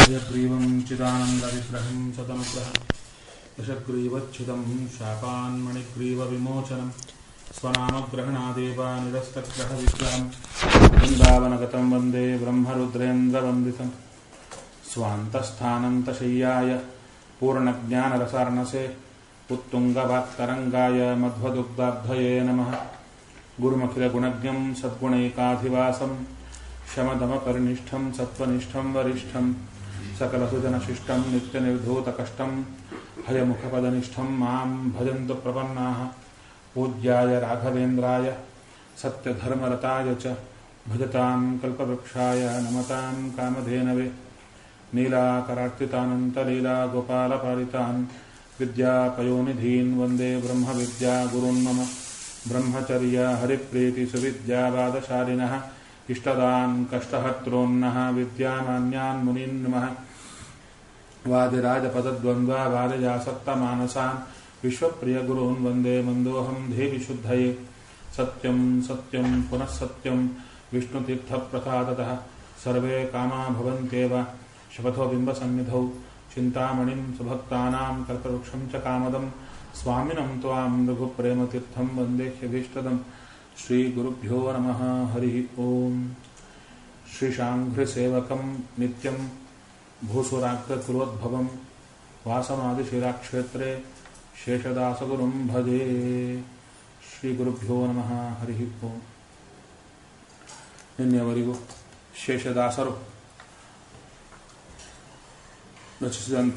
यग्रीवं चिदानन्दविग्रहं सदनुग्रहं दशग्रीवच्छिदं शापान्मणिग्रीवविमोचनं स्वनामग्रहणादेव निरस्तग्रहविग्रहं वृन्दावनगतं वन्दे ब्रह्मरुद्रेन्द्रवन्दितं स्वान्तस्थानन्तशय्याय पूर्णज्ञानरसार्णसे उत्तुङ्गवाक्तरङ्गाय मध्वदुग्धाब्धये नमः गुरुमखिलगुणज्ञं सद्गुणैकाधिवासं शमदमपरिनिष्ठं सत्त्वनिष्ठं वरिष्ठं सकलसुजनशिष्टं नित्यनिर्धूतकष्टं हयमुखपदनिष्ठं मां भजन्तु प्रपन्नाः पूज्याय राघवेन्द्राय सत्यधर्मरताय च भजतां कल्पवृक्षाय नमतां कामधेनवे नीलाकरार्तितानन्तलीलागोपालपालितान् विद्यापयोनिधीन् वन्दे ब्रह्मविद्यागुरुन् मम ब्रह्मचर्य हरिप्रीतिसुविद्यावादशालिनः इष्टदान् कष्टहर्तॄन्नः विद्यामान्यान् मुनीन् नमः वादिराजपदद्वन्द्वावादिजासक्तमानसान् विश्वप्रियगुरून् वन्दे मन्दोऽहं देवि शुद्धये सत्यं सत्यं पुनः सत्यं विष्णुतीर्थप्रसादतः सर्वे कामा भवन्त्येव शपथो बिम्बसन्निधौ चिन्तामणिं सुभक्तानां कल्पवृक्षं च कामदं स्वामिनं त्वां रघुप्रेमतीर्थं वन्दे ह्यभीष्टदम् श्रीगुरुभ्यो नमः हरिः ॐ श्रीशाङ्घ्रिसेवकं नित्यं भूसुराग्रकुलोद्भवं वासमादिशिराक्षेत्रे शेषदासगुरुं भजे ಶ್ರೀಗುರುಭ್ಯೋ ನಮಃ ಹರಿ ಓಂ ನಿನ್ನೆಯವರೆಗೂ ಶೇಷದಾಸರು ರಚಿಸಿದಂಥ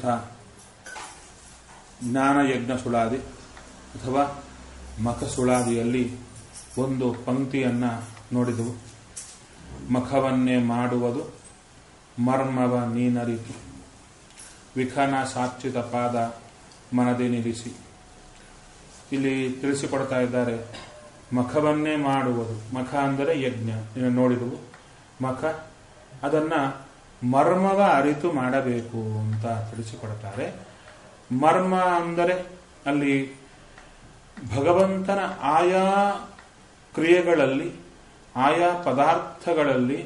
ಜ್ಞಾನಯಜ್ಞ ಸುಳಾದಿ ಅಥವಾ ಮಖ ಸುಳಾದಿಯಲ್ಲಿ ಒಂದು ಪಂಕ್ತಿಯನ್ನು ನೋಡಿದೆವು ಮಖವನ್ನೇ ಮಾಡುವುದು ಮರ್ಮವ ನೀನರಿತು ವಿಖನ ಸಾಕ್ಷಿತ ಪಾದ ಮನದೆ ನಿಲ್ಲಿಸಿ ಇಲ್ಲಿ ತಿಳಿಸಿಕೊಡ್ತಾ ಇದ್ದಾರೆ ಮಖವನ್ನೇ ಮಾಡುವುದು ಮಖ ಅಂದರೆ ಯಜ್ಞ ಇನ್ನು ನೋಡಿದವು ಮಖ ಅದನ್ನ ಮರ್ಮವ ಅರಿತು ಮಾಡಬೇಕು ಅಂತ ತಿಳಿಸಿಕೊಡ್ತಾರೆ ಮರ್ಮ ಅಂದರೆ ಅಲ್ಲಿ ಭಗವಂತನ ಆಯಾ ಕ್ರಿಯೆಗಳಲ್ಲಿ ಆಯಾ ಪದಾರ್ಥಗಳಲ್ಲಿ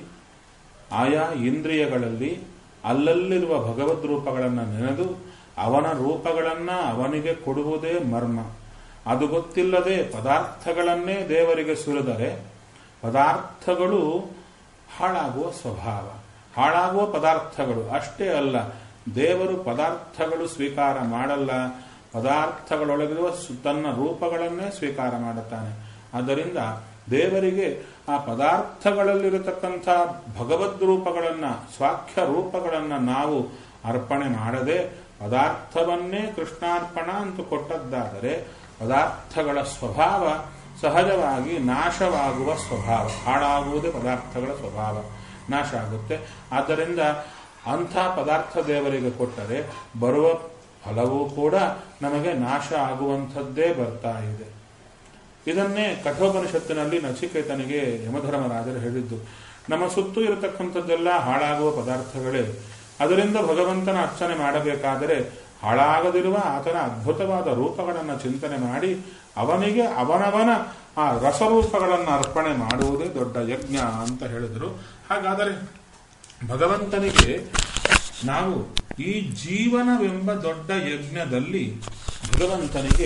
ಆಯಾ ಇಂದ್ರಿಯಗಳಲ್ಲಿ ಅಲ್ಲಲ್ಲಿರುವ ಭಗವದ್ ರೂಪಗಳನ್ನು ನೆನೆದು ಅವನ ರೂಪಗಳನ್ನು ಅವನಿಗೆ ಕೊಡುವುದೇ ಮರ್ಮ ಅದು ಗೊತ್ತಿಲ್ಲದೆ ಪದಾರ್ಥಗಳನ್ನೇ ದೇವರಿಗೆ ಸುರಿದರೆ ಪದಾರ್ಥಗಳು ಹಾಳಾಗುವ ಸ್ವಭಾವ ಹಾಳಾಗುವ ಪದಾರ್ಥಗಳು ಅಷ್ಟೇ ಅಲ್ಲ ದೇವರು ಪದಾರ್ಥಗಳು ಸ್ವೀಕಾರ ಮಾಡಲ್ಲ ಪದಾರ್ಥಗಳೊಳಗಿರುವ ತನ್ನ ರೂಪಗಳನ್ನೇ ಸ್ವೀಕಾರ ಮಾಡುತ್ತಾನೆ ಆದ್ದರಿಂದ ದೇವರಿಗೆ ಆ ಪದಾರ್ಥಗಳಲ್ಲಿರತಕ್ಕಂಥ ಭಗವದ್ ರೂಪಗಳನ್ನು ಸ್ವಾಖ್ಯ ರೂಪಗಳನ್ನು ನಾವು ಅರ್ಪಣೆ ಮಾಡದೆ ಪದಾರ್ಥವನ್ನೇ ಕೃಷ್ಣಾರ್ಪಣ ಅಂತ ಕೊಟ್ಟದ್ದಾದರೆ ಪದಾರ್ಥಗಳ ಸ್ವಭಾವ ಸಹಜವಾಗಿ ನಾಶವಾಗುವ ಸ್ವಭಾವ ಹಾಳಾಗುವುದೇ ಪದಾರ್ಥಗಳ ಸ್ವಭಾವ ನಾಶ ಆಗುತ್ತೆ ಆದ್ದರಿಂದ ಅಂಥ ಪದಾರ್ಥ ದೇವರಿಗೆ ಕೊಟ್ಟರೆ ಬರುವ ಫಲವೂ ಕೂಡ ನಮಗೆ ನಾಶ ಆಗುವಂಥದ್ದೇ ಬರ್ತಾ ಇದೆ ಇದನ್ನೇ ಕಠೋಪನಿಷತ್ತಿನಲ್ಲಿ ನಚಿಕೇತನಿಗೆ ಯಮಧರ್ಮರಾಜರು ಹೇಳಿದ್ದು ನಮ್ಮ ಸುತ್ತೂ ಇರತಕ್ಕಂಥದ್ದೆಲ್ಲ ಹಾಳಾಗುವ ಪದಾರ್ಥಗಳೇ ಅದರಿಂದ ಭಗವಂತನ ಅರ್ಚನೆ ಮಾಡಬೇಕಾದರೆ ಹಾಳಾಗದಿರುವ ಆತನ ಅದ್ಭುತವಾದ ರೂಪಗಳನ್ನು ಚಿಂತನೆ ಮಾಡಿ ಅವನಿಗೆ ಅವನವನ ಆ ರಸರೂಪಗಳನ್ನು ಅರ್ಪಣೆ ಮಾಡುವುದೇ ದೊಡ್ಡ ಯಜ್ಞ ಅಂತ ಹೇಳಿದರು ಹಾಗಾದರೆ ಭಗವಂತನಿಗೆ ನಾವು ಈ ಜೀವನವೆಂಬ ದೊಡ್ಡ ಯಜ್ಞದಲ್ಲಿ ಭಗವಂತನಿಗೆ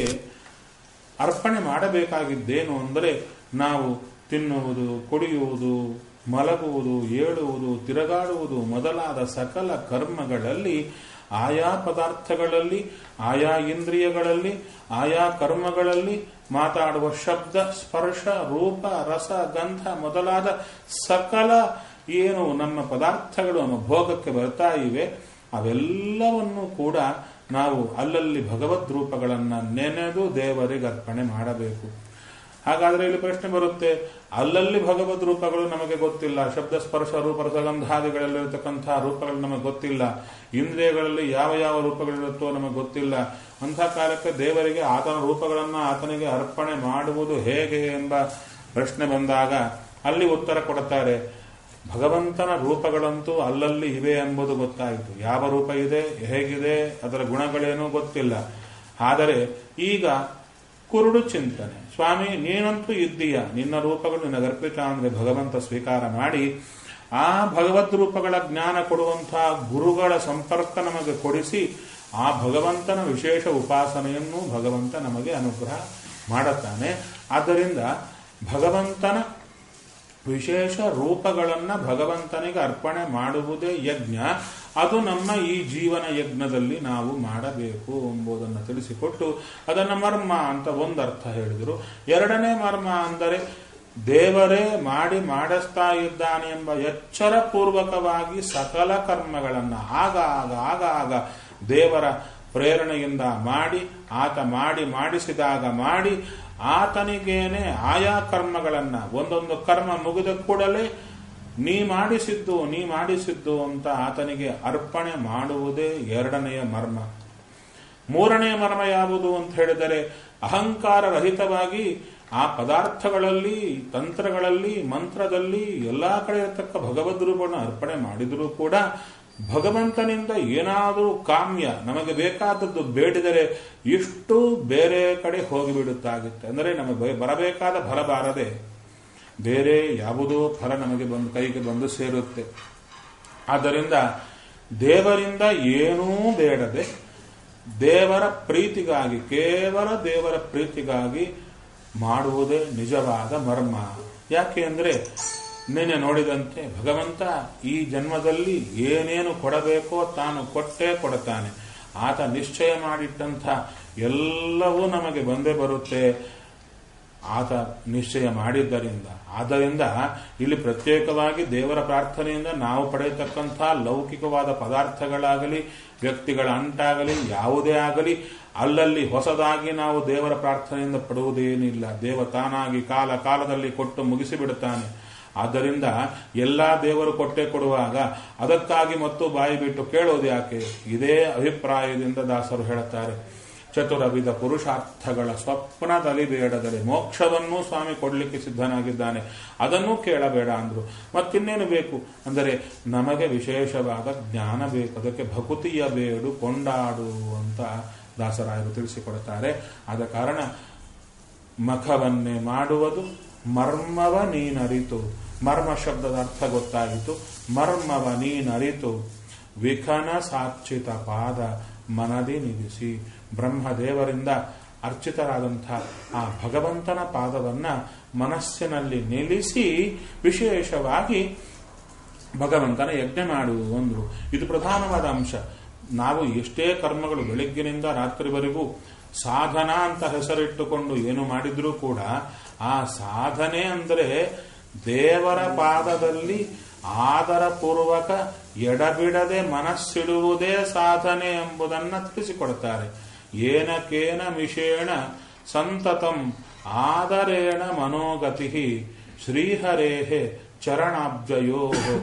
ಅರ್ಪಣೆ ಮಾಡಬೇಕಾಗಿದ್ದೇನು ಅಂದರೆ ನಾವು ತಿನ್ನುವುದು ಕುಡಿಯುವುದು ಮಲಗುವುದು ಏಳುವುದು ತಿರುಗಾಡುವುದು ಮೊದಲಾದ ಸಕಲ ಕರ್ಮಗಳಲ್ಲಿ ಆಯಾ ಪದಾರ್ಥಗಳಲ್ಲಿ ಆಯಾ ಇಂದ್ರಿಯಗಳಲ್ಲಿ ಆಯಾ ಕರ್ಮಗಳಲ್ಲಿ ಮಾತಾಡುವ ಶಬ್ದ ಸ್ಪರ್ಶ ರೂಪ ರಸ ಗಂಧ ಮೊದಲಾದ ಸಕಲ ಏನು ನಮ್ಮ ಪದಾರ್ಥಗಳು ನಮ್ಮ ಭೋಗಕ್ಕೆ ಬರ್ತಾ ಇವೆ ಅವೆಲ್ಲವನ್ನು ಕೂಡ ನಾವು ಅಲ್ಲಲ್ಲಿ ಭಗವದ್ ರೂಪಗಳನ್ನು ನೆನೆದು ದೇವರಿಗೆ ಅರ್ಪಣೆ ಮಾಡಬೇಕು ಹಾಗಾದ್ರೆ ಇಲ್ಲಿ ಪ್ರಶ್ನೆ ಬರುತ್ತೆ ಅಲ್ಲಲ್ಲಿ ಭಗವದ್ ರೂಪಗಳು ನಮಗೆ ಗೊತ್ತಿಲ್ಲ ಶಬ್ದ ಸ್ಪರ್ಶ ರೂಪ ರಸಗಂಧಾದಿಗಳಲ್ಲಿರತಕ್ಕಂತಹ ರೂಪಗಳು ನಮಗೆ ಗೊತ್ತಿಲ್ಲ ಇಂದ್ರಿಯಗಳಲ್ಲಿ ಯಾವ ಯಾವ ರೂಪಗಳಿರುತ್ತೋ ನಮಗೆ ಗೊತ್ತಿಲ್ಲ ಅಂಥ ಕಾಲಕ್ಕೆ ದೇವರಿಗೆ ಆತನ ರೂಪಗಳನ್ನು ಆತನಿಗೆ ಅರ್ಪಣೆ ಮಾಡುವುದು ಹೇಗೆ ಎಂಬ ಪ್ರಶ್ನೆ ಬಂದಾಗ ಅಲ್ಲಿ ಉತ್ತರ ಕೊಡುತ್ತಾರೆ ಭಗವಂತನ ರೂಪಗಳಂತೂ ಅಲ್ಲಲ್ಲಿ ಇವೆ ಎಂಬುದು ಗೊತ್ತಾಯಿತು ಯಾವ ರೂಪ ಇದೆ ಹೇಗಿದೆ ಅದರ ಗುಣಗಳೇನೂ ಗೊತ್ತಿಲ್ಲ ಆದರೆ ಈಗ ಕುರುಡು ಚಿಂತನೆ ಸ್ವಾಮಿ ನೀನಂತೂ ಇದ್ದೀಯ ನಿನ್ನ ರೂಪಗಳು ನಿನಗರ್ಪಿತ ಅಂದರೆ ಭಗವಂತ ಸ್ವೀಕಾರ ಮಾಡಿ ಆ ಭಗವದ್ ರೂಪಗಳ ಜ್ಞಾನ ಕೊಡುವಂತಹ ಗುರುಗಳ ಸಂಪರ್ಕ ನಮಗೆ ಕೊಡಿಸಿ ಆ ಭಗವಂತನ ವಿಶೇಷ ಉಪಾಸನೆಯನ್ನು ಭಗವಂತ ನಮಗೆ ಅನುಗ್ರಹ ಮಾಡುತ್ತಾನೆ ಆದ್ದರಿಂದ ಭಗವಂತನ ವಿಶೇಷ ರೂಪಗಳನ್ನು ಭಗವಂತನಿಗೆ ಅರ್ಪಣೆ ಮಾಡುವುದೇ ಯಜ್ಞ ಅದು ನಮ್ಮ ಈ ಜೀವನ ಯಜ್ಞದಲ್ಲಿ ನಾವು ಮಾಡಬೇಕು ಎಂಬುದನ್ನು ತಿಳಿಸಿಕೊಟ್ಟು ಅದನ್ನು ಮರ್ಮ ಅಂತ ಒಂದು ಅರ್ಥ ಹೇಳಿದರು ಎರಡನೇ ಮರ್ಮ ಅಂದರೆ ದೇವರೇ ಮಾಡಿ ಮಾಡಿಸ್ತಾ ಇದ್ದಾನೆ ಎಂಬ ಎಚ್ಚರ ಪೂರ್ವಕವಾಗಿ ಸಕಲ ಕರ್ಮಗಳನ್ನು ಆಗ ಆಗ ಆಗ ಆಗ ದೇವರ ಪ್ರೇರಣೆಯಿಂದ ಮಾಡಿ ಆತ ಮಾಡಿ ಮಾಡಿಸಿದಾಗ ಮಾಡಿ ಆತನಿಗೇನೆ ಆಯಾ ಕರ್ಮಗಳನ್ನು ಒಂದೊಂದು ಕರ್ಮ ಮುಗಿದ ಕೂಡಲೇ ನೀ ಮಾಡಿಸಿದ್ದು ನೀ ಮಾಡಿಸಿದ್ದು ಅಂತ ಆತನಿಗೆ ಅರ್ಪಣೆ ಮಾಡುವುದೇ ಎರಡನೆಯ ಮರ್ಮ ಮೂರನೆಯ ಮರ್ಮ ಯಾವುದು ಅಂತ ಹೇಳಿದರೆ ಅಹಂಕಾರ ರಹಿತವಾಗಿ ಆ ಪದಾರ್ಥಗಳಲ್ಲಿ ತಂತ್ರಗಳಲ್ಲಿ ಮಂತ್ರದಲ್ಲಿ ಎಲ್ಲಾ ಕಡೆ ಇರತಕ್ಕ ಭಗವದ್ ರೂಪವನ್ನು ಅರ್ಪಣೆ ಮಾಡಿದರೂ ಕೂಡ ಭಗವಂತನಿಂದ ಏನಾದರೂ ಕಾಮ್ಯ ನಮಗೆ ಬೇಕಾದದ್ದು ಬೇಡಿದರೆ ಇಷ್ಟು ಬೇರೆ ಕಡೆ ಹೋಗಿಬಿಡುತ್ತಾಗುತ್ತೆ ಅಂದರೆ ನಮಗೆ ಬರಬೇಕಾದ ಫಲ ಬಾರದೆ ಬೇರೆ ಯಾವುದೋ ಫಲ ನಮಗೆ ಬಂದು ಕೈಗೆ ಬಂದು ಸೇರುತ್ತೆ ಆದ್ದರಿಂದ ದೇವರಿಂದ ಏನೂ ಬೇಡದೆ ದೇವರ ಪ್ರೀತಿಗಾಗಿ ಕೇವಲ ದೇವರ ಪ್ರೀತಿಗಾಗಿ ಮಾಡುವುದೇ ನಿಜವಾದ ಮರ್ಮ ಯಾಕೆ ಅಂದರೆ ನಿನ್ನೆ ನೋಡಿದಂತೆ ಭಗವಂತ ಈ ಜನ್ಮದಲ್ಲಿ ಏನೇನು ಕೊಡಬೇಕೋ ತಾನು ಕೊಟ್ಟೇ ಕೊಡುತ್ತಾನೆ ಆತ ನಿಶ್ಚಯ ಮಾಡಿಟ್ಟಂಥ ಎಲ್ಲವೂ ನಮಗೆ ಬಂದೇ ಬರುತ್ತೆ ಆತ ನಿಶ್ಚಯ ಮಾಡಿದ್ದರಿಂದ ಆದ್ದರಿಂದ ಇಲ್ಲಿ ಪ್ರತ್ಯೇಕವಾಗಿ ದೇವರ ಪ್ರಾರ್ಥನೆಯಿಂದ ನಾವು ಪಡೆಯತಕ್ಕಂಥ ಲೌಕಿಕವಾದ ಪದಾರ್ಥಗಳಾಗಲಿ ವ್ಯಕ್ತಿಗಳ ಅಂಟಾಗಲಿ ಯಾವುದೇ ಆಗಲಿ ಅಲ್ಲಲ್ಲಿ ಹೊಸದಾಗಿ ನಾವು ದೇವರ ಪ್ರಾರ್ಥನೆಯಿಂದ ಪಡುವುದೇನಿಲ್ಲ ದೇವ ತಾನಾಗಿ ಕಾಲ ಕಾಲದಲ್ಲಿ ಕೊಟ್ಟು ಮುಗಿಸಿಬಿಡುತ್ತಾನೆ ಆದ್ದರಿಂದ ಎಲ್ಲ ದೇವರು ಕೊಟ್ಟೆ ಕೊಡುವಾಗ ಅದಕ್ಕಾಗಿ ಮತ್ತು ಬಾಯಿ ಬಿಟ್ಟು ಕೇಳೋದು ಯಾಕೆ ಇದೇ ಅಭಿಪ್ರಾಯದಿಂದ ದಾಸರು ಹೇಳುತ್ತಾರೆ ಚತುರವಿಧ ಪುರುಷಾರ್ಥಗಳ ಸ್ವಪ್ನದಲ್ಲಿ ಬೇಡದರೆ ಮೋಕ್ಷವನ್ನೂ ಸ್ವಾಮಿ ಕೊಡಲಿಕ್ಕೆ ಸಿದ್ಧನಾಗಿದ್ದಾನೆ ಅದನ್ನೂ ಕೇಳಬೇಡ ಅಂದ್ರು ಮತ್ತಿನ್ನೇನು ಬೇಕು ಅಂದರೆ ನಮಗೆ ವಿಶೇಷವಾದ ಜ್ಞಾನ ಬೇಕು ಅದಕ್ಕೆ ಭಕುತಿಯ ಬೇಡು ಕೊಂಡಾಡು ಅಂತ ದಾಸರಾಯರು ತಿಳಿಸಿಕೊಡುತ್ತಾರೆ ಆದ ಕಾರಣ ಮಖವನ್ನೇ ಮಾಡುವುದು ಮರ್ಮವ ನೀನರಿತು ಮರ್ಮ ಶಬ್ದದ ಅರ್ಥ ಗೊತ್ತಾಯಿತು ಮರ್ಮವ ನೀನರಿತು ವಿಖನ ಸಾಕ್ಷಿತ ಪಾದ ಮನದಿ ನಿಲ್ಲಿಸಿ ಬ್ರಹ್ಮದೇವರಿಂದ ಅರ್ಚಿತರಾದಂಥ ಆ ಭಗವಂತನ ಪಾದವನ್ನ ಮನಸ್ಸಿನಲ್ಲಿ ನಿಲ್ಲಿಸಿ ವಿಶೇಷವಾಗಿ ಭಗವಂತನ ಯಜ್ಞ ಮಾಡು ಅಂದ್ರು ಇದು ಪ್ರಧಾನವಾದ ಅಂಶ ನಾವು ಎಷ್ಟೇ ಕರ್ಮಗಳು ಬೆಳಗ್ಗಿನಿಂದ ರಾತ್ರಿವರೆಗೂ ಸಾಧನ ಅಂತ ಹೆಸರಿಟ್ಟುಕೊಂಡು ಏನು ಮಾಡಿದ್ರೂ ಕೂಡ ಆ ಸಾಧನೆ ಅಂದರೆ ದೇವರ ಪಾದದಲ್ಲಿ ಆದರ ಪೂರ್ವಕ ಎಡಬಿಡದೆ ಮನಸ್ಸಿಡುವುದೇ ಸಾಧನೆ ಎಂಬುದನ್ನು ತಿಳಿಸಿಕೊಡ್ತಾರೆ ಏನಕೇನ ಮಿಷೇಣ ಸಂತತಂ ಆದರೇಣ ಮನೋಗತಿ ಶ್ರೀಹರೇಹೆ ಚರಣಾಬ್ಜಯೋ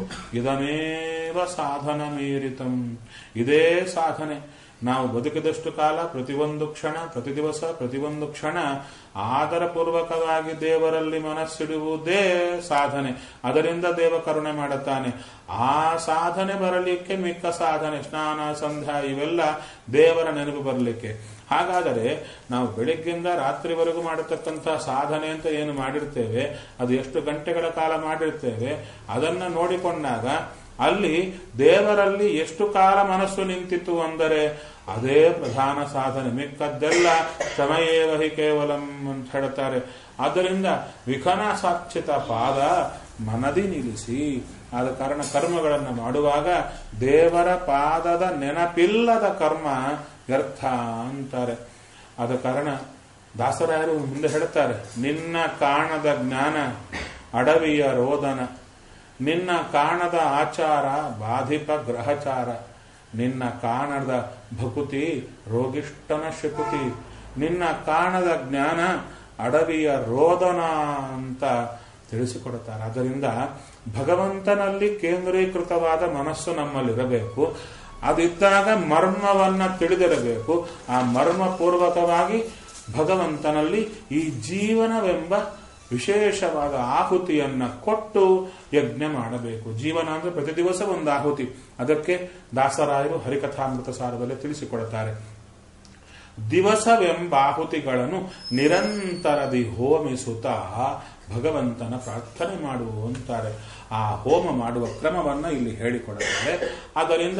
ಇದಮೇವ ಸಾಧನ ಮೀರಿತಂ ಇದೇ ಸಾಧನೆ ನಾವು ಬದುಕಿದಷ್ಟು ಕಾಲ ಪ್ರತಿಯೊಂದು ಕ್ಷಣ ಪ್ರತಿ ದಿವಸ ಪ್ರತಿಯೊಂದು ಕ್ಷಣ ಆದರಪೂರ್ವಕವಾಗಿ ದೇವರಲ್ಲಿ ಮನಸ್ಸಿಡುವುದೇ ಸಾಧನೆ ಅದರಿಂದ ದೇವ ಕರುಣೆ ಮಾಡುತ್ತಾನೆ ಆ ಸಾಧನೆ ಬರಲಿಕ್ಕೆ ಮಿಕ್ಕ ಸಾಧನೆ ಸ್ನಾನ ಸಂಧ್ಯಾ ಇವೆಲ್ಲ ದೇವರ ನೆನಪು ಬರಲಿಕ್ಕೆ ಹಾಗಾದರೆ ನಾವು ಬೆಳಿಗ್ಗೆಯಿಂದ ರಾತ್ರಿವರೆಗೂ ಮಾಡತಕ್ಕಂಥ ಸಾಧನೆ ಅಂತ ಏನು ಮಾಡಿರ್ತೇವೆ ಅದು ಎಷ್ಟು ಗಂಟೆಗಳ ಕಾಲ ಮಾಡಿರ್ತೇವೆ ಅದನ್ನು ನೋಡಿಕೊಂಡಾಗ ಅಲ್ಲಿ ದೇವರಲ್ಲಿ ಎಷ್ಟು ಕಾಲ ಮನಸ್ಸು ನಿಂತಿತ್ತು ಅಂದರೆ ಅದೇ ಪ್ರಧಾನ ಸಾಧನೆ ಮಿಕ್ಕದ್ದೆಲ್ಲ ಶ್ರಮಯೇವ ಹಿ ಕೇವಲಂ ಅಂತ ಹೇಳ್ತಾರೆ ಆದ್ದರಿಂದ ವಿಖನ ಸಾಕ್ಷಿತ ಪಾದ ಮನದಿ ನಿಲ್ಲಿಸಿ ಆದ ಕಾರಣ ಕರ್ಮಗಳನ್ನು ಮಾಡುವಾಗ ದೇವರ ಪಾದದ ನೆನಪಿಲ್ಲದ ಕರ್ಮ ವ್ಯರ್ಥ ಅಂತಾರೆ ಆದ ಕಾರಣ ದಾಸರಾಯರು ಮುಂದೆ ಹೇಳ್ತಾರೆ ನಿನ್ನ ಕಾಣದ ಜ್ಞಾನ ಅಡವಿಯ ರೋದನ ನಿನ್ನ ಕಾಣದ ಆಚಾರ ಬಾಧಿಪ ಗ್ರಹಚಾರ ನಿನ್ನ ಕಾಣದ ಭಕುತಿ ರೋಗಿಷ್ಟನ ಶಕುತಿ ನಿನ್ನ ಕಾಣದ ಜ್ಞಾನ ಅಡವಿಯ ರೋದನ ಅಂತ ತಿಳಿಸಿಕೊಡುತ್ತಾರೆ ಅದರಿಂದ ಭಗವಂತನಲ್ಲಿ ಕೇಂದ್ರೀಕೃತವಾದ ಮನಸ್ಸು ನಮ್ಮಲ್ಲಿರಬೇಕು ಅದಿದ್ದಾಗ ಮರ್ಮವನ್ನ ತಿಳಿದಿರಬೇಕು ಆ ಮರ್ಮಪೂರ್ವಕವಾಗಿ ಭಗವಂತನಲ್ಲಿ ಈ ಜೀವನವೆಂಬ ವಿಶೇಷವಾದ ಆಹುತಿಯನ್ನ ಕೊಟ್ಟು ಯಜ್ಞ ಮಾಡಬೇಕು ಜೀವನ ಅಂದ್ರೆ ಪ್ರತಿ ದಿವಸ ಒಂದು ಆಹುತಿ ಅದಕ್ಕೆ ದಾಸರಾಯರು ಹರಿಕಥಾಮೃತ ಸಾರದಲ್ಲಿ ತಿಳಿಸಿಕೊಡುತ್ತಾರೆ ದಿವಸವೆಂಬಾಹುತಿಗಳನ್ನು ನಿರಂತರದಿ ಹೋಮಿಸುತ್ತಾ ಭಗವಂತನ ಪ್ರಾರ್ಥನೆ ಮಾಡುವು ಅಂತಾರೆ ಆ ಹೋಮ ಮಾಡುವ ಕ್ರಮವನ್ನು ಇಲ್ಲಿ ಹೇಳಿಕೊಡುತ್ತಾರೆ ಆದ್ದರಿಂದ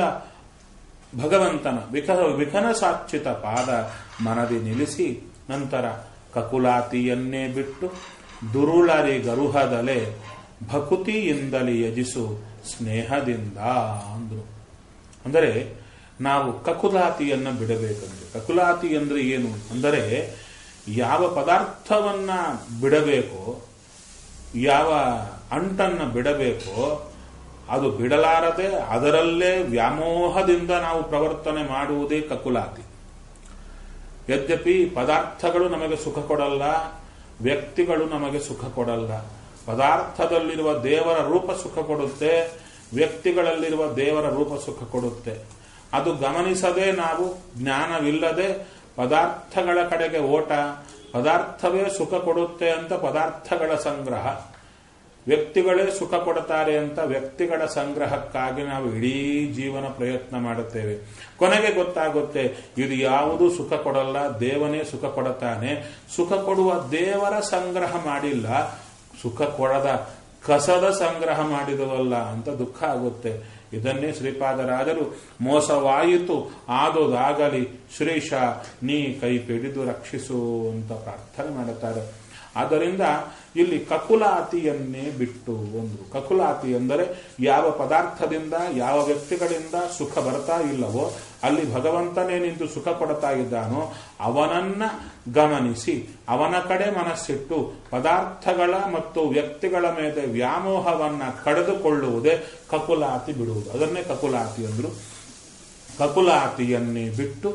ಭಗವಂತನ ವಿಕ ವಿಕನ ಸಾಕ್ಷಿತ ಪಾದ ಮನದಿ ನಿಲ್ಲಿಸಿ ನಂತರ ಕಕುಲಾತಿಯನ್ನೇ ಬಿಟ್ಟು ದುರುಳರಿ ಗರುಹದಲೆ ಭಕುತಿಯಿಂದಲೇ ಯಜಿಸು ಸ್ನೇಹದಿಂದ ಅಂದ್ರು ಅಂದರೆ ನಾವು ಕಕುಲಾತಿಯನ್ನು ಬಿಡಬೇಕಂದ್ರೆ ಕಕುಲಾತಿ ಅಂದ್ರೆ ಏನು ಅಂದರೆ ಯಾವ ಪದಾರ್ಥವನ್ನ ಬಿಡಬೇಕೋ ಯಾವ ಅಂಟನ್ನು ಬಿಡಬೇಕೋ ಅದು ಬಿಡಲಾರದೆ ಅದರಲ್ಲೇ ವ್ಯಾಮೋಹದಿಂದ ನಾವು ಪ್ರವರ್ತನೆ ಮಾಡುವುದೇ ಕಕುಲಾತಿ ಯದ್ಯಪಿ ಪದಾರ್ಥಗಳು ನಮಗೆ ಸುಖ ಕೊಡಲ್ಲ ವ್ಯಕ್ತಿಗಳು ನಮಗೆ ಸುಖ ಕೊಡಲ್ಲ ಪದಾರ್ಥದಲ್ಲಿರುವ ದೇವರ ರೂಪ ಸುಖ ಕೊಡುತ್ತೆ ವ್ಯಕ್ತಿಗಳಲ್ಲಿರುವ ದೇವರ ರೂಪ ಸುಖ ಕೊಡುತ್ತೆ ಅದು ಗಮನಿಸದೆ ನಾವು ಜ್ಞಾನವಿಲ್ಲದೆ ಪದಾರ್ಥಗಳ ಕಡೆಗೆ ಓಟ ಪದಾರ್ಥವೇ ಸುಖ ಕೊಡುತ್ತೆ ಅಂತ ಪದಾರ್ಥಗಳ ಸಂಗ್ರಹ ವ್ಯಕ್ತಿಗಳೇ ಸುಖ ಕೊಡ್ತಾರೆ ಅಂತ ವ್ಯಕ್ತಿಗಳ ಸಂಗ್ರಹಕ್ಕಾಗಿ ನಾವು ಇಡೀ ಜೀವನ ಪ್ರಯತ್ನ ಮಾಡುತ್ತೇವೆ ಕೊನೆಗೆ ಗೊತ್ತಾಗುತ್ತೆ ಇದು ಯಾವುದು ಸುಖ ಕೊಡಲ್ಲ ದೇವನೇ ಸುಖ ಕೊಡುತ್ತಾನೆ ಸುಖ ಕೊಡುವ ದೇವರ ಸಂಗ್ರಹ ಮಾಡಿಲ್ಲ ಸುಖ ಕೊಡದ ಕಸದ ಸಂಗ್ರಹ ಮಾಡಿದವಲ್ಲ ಅಂತ ದುಃಖ ಆಗುತ್ತೆ ಇದನ್ನೇ ಶ್ರೀಪಾದರಾಜರು ಮೋಸವಾಯಿತು ಆದುದಾಗಲಿ ಶ್ರೀಶ ನೀ ಕೈ ಪಿಡಿದು ರಕ್ಷಿಸು ಅಂತ ಪ್ರಾರ್ಥನೆ ಮಾಡುತ್ತಾರೆ ಆದ್ದರಿಂದ ಇಲ್ಲಿ ಕಕುಲಾತಿಯನ್ನೇ ಬಿಟ್ಟು ಒಂದು ಕಕುಲಾತಿ ಎಂದರೆ ಯಾವ ಪದಾರ್ಥದಿಂದ ಯಾವ ವ್ಯಕ್ತಿಗಳಿಂದ ಸುಖ ಬರ್ತಾ ಇಲ್ಲವೋ ಅಲ್ಲಿ ಭಗವಂತನೇ ನಿಂತು ಸುಖ ಕೊಡ್ತಾ ಇದ್ದಾನೋ ಅವನನ್ನ ಗಮನಿಸಿ ಅವನ ಕಡೆ ಮನಸ್ಸಿಟ್ಟು ಪದಾರ್ಥಗಳ ಮತ್ತು ವ್ಯಕ್ತಿಗಳ ಮೇಲೆ ವ್ಯಾಮೋಹವನ್ನ ಕಳೆದುಕೊಳ್ಳುವುದೇ ಕಕುಲಾತಿ ಬಿಡುವುದು ಅದನ್ನೇ ಕಕುಲಾತಿ ಅಂದ್ರು ಕಕುಲಾತಿಯನ್ನೇ ಬಿಟ್ಟು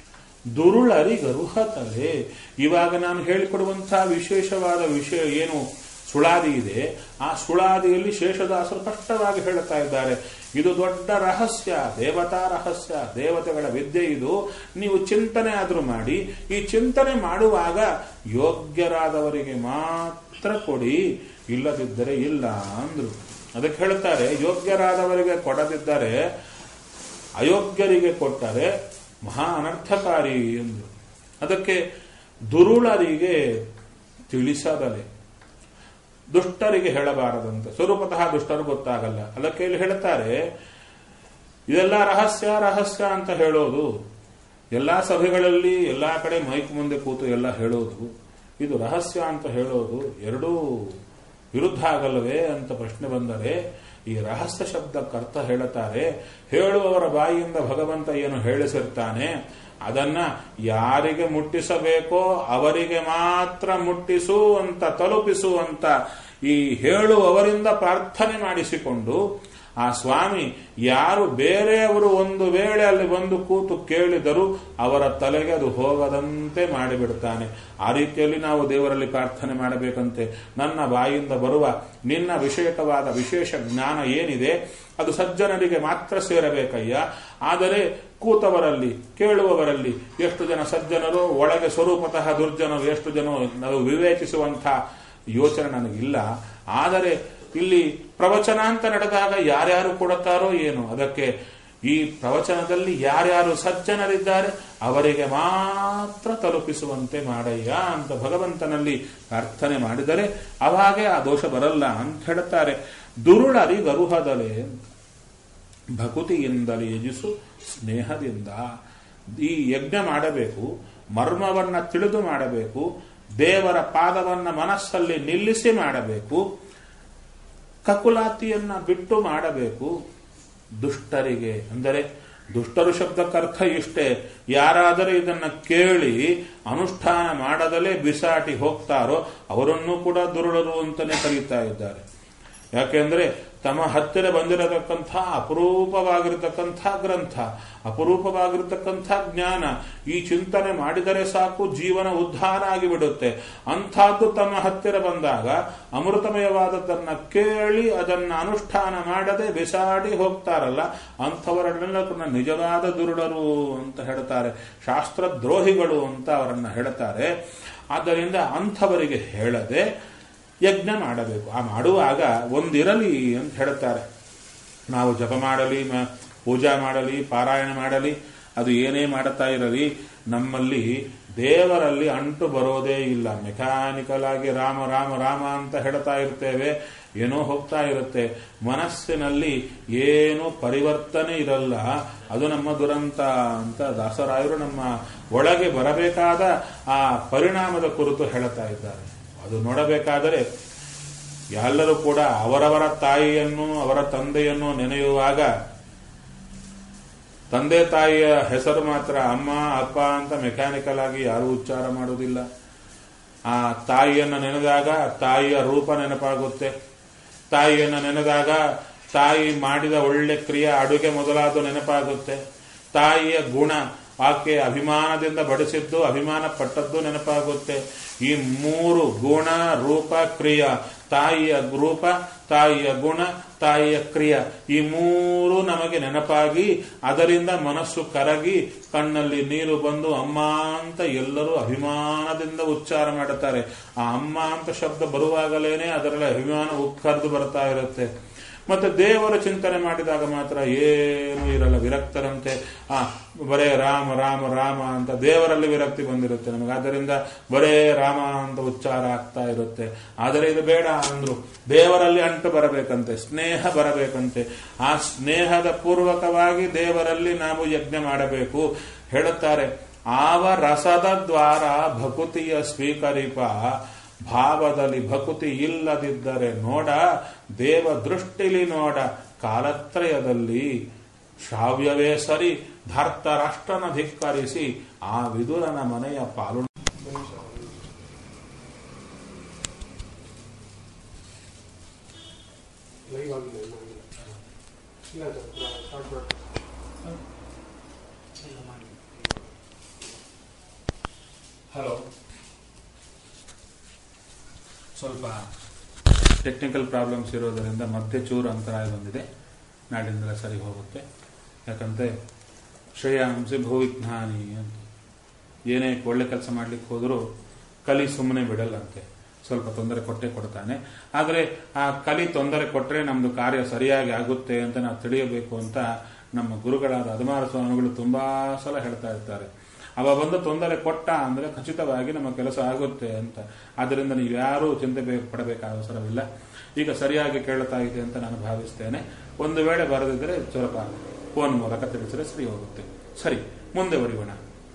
ದುರುಳರಿಗರುಹತಲೆ ಇವಾಗ ನಾನು ಹೇಳಿಕೊಡುವಂತಹ ವಿಶೇಷವಾದ ವಿಷಯ ಏನು ಸುಳಾದಿ ಇದೆ ಆ ಸುಳಾದಿಯಲ್ಲಿ ಶೇಷದಾಸರು ಸ್ಪಷ್ಟವಾಗಿ ಹೇಳುತ್ತಾ ಇದ್ದಾರೆ ಇದು ದೊಡ್ಡ ರಹಸ್ಯ ದೇವತಾ ರಹಸ್ಯ ದೇವತೆಗಳ ವಿದ್ಯೆ ಇದು ನೀವು ಚಿಂತನೆ ಆದರೂ ಮಾಡಿ ಈ ಚಿಂತನೆ ಮಾಡುವಾಗ ಯೋಗ್ಯರಾದವರಿಗೆ ಮಾತ್ರ ಕೊಡಿ ಇಲ್ಲದಿದ್ದರೆ ಇಲ್ಲ ಅಂದ್ರು ಅದಕ್ಕೆ ಹೇಳ್ತಾರೆ ಯೋಗ್ಯರಾದವರಿಗೆ ಕೊಡದಿದ್ದರೆ ಅಯೋಗ್ಯರಿಗೆ ಕೊಟ್ಟರೆ ಮಹಾ ಅನರ್ಥಕಾರಿ ಎಂದು ಅದಕ್ಕೆ ದುರುಳರಿಗೆ ತಿಳಿಸದಲೆ ದುಷ್ಟರಿಗೆ ಹೇಳಬಾರದಂತೆ ಸ್ವರೂಪತಃ ದುಷ್ಟರು ಗೊತ್ತಾಗಲ್ಲ ಅದಕ್ಕೆ ಇಲ್ಲಿ ಹೇಳ್ತಾರೆ ಇದೆಲ್ಲ ರಹಸ್ಯ ರಹಸ್ಯ ಅಂತ ಹೇಳೋದು ಎಲ್ಲಾ ಸಭೆಗಳಲ್ಲಿ ಎಲ್ಲಾ ಕಡೆ ಮೈಕ್ ಮುಂದೆ ಕೂತು ಎಲ್ಲ ಹೇಳೋದು ಇದು ರಹಸ್ಯ ಅಂತ ಹೇಳೋದು ಎರಡೂ ವಿರುದ್ಧ ಆಗಲ್ಲವೇ ಅಂತ ಪ್ರಶ್ನೆ ಬಂದರೆ ಈ ರಹಸ್ಯ ಶಬ್ದಕ್ಕೆ ಅರ್ಥ ಹೇಳುತ್ತಾರೆ ಹೇಳುವವರ ಬಾಯಿಯಿಂದ ಭಗವಂತ ಏನು ಹೇಳಿಸಿರ್ತಾನೆ ಅದನ್ನ ಯಾರಿಗೆ ಮುಟ್ಟಿಸಬೇಕೋ ಅವರಿಗೆ ಮಾತ್ರ ಮುಟ್ಟಿಸು ಅಂತ ತಲುಪಿಸು ಅಂತ ಈ ಹೇಳುವವರಿಂದ ಪ್ರಾರ್ಥನೆ ಮಾಡಿಸಿಕೊಂಡು ಆ ಸ್ವಾಮಿ ಯಾರು ಬೇರೆಯವರು ಒಂದು ವೇಳೆ ಅಲ್ಲಿ ಬಂದು ಕೂತು ಕೇಳಿದರೂ ಅವರ ತಲೆಗೆ ಅದು ಹೋಗದಂತೆ ಮಾಡಿಬಿಡ್ತಾನೆ ಆ ರೀತಿಯಲ್ಲಿ ನಾವು ದೇವರಲ್ಲಿ ಪ್ರಾರ್ಥನೆ ಮಾಡಬೇಕಂತೆ ನನ್ನ ಬಾಯಿಂದ ಬರುವ ನಿನ್ನ ವಿಷಯಕವಾದ ವಿಶೇಷ ಜ್ಞಾನ ಏನಿದೆ ಅದು ಸಜ್ಜನರಿಗೆ ಮಾತ್ರ ಸೇರಬೇಕಯ್ಯ ಆದರೆ ಕೂತವರಲ್ಲಿ ಕೇಳುವವರಲ್ಲಿ ಎಷ್ಟು ಜನ ಸಜ್ಜನರು ಒಳಗೆ ಸ್ವರೂಪತಃ ದುರ್ಜನರು ಎಷ್ಟು ಜನ ನಾವು ವಿವೇಚಿಸುವಂಥ ಯೋಚನೆ ನನಗಿಲ್ಲ ಆದರೆ ಇಲ್ಲಿ ಪ್ರವಚನ ಅಂತ ನಡೆದಾಗ ಯಾರ್ಯಾರು ಕೊಡುತ್ತಾರೋ ಏನು ಅದಕ್ಕೆ ಈ ಪ್ರವಚನದಲ್ಲಿ ಯಾರ್ಯಾರು ಸಜ್ಜನರಿದ್ದಾರೆ ಅವರಿಗೆ ಮಾತ್ರ ತಲುಪಿಸುವಂತೆ ಮಾಡಯ್ಯ ಅಂತ ಭಗವಂತನಲ್ಲಿ ಪ್ರಾರ್ಥನೆ ಮಾಡಿದರೆ ಅವಾಗೆ ಆ ದೋಷ ಬರಲ್ಲ ಅಂತ ಹೇಳುತ್ತಾರೆ ದುರುಳರಿ ಗರುಹದಲೆ ಭಕುತಿಯಿಂದಲೇ ಯಜಿಸು ಸ್ನೇಹದಿಂದ ಈ ಯಜ್ಞ ಮಾಡಬೇಕು ಮರ್ಮವನ್ನ ತಿಳಿದು ಮಾಡಬೇಕು ದೇವರ ಪಾದವನ್ನ ಮನಸ್ಸಲ್ಲಿ ನಿಲ್ಲಿಸಿ ಮಾಡಬೇಕು ಕಕುಲಾತಿಯನ್ನ ಬಿಟ್ಟು ಮಾಡಬೇಕು ದುಷ್ಟರಿಗೆ ಅಂದರೆ ದುಷ್ಟರು ಶಬ್ದಕ್ಕರ್ಥ ಇಷ್ಟೇ ಯಾರಾದರೂ ಇದನ್ನ ಕೇಳಿ ಅನುಷ್ಠಾನ ಮಾಡದಲೇ ಬಿಸಾಟಿ ಹೋಗ್ತಾರೋ ಅವರನ್ನೂ ಕೂಡ ದುರುಳರು ಅಂತಲೇ ಕರೀತಾ ಇದ್ದಾರೆ ಯಾಕೆಂದ್ರೆ ತಮ್ಮ ಹತ್ತಿರ ಬಂದಿರತಕ್ಕಂಥ ಅಪರೂಪವಾಗಿರತಕ್ಕಂಥ ಗ್ರಂಥ ಅಪರೂಪವಾಗಿರತಕ್ಕಂಥ ಜ್ಞಾನ ಈ ಚಿಂತನೆ ಮಾಡಿದರೆ ಸಾಕು ಜೀವನ ಉದ್ಧಾರ ಆಗಿಬಿಡುತ್ತೆ ಅಂಥದ್ದು ತಮ್ಮ ಹತ್ತಿರ ಬಂದಾಗ ಅಮೃತಮಯವಾದದ್ದನ್ನ ಕೇಳಿ ಅದನ್ನ ಅನುಷ್ಠಾನ ಮಾಡದೆ ಬಿಸಾಡಿ ಹೋಗ್ತಾರಲ್ಲ ಅಂಥವರನ್ನೆಲ್ಲ ನಿಜವಾದ ದುರುಡರು ಅಂತ ಹೇಳ್ತಾರೆ ಶಾಸ್ತ್ರದ್ರೋಹಿಗಳು ಅಂತ ಅವರನ್ನ ಹೇಳ್ತಾರೆ ಆದ್ದರಿಂದ ಅಂಥವರಿಗೆ ಹೇಳದೆ ಯಜ್ಞ ಮಾಡಬೇಕು ಆ ಮಾಡುವಾಗ ಒಂದಿರಲಿ ಅಂತ ಹೇಳುತ್ತಾರೆ ನಾವು ಜಪ ಮಾಡಲಿ ಪೂಜಾ ಮಾಡಲಿ ಪಾರಾಯಣ ಮಾಡಲಿ ಅದು ಏನೇ ಮಾಡುತ್ತಾ ಇರಲಿ ನಮ್ಮಲ್ಲಿ ದೇವರಲ್ಲಿ ಅಂಟು ಬರೋದೇ ಇಲ್ಲ ಮೆಕ್ಯಾನಿಕಲ್ ಆಗಿ ರಾಮ ರಾಮ ರಾಮ ಅಂತ ಹೇಳ್ತಾ ಇರ್ತೇವೆ ಏನೋ ಹೋಗ್ತಾ ಇರುತ್ತೆ ಮನಸ್ಸಿನಲ್ಲಿ ಏನು ಪರಿವರ್ತನೆ ಇರಲ್ಲ ಅದು ನಮ್ಮ ದುರಂತ ಅಂತ ದಾಸರಾಯರು ನಮ್ಮ ಒಳಗೆ ಬರಬೇಕಾದ ಆ ಪರಿಣಾಮದ ಕುರಿತು ಹೇಳ್ತಾ ಇದ್ದಾರೆ ಅದು ನೋಡಬೇಕಾದರೆ ಎಲ್ಲರೂ ಕೂಡ ಅವರವರ ತಾಯಿಯನ್ನು ಅವರ ತಂದೆಯನ್ನು ನೆನೆಯುವಾಗ ತಂದೆ ತಾಯಿಯ ಹೆಸರು ಮಾತ್ರ ಅಮ್ಮ ಅಪ್ಪ ಅಂತ ಮೆಕ್ಯಾನಿಕಲ್ ಆಗಿ ಯಾರೂ ಉಚ್ಚಾರ ಮಾಡೋದಿಲ್ಲ ಆ ತಾಯಿಯನ್ನು ನೆನೆದಾಗ ತಾಯಿಯ ರೂಪ ನೆನಪಾಗುತ್ತೆ ತಾಯಿಯನ್ನು ನೆನೆದಾಗ ತಾಯಿ ಮಾಡಿದ ಒಳ್ಳೆ ಕ್ರಿಯೆ ಅಡುಗೆ ಮೊದಲಾದ ನೆನಪಾಗುತ್ತೆ ತಾಯಿಯ ಗುಣ ಆಕೆ ಅಭಿಮಾನದಿಂದ ಬಡಿಸಿದ್ದು ಅಭಿಮಾನ ಪಟ್ಟದ್ದು ನೆನಪಾಗುತ್ತೆ ಈ ಮೂರು ಗುಣ ರೂಪ ಕ್ರಿಯಾ ತಾಯಿಯ ರೂಪ ತಾಯಿಯ ಗುಣ ತಾಯಿಯ ಕ್ರಿಯೆ ಈ ಮೂರು ನಮಗೆ ನೆನಪಾಗಿ ಅದರಿಂದ ಮನಸ್ಸು ಕರಗಿ ಕಣ್ಣಲ್ಲಿ ನೀರು ಬಂದು ಅಮ್ಮ ಅಂತ ಎಲ್ಲರೂ ಅಭಿಮಾನದಿಂದ ಉಚ್ಚಾರ ಮಾಡುತ್ತಾರೆ ಆ ಅಮ್ಮ ಅಂತ ಶಬ್ದ ಬರುವಾಗಲೇನೆ ಅದರಲ್ಲಿ ಅಭಿಮಾನ ಉಕ್ಕರ್ದು ಬರ್ತಾ ಇರುತ್ತೆ ಮತ್ತೆ ದೇವರ ಚಿಂತನೆ ಮಾಡಿದಾಗ ಮಾತ್ರ ಏನು ಇರಲ್ಲ ವಿರಕ್ತರಂತೆ ಆ ಬರೇ ರಾಮ ರಾಮ ರಾಮ ಅಂತ ದೇವರಲ್ಲಿ ವಿರಕ್ತಿ ಬಂದಿರುತ್ತೆ ನಮಗೆ ಆದ್ದರಿಂದ ಬರೇ ರಾಮ ಅಂತ ಉಚ್ಚಾರ ಆಗ್ತಾ ಇರುತ್ತೆ ಆದರೆ ಇದು ಬೇಡ ಅಂದ್ರು ದೇವರಲ್ಲಿ ಅಂಟು ಬರಬೇಕಂತೆ ಸ್ನೇಹ ಬರಬೇಕಂತೆ ಆ ಸ್ನೇಹದ ಪೂರ್ವಕವಾಗಿ ದೇವರಲ್ಲಿ ನಾವು ಯಜ್ಞ ಮಾಡಬೇಕು ಹೇಳುತ್ತಾರೆ ಆವ ರಸದ ದ್ವಾರ ಭಕುತಿಯ ಸ್ವೀಕರಿಪ ಭಾವದಲ್ಲಿ ಭಕುತಿ ಇಲ್ಲದಿದ್ದರೆ ನೋಡ ದೇವ ದೃಷ್ಟಿಲಿ ನೋಡ ಕಾಲತ್ರಯದಲ್ಲಿ ಶ್ರಾವ್ಯವೇ ಸರಿ ಧರ್ತ ರಾಷ್ಟ್ರನ ಧಿಕ್ಕರಿಸಿ ಆ ವಿದುರನ ಮನೆಯ ಪಾಲು ಲೈವ್ ಆಗಿದೆ ಇನ್ನೂ ಆಗಿಲ್ಲ ಇಲ್ಲ ಸರ್ ಸ್ಟಾರ್ಟ್ ಮಾಡಿ ಹಲೋ ಸ್ವಲ್ಪ ಟೆಕ್ನಿಕಲ್ ಪ್ರಾಬ್ಲಮ್ಸ್ ಇರೋದರಿಂದ ಮತ್ತೆ ಚೂರು ಅಂತರಾಯ ಬಂದಿದೆ ನಾಡಿಂದಲೇ ಸರಿ ಹೋಗುತ್ತೆ ಯಾಕಂದ್ರೆ ಶ್ರೇಯಾಂಸಿ ಭೂವಿಜ್ಞಾನಿ ಅಂತ ಏನೇ ಒಳ್ಳೆ ಕೆಲಸ ಮಾಡ್ಲಿಕ್ಕೆ ಹೋದರೂ ಕಲಿ ಸುಮ್ಮನೆ ಬಿಡಲ್ಲಂತೆ ಸ್ವಲ್ಪ ತೊಂದರೆ ಕೊಟ್ಟೆ ಕೊಡ್ತಾನೆ ಆದರೆ ಆ ಕಲಿ ತೊಂದರೆ ಕೊಟ್ಟರೆ ನಮ್ದು ಕಾರ್ಯ ಸರಿಯಾಗಿ ಆಗುತ್ತೆ ಅಂತ ನಾವು ತಿಳಿಯಬೇಕು ಅಂತ ನಮ್ಮ ಗುರುಗಳಾದ ಅಧಮಾರ ಸ್ವಾಮಿಗಳು ತುಂಬಾ ಸಲ ಹೇಳ್ತಾ ಇರ್ತಾರೆ ಅವ ಬಂದು ತೊಂದರೆ ಕೊಟ್ಟ ಅಂದ್ರೆ ಖಚಿತವಾಗಿ ನಮ್ಮ ಕೆಲಸ ಆಗುತ್ತೆ ಅಂತ ಆದ್ದರಿಂದ ನೀವು ಯಾರೂ ಚಿಂತೆ ಬೇ- ಪಡಬೇಕಾದ ಅವಸರವಿಲ್ಲ ಈಗ ಸರಿಯಾಗಿ ಕೇಳ್ತಾ ಇದೆ ಅಂತ ನಾನು ಭಾವಿಸ್ತೇನೆ ಒಂದು ವೇಳೆ ಬರದಿದ್ದರೆ ಸ್ವಲ್ಪ ಫೋನ್ ಮೂಲಕ ತಿಳಿಸಿದ್ರೆ ಸರಿ ಹೋಗುತ್ತೆ ಸರಿ ಮುಂದೆ ಬರೆಯೋಣ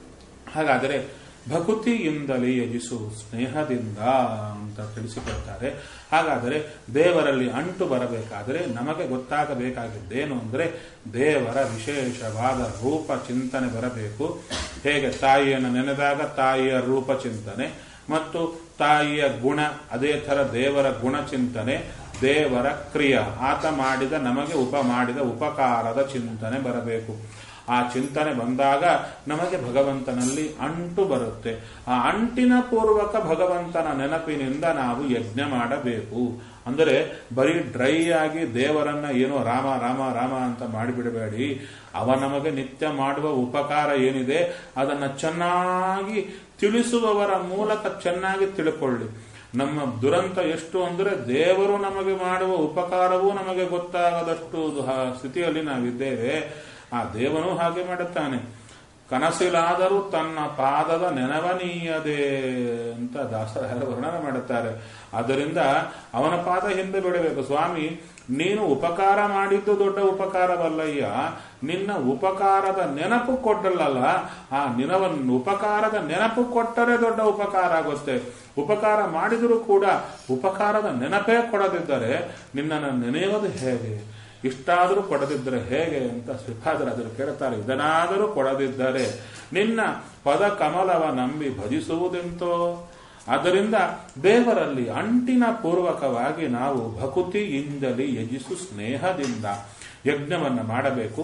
ಹಾಗಾದರೆ ಭಕುತಿಯಿಂದಲೇ ಯಜಿಸು ಸ್ನೇಹದಿಂದ ಅಂತ ತಿಳಿಸಿಕೊಡ್ತಾರೆ ಹಾಗಾದರೆ ದೇವರಲ್ಲಿ ಅಂಟು ಬರಬೇಕಾದರೆ ನಮಗೆ ಗೊತ್ತಾಗಬೇಕಾಗಿದ್ದೇನು ಅಂದರೆ ದೇವರ ವಿಶೇಷವಾದ ರೂಪ ಚಿಂತನೆ ಬರಬೇಕು ಹೇಗೆ ತಾಯಿಯನ್ನು ನೆನೆದಾಗ ತಾಯಿಯ ರೂಪ ಚಿಂತನೆ ಮತ್ತು ತಾಯಿಯ ಗುಣ ಅದೇ ಥರ ದೇವರ ಗುಣ ಚಿಂತನೆ ದೇವರ ಕ್ರಿಯ ಆತ ಮಾಡಿದ ನಮಗೆ ಉಪ ಮಾಡಿದ ಉಪಕಾರದ ಚಿಂತನೆ ಬರಬೇಕು ಆ ಚಿಂತನೆ ಬಂದಾಗ ನಮಗೆ ಭಗವಂತನಲ್ಲಿ ಅಂಟು ಬರುತ್ತೆ ಆ ಅಂಟಿನ ಪೂರ್ವಕ ಭಗವಂತನ ನೆನಪಿನಿಂದ ನಾವು ಯಜ್ಞ ಮಾಡಬೇಕು ಅಂದರೆ ಬರೀ ಡ್ರೈ ಆಗಿ ದೇವರನ್ನ ಏನೋ ರಾಮ ರಾಮ ರಾಮ ಅಂತ ಮಾಡಿಬಿಡಬೇಡಿ ಅವ ನಮಗೆ ನಿತ್ಯ ಮಾಡುವ ಉಪಕಾರ ಏನಿದೆ ಅದನ್ನ ಚೆನ್ನಾಗಿ ತಿಳಿಸುವವರ ಮೂಲಕ ಚೆನ್ನಾಗಿ ತಿಳ್ಕೊಳ್ಳಿ ನಮ್ಮ ದುರಂತ ಎಷ್ಟು ಅಂದರೆ ದೇವರು ನಮಗೆ ಮಾಡುವ ಉಪಕಾರವೂ ನಮಗೆ ಗೊತ್ತಾಗದಷ್ಟು ಹ- ಸ್ಥಿತಿಯಲ್ಲಿ ನಾವಿದ್ದೇವೆ ಆ ದೇವನು ಹಾಗೆ ಮಾಡುತ್ತಾನೆ ಕನಸಿಲಾದರೂ ತನ್ನ ಪಾದದ ನೆನವನೀಯದೆ ಅಂತ ದಾಸರಾಯರು ವರ್ಣನೆ ಮಾಡುತ್ತಾರೆ ಆದ್ದರಿಂದ ಅವನ ಪಾದ ಹಿಂದೆ ಬಿಡಬೇಕು ಸ್ವಾಮಿ ನೀನು ಉಪಕಾರ ಮಾಡಿದ್ದು ದೊಡ್ಡ ಉಪಕಾರವಲ್ಲಯ್ಯ ನಿನ್ನ ಉಪಕಾರದ ನೆನಪು ಕೊಟ್ಟಲ್ಲ ಆ ನಿನವನ್ನು ಉಪಕಾರದ ನೆನಪು ಕೊಟ್ಟರೆ ದೊಡ್ಡ ಉಪಕಾರ ಆಗುತ್ತೆ ಉಪಕಾರ ಮಾಡಿದರೂ ಕೂಡ ಉಪಕಾರದ ನೆನಪೇ ಕೊಡದಿದ್ದರೆ ನಿನ್ನನ್ನು ನೆನೆಯೋದು ಹೇಗೆ ಇಷ್ಟಾದರೂ ಕೊಡದಿದ್ದರೆ ಹೇಗೆ ಅಂತ ಶ್ರೀಪಾದರಾಜರು ಕೇಳುತ್ತಾರೆ ಇದನ್ನಾದರೂ ಕೊಡದಿದ್ದರೆ ನಿನ್ನ ಪದ ಕಮಲವ ನಂಬಿ ಭಜಿಸುವುದೆಂತೋ ಆದ್ದರಿಂದ ದೇವರಲ್ಲಿ ಅಂಟಿನ ಪೂರ್ವಕವಾಗಿ ನಾವು ಭಕುತಿಯಿಂದಲೇ ಯಜಿಸು ಸ್ನೇಹದಿಂದ ಯಜ್ಞವನ್ನು ಮಾಡಬೇಕು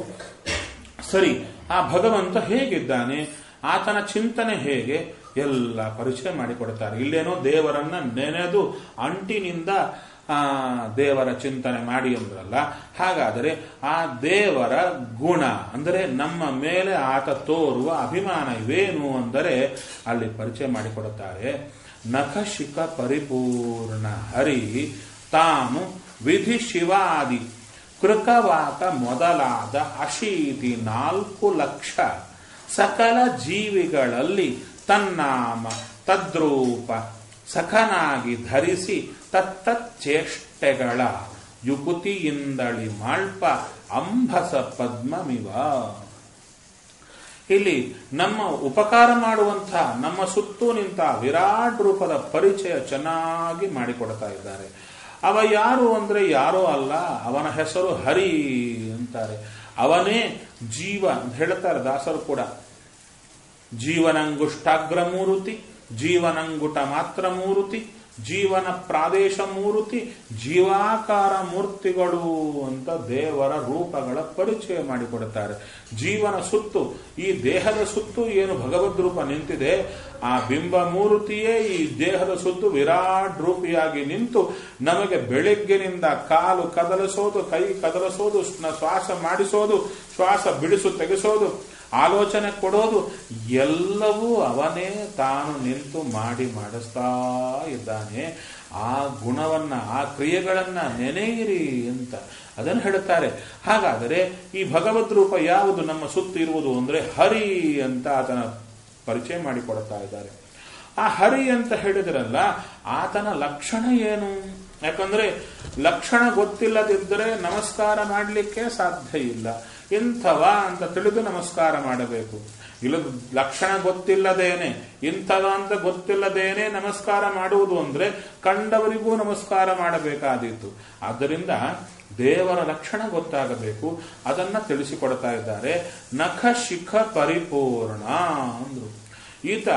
ಸರಿ ಆ ಭಗವಂತ ಹೇಗಿದ್ದಾನೆ ಆತನ ಚಿಂತನೆ ಹೇಗೆ ಎಲ್ಲ ಪರಿಚಯ ಮಾಡಿಕೊಡ್ತಾರೆ ಇಲ್ಲೇನೋ ದೇವರನ್ನ ನೆನೆದು ಅಂಟಿನಿಂದ ಆ ದೇವರ ಚಿಂತನೆ ಮಾಡಿ ಅಂದ್ರಲ್ಲ ಹಾಗಾದರೆ ಆ ದೇವರ ಗುಣ ಅಂದರೆ ನಮ್ಮ ಮೇಲೆ ಆತ ತೋರುವ ಅಭಿಮಾನ ಇವೇನು ಅಂದರೆ ಅಲ್ಲಿ ಪರಿಚಯ ಮಾಡಿಕೊಡುತ್ತಾರೆ ನಖಶಿಖ ಪರಿಪೂರ್ಣ ಹರಿ ತಾನು ವಿಧಿ ಶಿವಾದಿ ಕೃಕವಾತ ಮೊದಲಾದ ಅಶೀತಿ ನಾಲ್ಕು ಲಕ್ಷ ಸಕಲ ಜೀವಿಗಳಲ್ಲಿ ತನ್ನಾಮ ತದ್ರೂಪ ಸಖನಾಗಿ ಧರಿಸಿ ತತ್ತಚ್ಚೇಷ್ಟೆಗಳ ಯುಗುತಿಯಿಂದಳಿ ಮಾಳ್ಪ ಅಂಬಸ ಪದ್ಮಮಿವ ಇಲ್ಲಿ ನಮ್ಮ ಉಪಕಾರ ಮಾಡುವಂಥ ನಮ್ಮ ಸುತ್ತೂ ನಿಂತ ವಿರಾಟ್ ರೂಪದ ಪರಿಚಯ ಚೆನ್ನಾಗಿ ಮಾಡಿಕೊಡ್ತಾ ಇದ್ದಾರೆ ಅವ ಯಾರು ಅಂದ್ರೆ ಯಾರೋ ಅಲ್ಲ ಅವನ ಹೆಸರು ಹರಿ ಅಂತಾರೆ ಅವನೇ ಜೀವ ಅಂತ ಹೇಳ್ತಾರೆ ದಾಸರು ಕೂಡ ಜೀವನಂಗುಷ್ಟಾಗ್ರ ಮೂರುತಿ ಜೀವನಂಗುಟ ಮಾತ್ರ ಮೂರುತಿ ಜೀವನ ಪ್ರಾದೇಶ ಮೂರುತಿ ಜೀವಾಕಾರ ಮೂರ್ತಿಗಳು ಅಂತ ದೇವರ ರೂಪಗಳ ಪರಿಚಯ ಮಾಡಿಕೊಡುತ್ತಾರೆ ಜೀವನ ಸುತ್ತು ಈ ದೇಹದ ಸುತ್ತು ಏನು ಭಗವದ್ ರೂಪ ನಿಂತಿದೆ ಆ ಬಿಂಬ ಮೂರ್ತಿಯೇ ಈ ದೇಹದ ಸುತ್ತು ವಿರಾಟ್ ರೂಪಿಯಾಗಿ ನಿಂತು ನಮಗೆ ಬೆಳಗ್ಗಿನಿಂದ ಕಾಲು ಕದಲಿಸೋದು ಕೈ ಕದಲಿಸೋದು ಶ್ವಾಸ ಮಾಡಿಸೋದು ಶ್ವಾಸ ಬಿಡಿಸು ತೆಗೆಸೋದು ಆಲೋಚನೆ ಕೊಡೋದು ಎಲ್ಲವೂ ಅವನೇ ತಾನು ನಿಂತು ಮಾಡಿ ಮಾಡಿಸ್ತಾ ಇದ್ದಾನೆ ಆ ಗುಣವನ್ನ ಆ ಕ್ರಿಯೆಗಳನ್ನ ನೆನೆಯಿರಿ ಅಂತ ಅದನ್ನು ಹೇಳುತ್ತಾರೆ ಹಾಗಾದರೆ ಈ ಭಗವದ್ ರೂಪ ಯಾವುದು ನಮ್ಮ ಸುತ್ತು ಇರುವುದು ಅಂದ್ರೆ ಹರಿ ಅಂತ ಆತನ ಪರಿಚಯ ಮಾಡಿಕೊಡ್ತಾ ಇದ್ದಾರೆ ಆ ಹರಿ ಅಂತ ಹೇಳಿದ್ರಲ್ಲ ಆತನ ಲಕ್ಷಣ ಏನು ಯಾಕಂದ್ರೆ ಲಕ್ಷಣ ಗೊತ್ತಿಲ್ಲದಿದ್ದರೆ ನಮಸ್ಕಾರ ಮಾಡಲಿಕ್ಕೆ ಸಾಧ್ಯ ಇಲ್ಲ ಇಂಥವ ಅಂತ ತಿಳಿದು ನಮಸ್ಕಾರ ಮಾಡಬೇಕು ಇಲ್ಲ ಲಕ್ಷಣ ಗೊತ್ತಿಲ್ಲದೇನೆ ಇಂಥವ ಅಂತ ಗೊತ್ತಿಲ್ಲದೇನೆ ನಮಸ್ಕಾರ ಮಾಡುವುದು ಅಂದ್ರೆ ಕಂಡವರಿಗೂ ನಮಸ್ಕಾರ ಮಾಡಬೇಕಾದೀತು ಆದ್ದರಿಂದ ದೇವರ ಲಕ್ಷಣ ಗೊತ್ತಾಗಬೇಕು ಅದನ್ನ ತಿಳಿಸಿಕೊಡ್ತಾ ಇದ್ದಾರೆ ನಖ ಶಿಖ ಪರಿಪೂರ್ಣ ಅಂದ್ರು ಈತ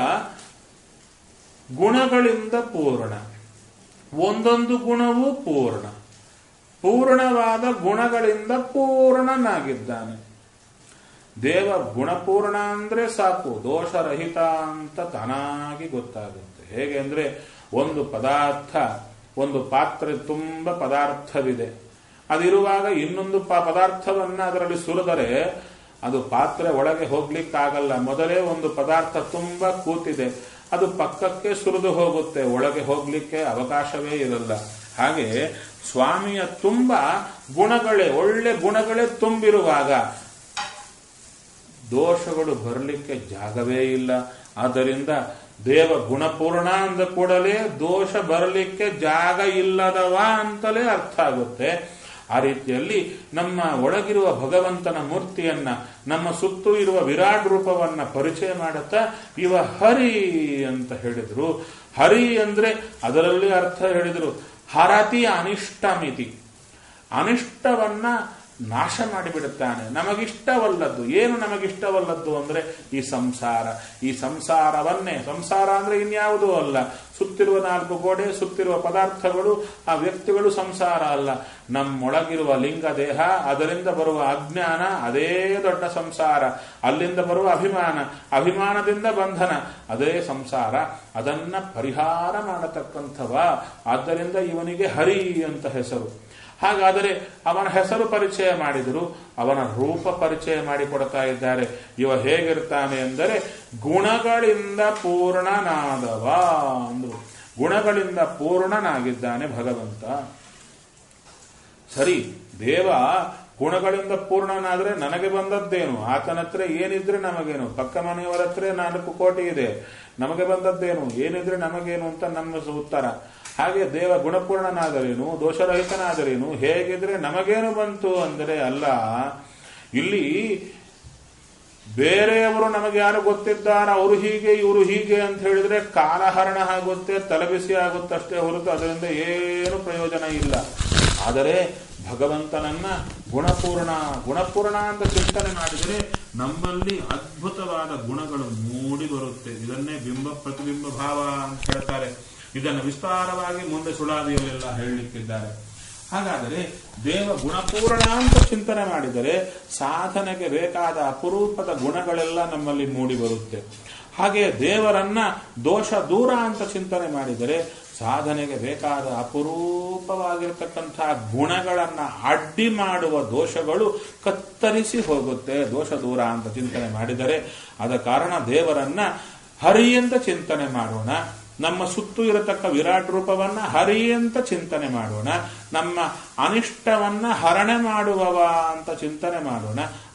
ಗುಣಗಳಿಂದ ಪೂರ್ಣ ಒಂದೊಂದು ಗುಣವೂ ಪೂರ್ಣ ಪೂರ್ಣವಾದ ಗುಣಗಳಿಂದ ಪೂರ್ಣನಾಗಿದ್ದಾನೆ ದೇವ ಗುಣಪೂರ್ಣ ಅಂದ್ರೆ ಸಾಕು ದೋಷರಹಿತ ಅಂತ ತಾನಾಗಿ ಗೊತ್ತಾಗುತ್ತೆ ಹೇಗೆ ಅಂದ್ರೆ ಒಂದು ಪದಾರ್ಥ ಒಂದು ಪಾತ್ರೆ ತುಂಬ ಪದಾರ್ಥವಿದೆ ಅದಿರುವಾಗ ಇನ್ನೊಂದು ಪದಾರ್ಥವನ್ನ ಅದರಲ್ಲಿ ಸುರಿದರೆ ಅದು ಪಾತ್ರೆ ಒಳಗೆ ಹೋಗ್ಲಿಕ್ಕಾಗಲ್ಲ ಮೊದಲೇ ಒಂದು ಪದಾರ್ಥ ತುಂಬ ಕೂತಿದೆ ಅದು ಪಕ್ಕಕ್ಕೆ ಸುರಿದು ಹೋಗುತ್ತೆ ಒಳಗೆ ಹೋಗ್ಲಿಕ್ಕೆ ಅವಕಾಶವೇ ಇರಲ್ಲ ಹಾಗೆ ಸ್ವಾಮಿಯ ತುಂಬ ಗುಣಗಳೇ ಒಳ್ಳೆ ಗುಣಗಳೇ ತುಂಬಿರುವಾಗ ದೋಷಗಳು ಬರಲಿಕ್ಕೆ ಜಾಗವೇ ಇಲ್ಲ ಆದ್ದರಿಂದ ದೇವ ಗುಣಪೂರ್ಣ ಅಂದ ಕೂಡಲೇ ದೋಷ ಬರಲಿಕ್ಕೆ ಜಾಗ ಇಲ್ಲದವ ಅಂತಲೇ ಅರ್ಥ ಆಗುತ್ತೆ ಆ ರೀತಿಯಲ್ಲಿ ನಮ್ಮ ಒಳಗಿರುವ ಭಗವಂತನ ಮೂರ್ತಿಯನ್ನ ನಮ್ಮ ಸುತ್ತೂ ಇರುವ ವಿರಾಟ್ ರೂಪವನ್ನ ಪರಿಚಯ ಮಾಡುತ್ತಾ ಇವ ಹರಿ ಅಂತ ಹೇಳಿದ್ರು ಹರಿ ಅಂದ್ರೆ ಅದರಲ್ಲಿ ಅರ್ಥ ಹೇಳಿದ್ರು ಹರತಿ ಅನಿಷ್ಟಮಿತಿ ಅನಿಷ್ಟವನ್ನ ನಾಶ ಮಾಡಿಬಿಡುತ್ತಾನೆ ನಮಗಿಷ್ಟವಲ್ಲದ್ದು ಏನು ನಮಗಿಷ್ಟವಲ್ಲದ್ದು ಅಂದ್ರೆ ಈ ಸಂಸಾರ ಈ ಸಂಸಾರವನ್ನೇ ಸಂಸಾರ ಅಂದ್ರೆ ಇನ್ಯಾವುದೂ ಅಲ್ಲ ಸುತ್ತಿರುವ ನಾಲ್ಕು ಗೋಡೆ ಸುತ್ತಿರುವ ಪದಾರ್ಥಗಳು ಆ ವ್ಯಕ್ತಿಗಳು ಸಂಸಾರ ಅಲ್ಲ ನಮ್ಮೊಳಗಿರುವ ಲಿಂಗ ದೇಹ ಅದರಿಂದ ಬರುವ ಅಜ್ಞಾನ ಅದೇ ದೊಡ್ಡ ಸಂಸಾರ ಅಲ್ಲಿಂದ ಬರುವ ಅಭಿಮಾನ ಅಭಿಮಾನದಿಂದ ಬಂಧನ ಅದೇ ಸಂಸಾರ ಅದನ್ನ ಪರಿಹಾರ ಮಾಡತಕ್ಕಂಥವ ಆದ್ದರಿಂದ ಇವನಿಗೆ ಹರಿ ಅಂತ ಹೆಸರು ಹಾಗಾದರೆ ಅವನ ಹೆಸರು ಪರಿಚಯ ಮಾಡಿದರು ಅವನ ರೂಪ ಪರಿಚಯ ಮಾಡಿಕೊಡ್ತಾ ಇದ್ದಾರೆ ಇವ ಹೇಗಿರ್ತಾನೆ ಎಂದರೆ ಗುಣಗಳಿಂದ ಪೂರ್ಣನಾದವ ಅಂದ್ರು ಗುಣಗಳಿಂದ ಪೂರ್ಣನಾಗಿದ್ದಾನೆ ಭಗವಂತ ಸರಿ ದೇವ ಗುಣಗಳಿಂದ ಪೂರ್ಣನಾದ್ರೆ ನನಗೆ ಬಂದದ್ದೇನು ಆತನ ಹತ್ರ ಏನಿದ್ರೆ ನಮಗೇನು ಪಕ್ಕ ಮನೆಯವರ ಹತ್ರ ನಾಲ್ಕು ಕೋಟಿ ಇದೆ ನಮಗೆ ಬಂದದ್ದೇನು ಏನಿದ್ರೆ ನಮಗೇನು ಅಂತ ನಮ್ಮ ಉತ್ತರ ಹಾಗೆ ದೇವ ಗುಣಪೂರ್ಣನಾದರೇನು ದೋಷರಹಿತನಾದರೇನು ಹೇಗಿದ್ರೆ ನಮಗೇನು ಬಂತು ಅಂದರೆ ಅಲ್ಲ ಇಲ್ಲಿ ಬೇರೆಯವರು ನಮಗೆ ಯಾರು ಗೊತ್ತಿದ್ದಾರ ಅವರು ಹೀಗೆ ಇವರು ಹೀಗೆ ಅಂತ ಹೇಳಿದ್ರೆ ಕಾಲಹರಣ ಆಗುತ್ತೆ ತಲೆಬಿಸಿ ಆಗುತ್ತಷ್ಟೇ ಹೊರತು ಅದರಿಂದ ಏನು ಪ್ರಯೋಜನ ಇಲ್ಲ ಆದರೆ ಭಗವಂತನನ್ನ ಗುಣಪೂರ್ಣ ಗುಣಪೂರ್ಣ ಅಂತ ಚಿಂತನೆ ಮಾಡಿದರೆ ನಮ್ಮಲ್ಲಿ ಅದ್ಭುತವಾದ ಗುಣಗಳು ಮೂಡಿ ಬರುತ್ತೆ ಇದನ್ನೇ ಬಿಂಬ ಪ್ರತಿಬಿಂಬ ಭಾವ ಅಂತ ಹೇಳ್ತಾರೆ ಇದನ್ನು ವಿಸ್ತಾರವಾಗಿ ಮುಂದೆ ಸುಳಾದಿಯಲ್ಲೆಲ್ಲ ಹೇಳಲಿಕ್ಕಿದ್ದಾರೆ ಹಾಗಾದರೆ ದೇವ ಗುಣಪೂರ್ಣ ಅಂತ ಚಿಂತನೆ ಮಾಡಿದರೆ ಸಾಧನೆಗೆ ಬೇಕಾದ ಅಪರೂಪದ ಗುಣಗಳೆಲ್ಲ ನಮ್ಮಲ್ಲಿ ಮೂಡಿ ಬರುತ್ತೆ ಹಾಗೆ ದೇವರನ್ನ ದೋಷ ದೂರ ಅಂತ ಚಿಂತನೆ ಮಾಡಿದರೆ ಸಾಧನೆಗೆ ಬೇಕಾದ ಅಪರೂಪವಾಗಿರತಕ್ಕಂತಹ ಗುಣಗಳನ್ನ ಅಡ್ಡಿ ಮಾಡುವ ದೋಷಗಳು ಕತ್ತರಿಸಿ ಹೋಗುತ್ತೆ ದೋಷ ದೂರ ಅಂತ ಚಿಂತನೆ ಮಾಡಿದರೆ ಆದ ಕಾರಣ ದೇವರನ್ನ ಹರಿ ಅಂತ ಚಿಂತನೆ ಮಾಡೋಣ ನಮ್ಮ ಸುತ್ತು ಇರತಕ್ಕ ವಿರಾಟ್ ರೂಪವನ್ನ ಹರಿ ಅಂತ ಚಿಂತನೆ ಮಾಡೋಣ ನಮ್ಮ ಅನಿಷ್ಟವನ್ನ ಹರಣೆ ಮಾಡುವವ ಅಂತ ಚಿಂತನೆ ಮಾಡೋಣ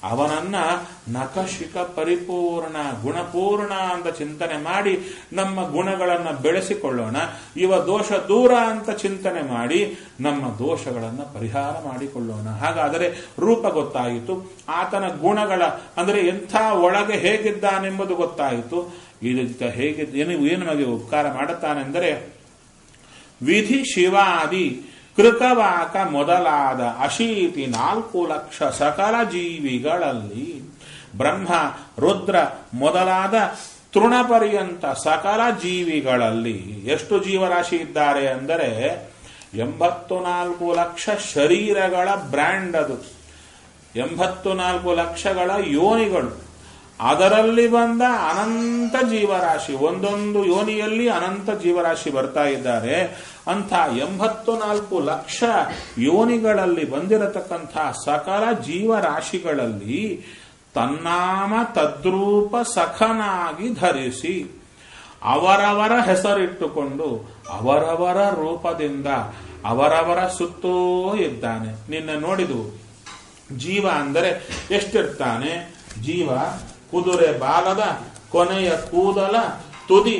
ಅವನನ್ನ ನಕಶಿಕ ಪರಿಪೂರ್ಣ ಗುಣಪೂರ್ಣ ಅಂತ ಚಿಂತನೆ ಮಾಡಿ ನಮ್ಮ ಗುಣಗಳನ್ನು ಬೆಳೆಸಿಕೊಳ್ಳೋಣ ಇವ ದೋಷ ದೂರ ಅಂತ ಚಿಂತನೆ ಮಾಡಿ ನಮ್ಮ ದೋಷಗಳನ್ನು ಪರಿಹಾರ ಮಾಡಿಕೊಳ್ಳೋಣ ಹಾಗಾದರೆ ರೂಪ ಗೊತ್ತಾಯಿತು ಆತನ ಗುಣಗಳ ಅಂದರೆ ಎಂಥ ಒಳಗೆ ಹೇಗಿದ್ದಾನೆಂಬುದು ಗೊತ್ತಾಯಿತು ಇದಕ್ಕೆ ಹೇಗೆ ಏನು ಏನು ನಮಗೆ ಉಪಕಾರ ಮಾಡುತ್ತಾನೆಂದರೆ ವಿಧಿ ಶಿವಾದಿ ಕೃಕವಾಕ ಮೊದಲಾದ ಅಶೀತಿ ನಾಲ್ಕು ಲಕ್ಷ ಸಕಲ ಜೀವಿಗಳಲ್ಲಿ ಬ್ರಹ್ಮ ರುದ್ರ ಮೊದಲಾದ ತೃಣಪರ್ಯಂತ ಸಕಲ ಜೀವಿಗಳಲ್ಲಿ ಎಷ್ಟು ಜೀವರಾಶಿ ಇದ್ದಾರೆ ಅಂದರೆ ಎಂಬತ್ತು ನಾಲ್ಕು ಲಕ್ಷ ಶರೀರಗಳ ಬ್ರ್ಯಾಂಡ್ ಅದು ಎಂಬತ್ತು ನಾಲ್ಕು ಲಕ್ಷಗಳ ಯೋನಿಗಳು ಅದರಲ್ಲಿ ಬಂದ ಅನಂತ ಜೀವರಾಶಿ ಒಂದೊಂದು ಯೋನಿಯಲ್ಲಿ ಅನಂತ ಜೀವರಾಶಿ ಬರ್ತಾ ಇದ್ದಾರೆ ಅಂಥ ಎಂಬತ್ತು ನಾಲ್ಕು ಲಕ್ಷ ಯೋನಿಗಳಲ್ಲಿ ಬಂದಿರತಕ್ಕಂಥ ಸಕಲ ಜೀವರಾಶಿಗಳಲ್ಲಿ ತನ್ನಾಮ ತದ್ರೂಪ ಸಖನಾಗಿ ಧರಿಸಿ ಅವರವರ ಹೆಸರಿಟ್ಟುಕೊಂಡು ಅವರವರ ರೂಪದಿಂದ ಅವರವರ ಸುತ್ತೂ ಇದ್ದಾನೆ ನಿನ್ನೆ ನೋಡಿದು ಜೀವ ಅಂದರೆ ಎಷ್ಟಿರ್ತಾನೆ ಜೀವ ಕುದುರೆ ಬಾಲದ ಕೊನೆಯ ಕೂದಲ ತುದಿ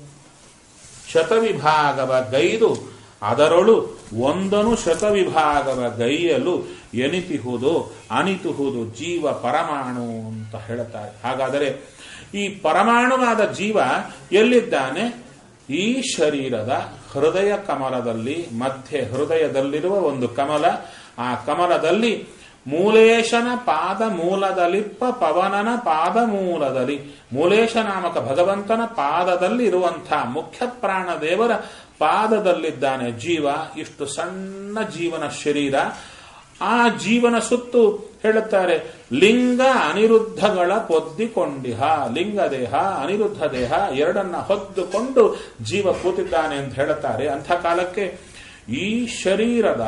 ಶತವಿಭಾಗವ ಗೈದು ಅದರೊಳು ಒಂದನು ಶತವಿಭಾಗವ ಗೈಯಲು ಎನಿತಿಹುದು ಅನಿತುಹುದು ಜೀವ ಪರಮಾಣು ಅಂತ ಹೇಳ್ತಾರೆ ಹಾಗಾದರೆ ಈ ಪರಮಾಣುವಾದ ಜೀವ ಎಲ್ಲಿದ್ದಾನೆ ಈ ಶರೀರದ ಹೃದಯ ಕಮಲದಲ್ಲಿ ಮಧ್ಯೆ ಹೃದಯದಲ್ಲಿರುವ ಒಂದು ಕಮಲ ಆ ಕಮಲದಲ್ಲಿ ಮೂಲೇಶನ ಪಾದ ಮೂಲದಲಿಪ್ಪ ಪವನನ ಪಾದ ಮೂಲದಲ್ಲಿ ಮೂಲೇಶ ನಾಮಕ ಭಗವಂತನ ಪಾದದಲ್ಲಿ ಇರುವಂತಹ ಮುಖ್ಯ ಪ್ರಾಣ ದೇವರ ಪಾದದಲ್ಲಿದ್ದಾನೆ ಜೀವ ಇಷ್ಟು ಸಣ್ಣ ಜೀವನ ಶರೀರ ಆ ಜೀವನ ಸುತ್ತು ಹೇಳುತ್ತಾರೆ ಲಿಂಗ ಅನಿರುದ್ಧಗಳ ಪೊದ್ದಿಕೊಂಡಿಹ ಲಿಂಗ ದೇಹ ಅನಿರುದ್ಧ ದೇಹ ಎರಡನ್ನ ಹೊದ್ದುಕೊಂಡು ಜೀವ ಕೂತಿದ್ದಾನೆ ಅಂತ ಹೇಳುತ್ತಾರೆ ಅಂಥ ಕಾಲಕ್ಕೆ ಈ ಶರೀರದ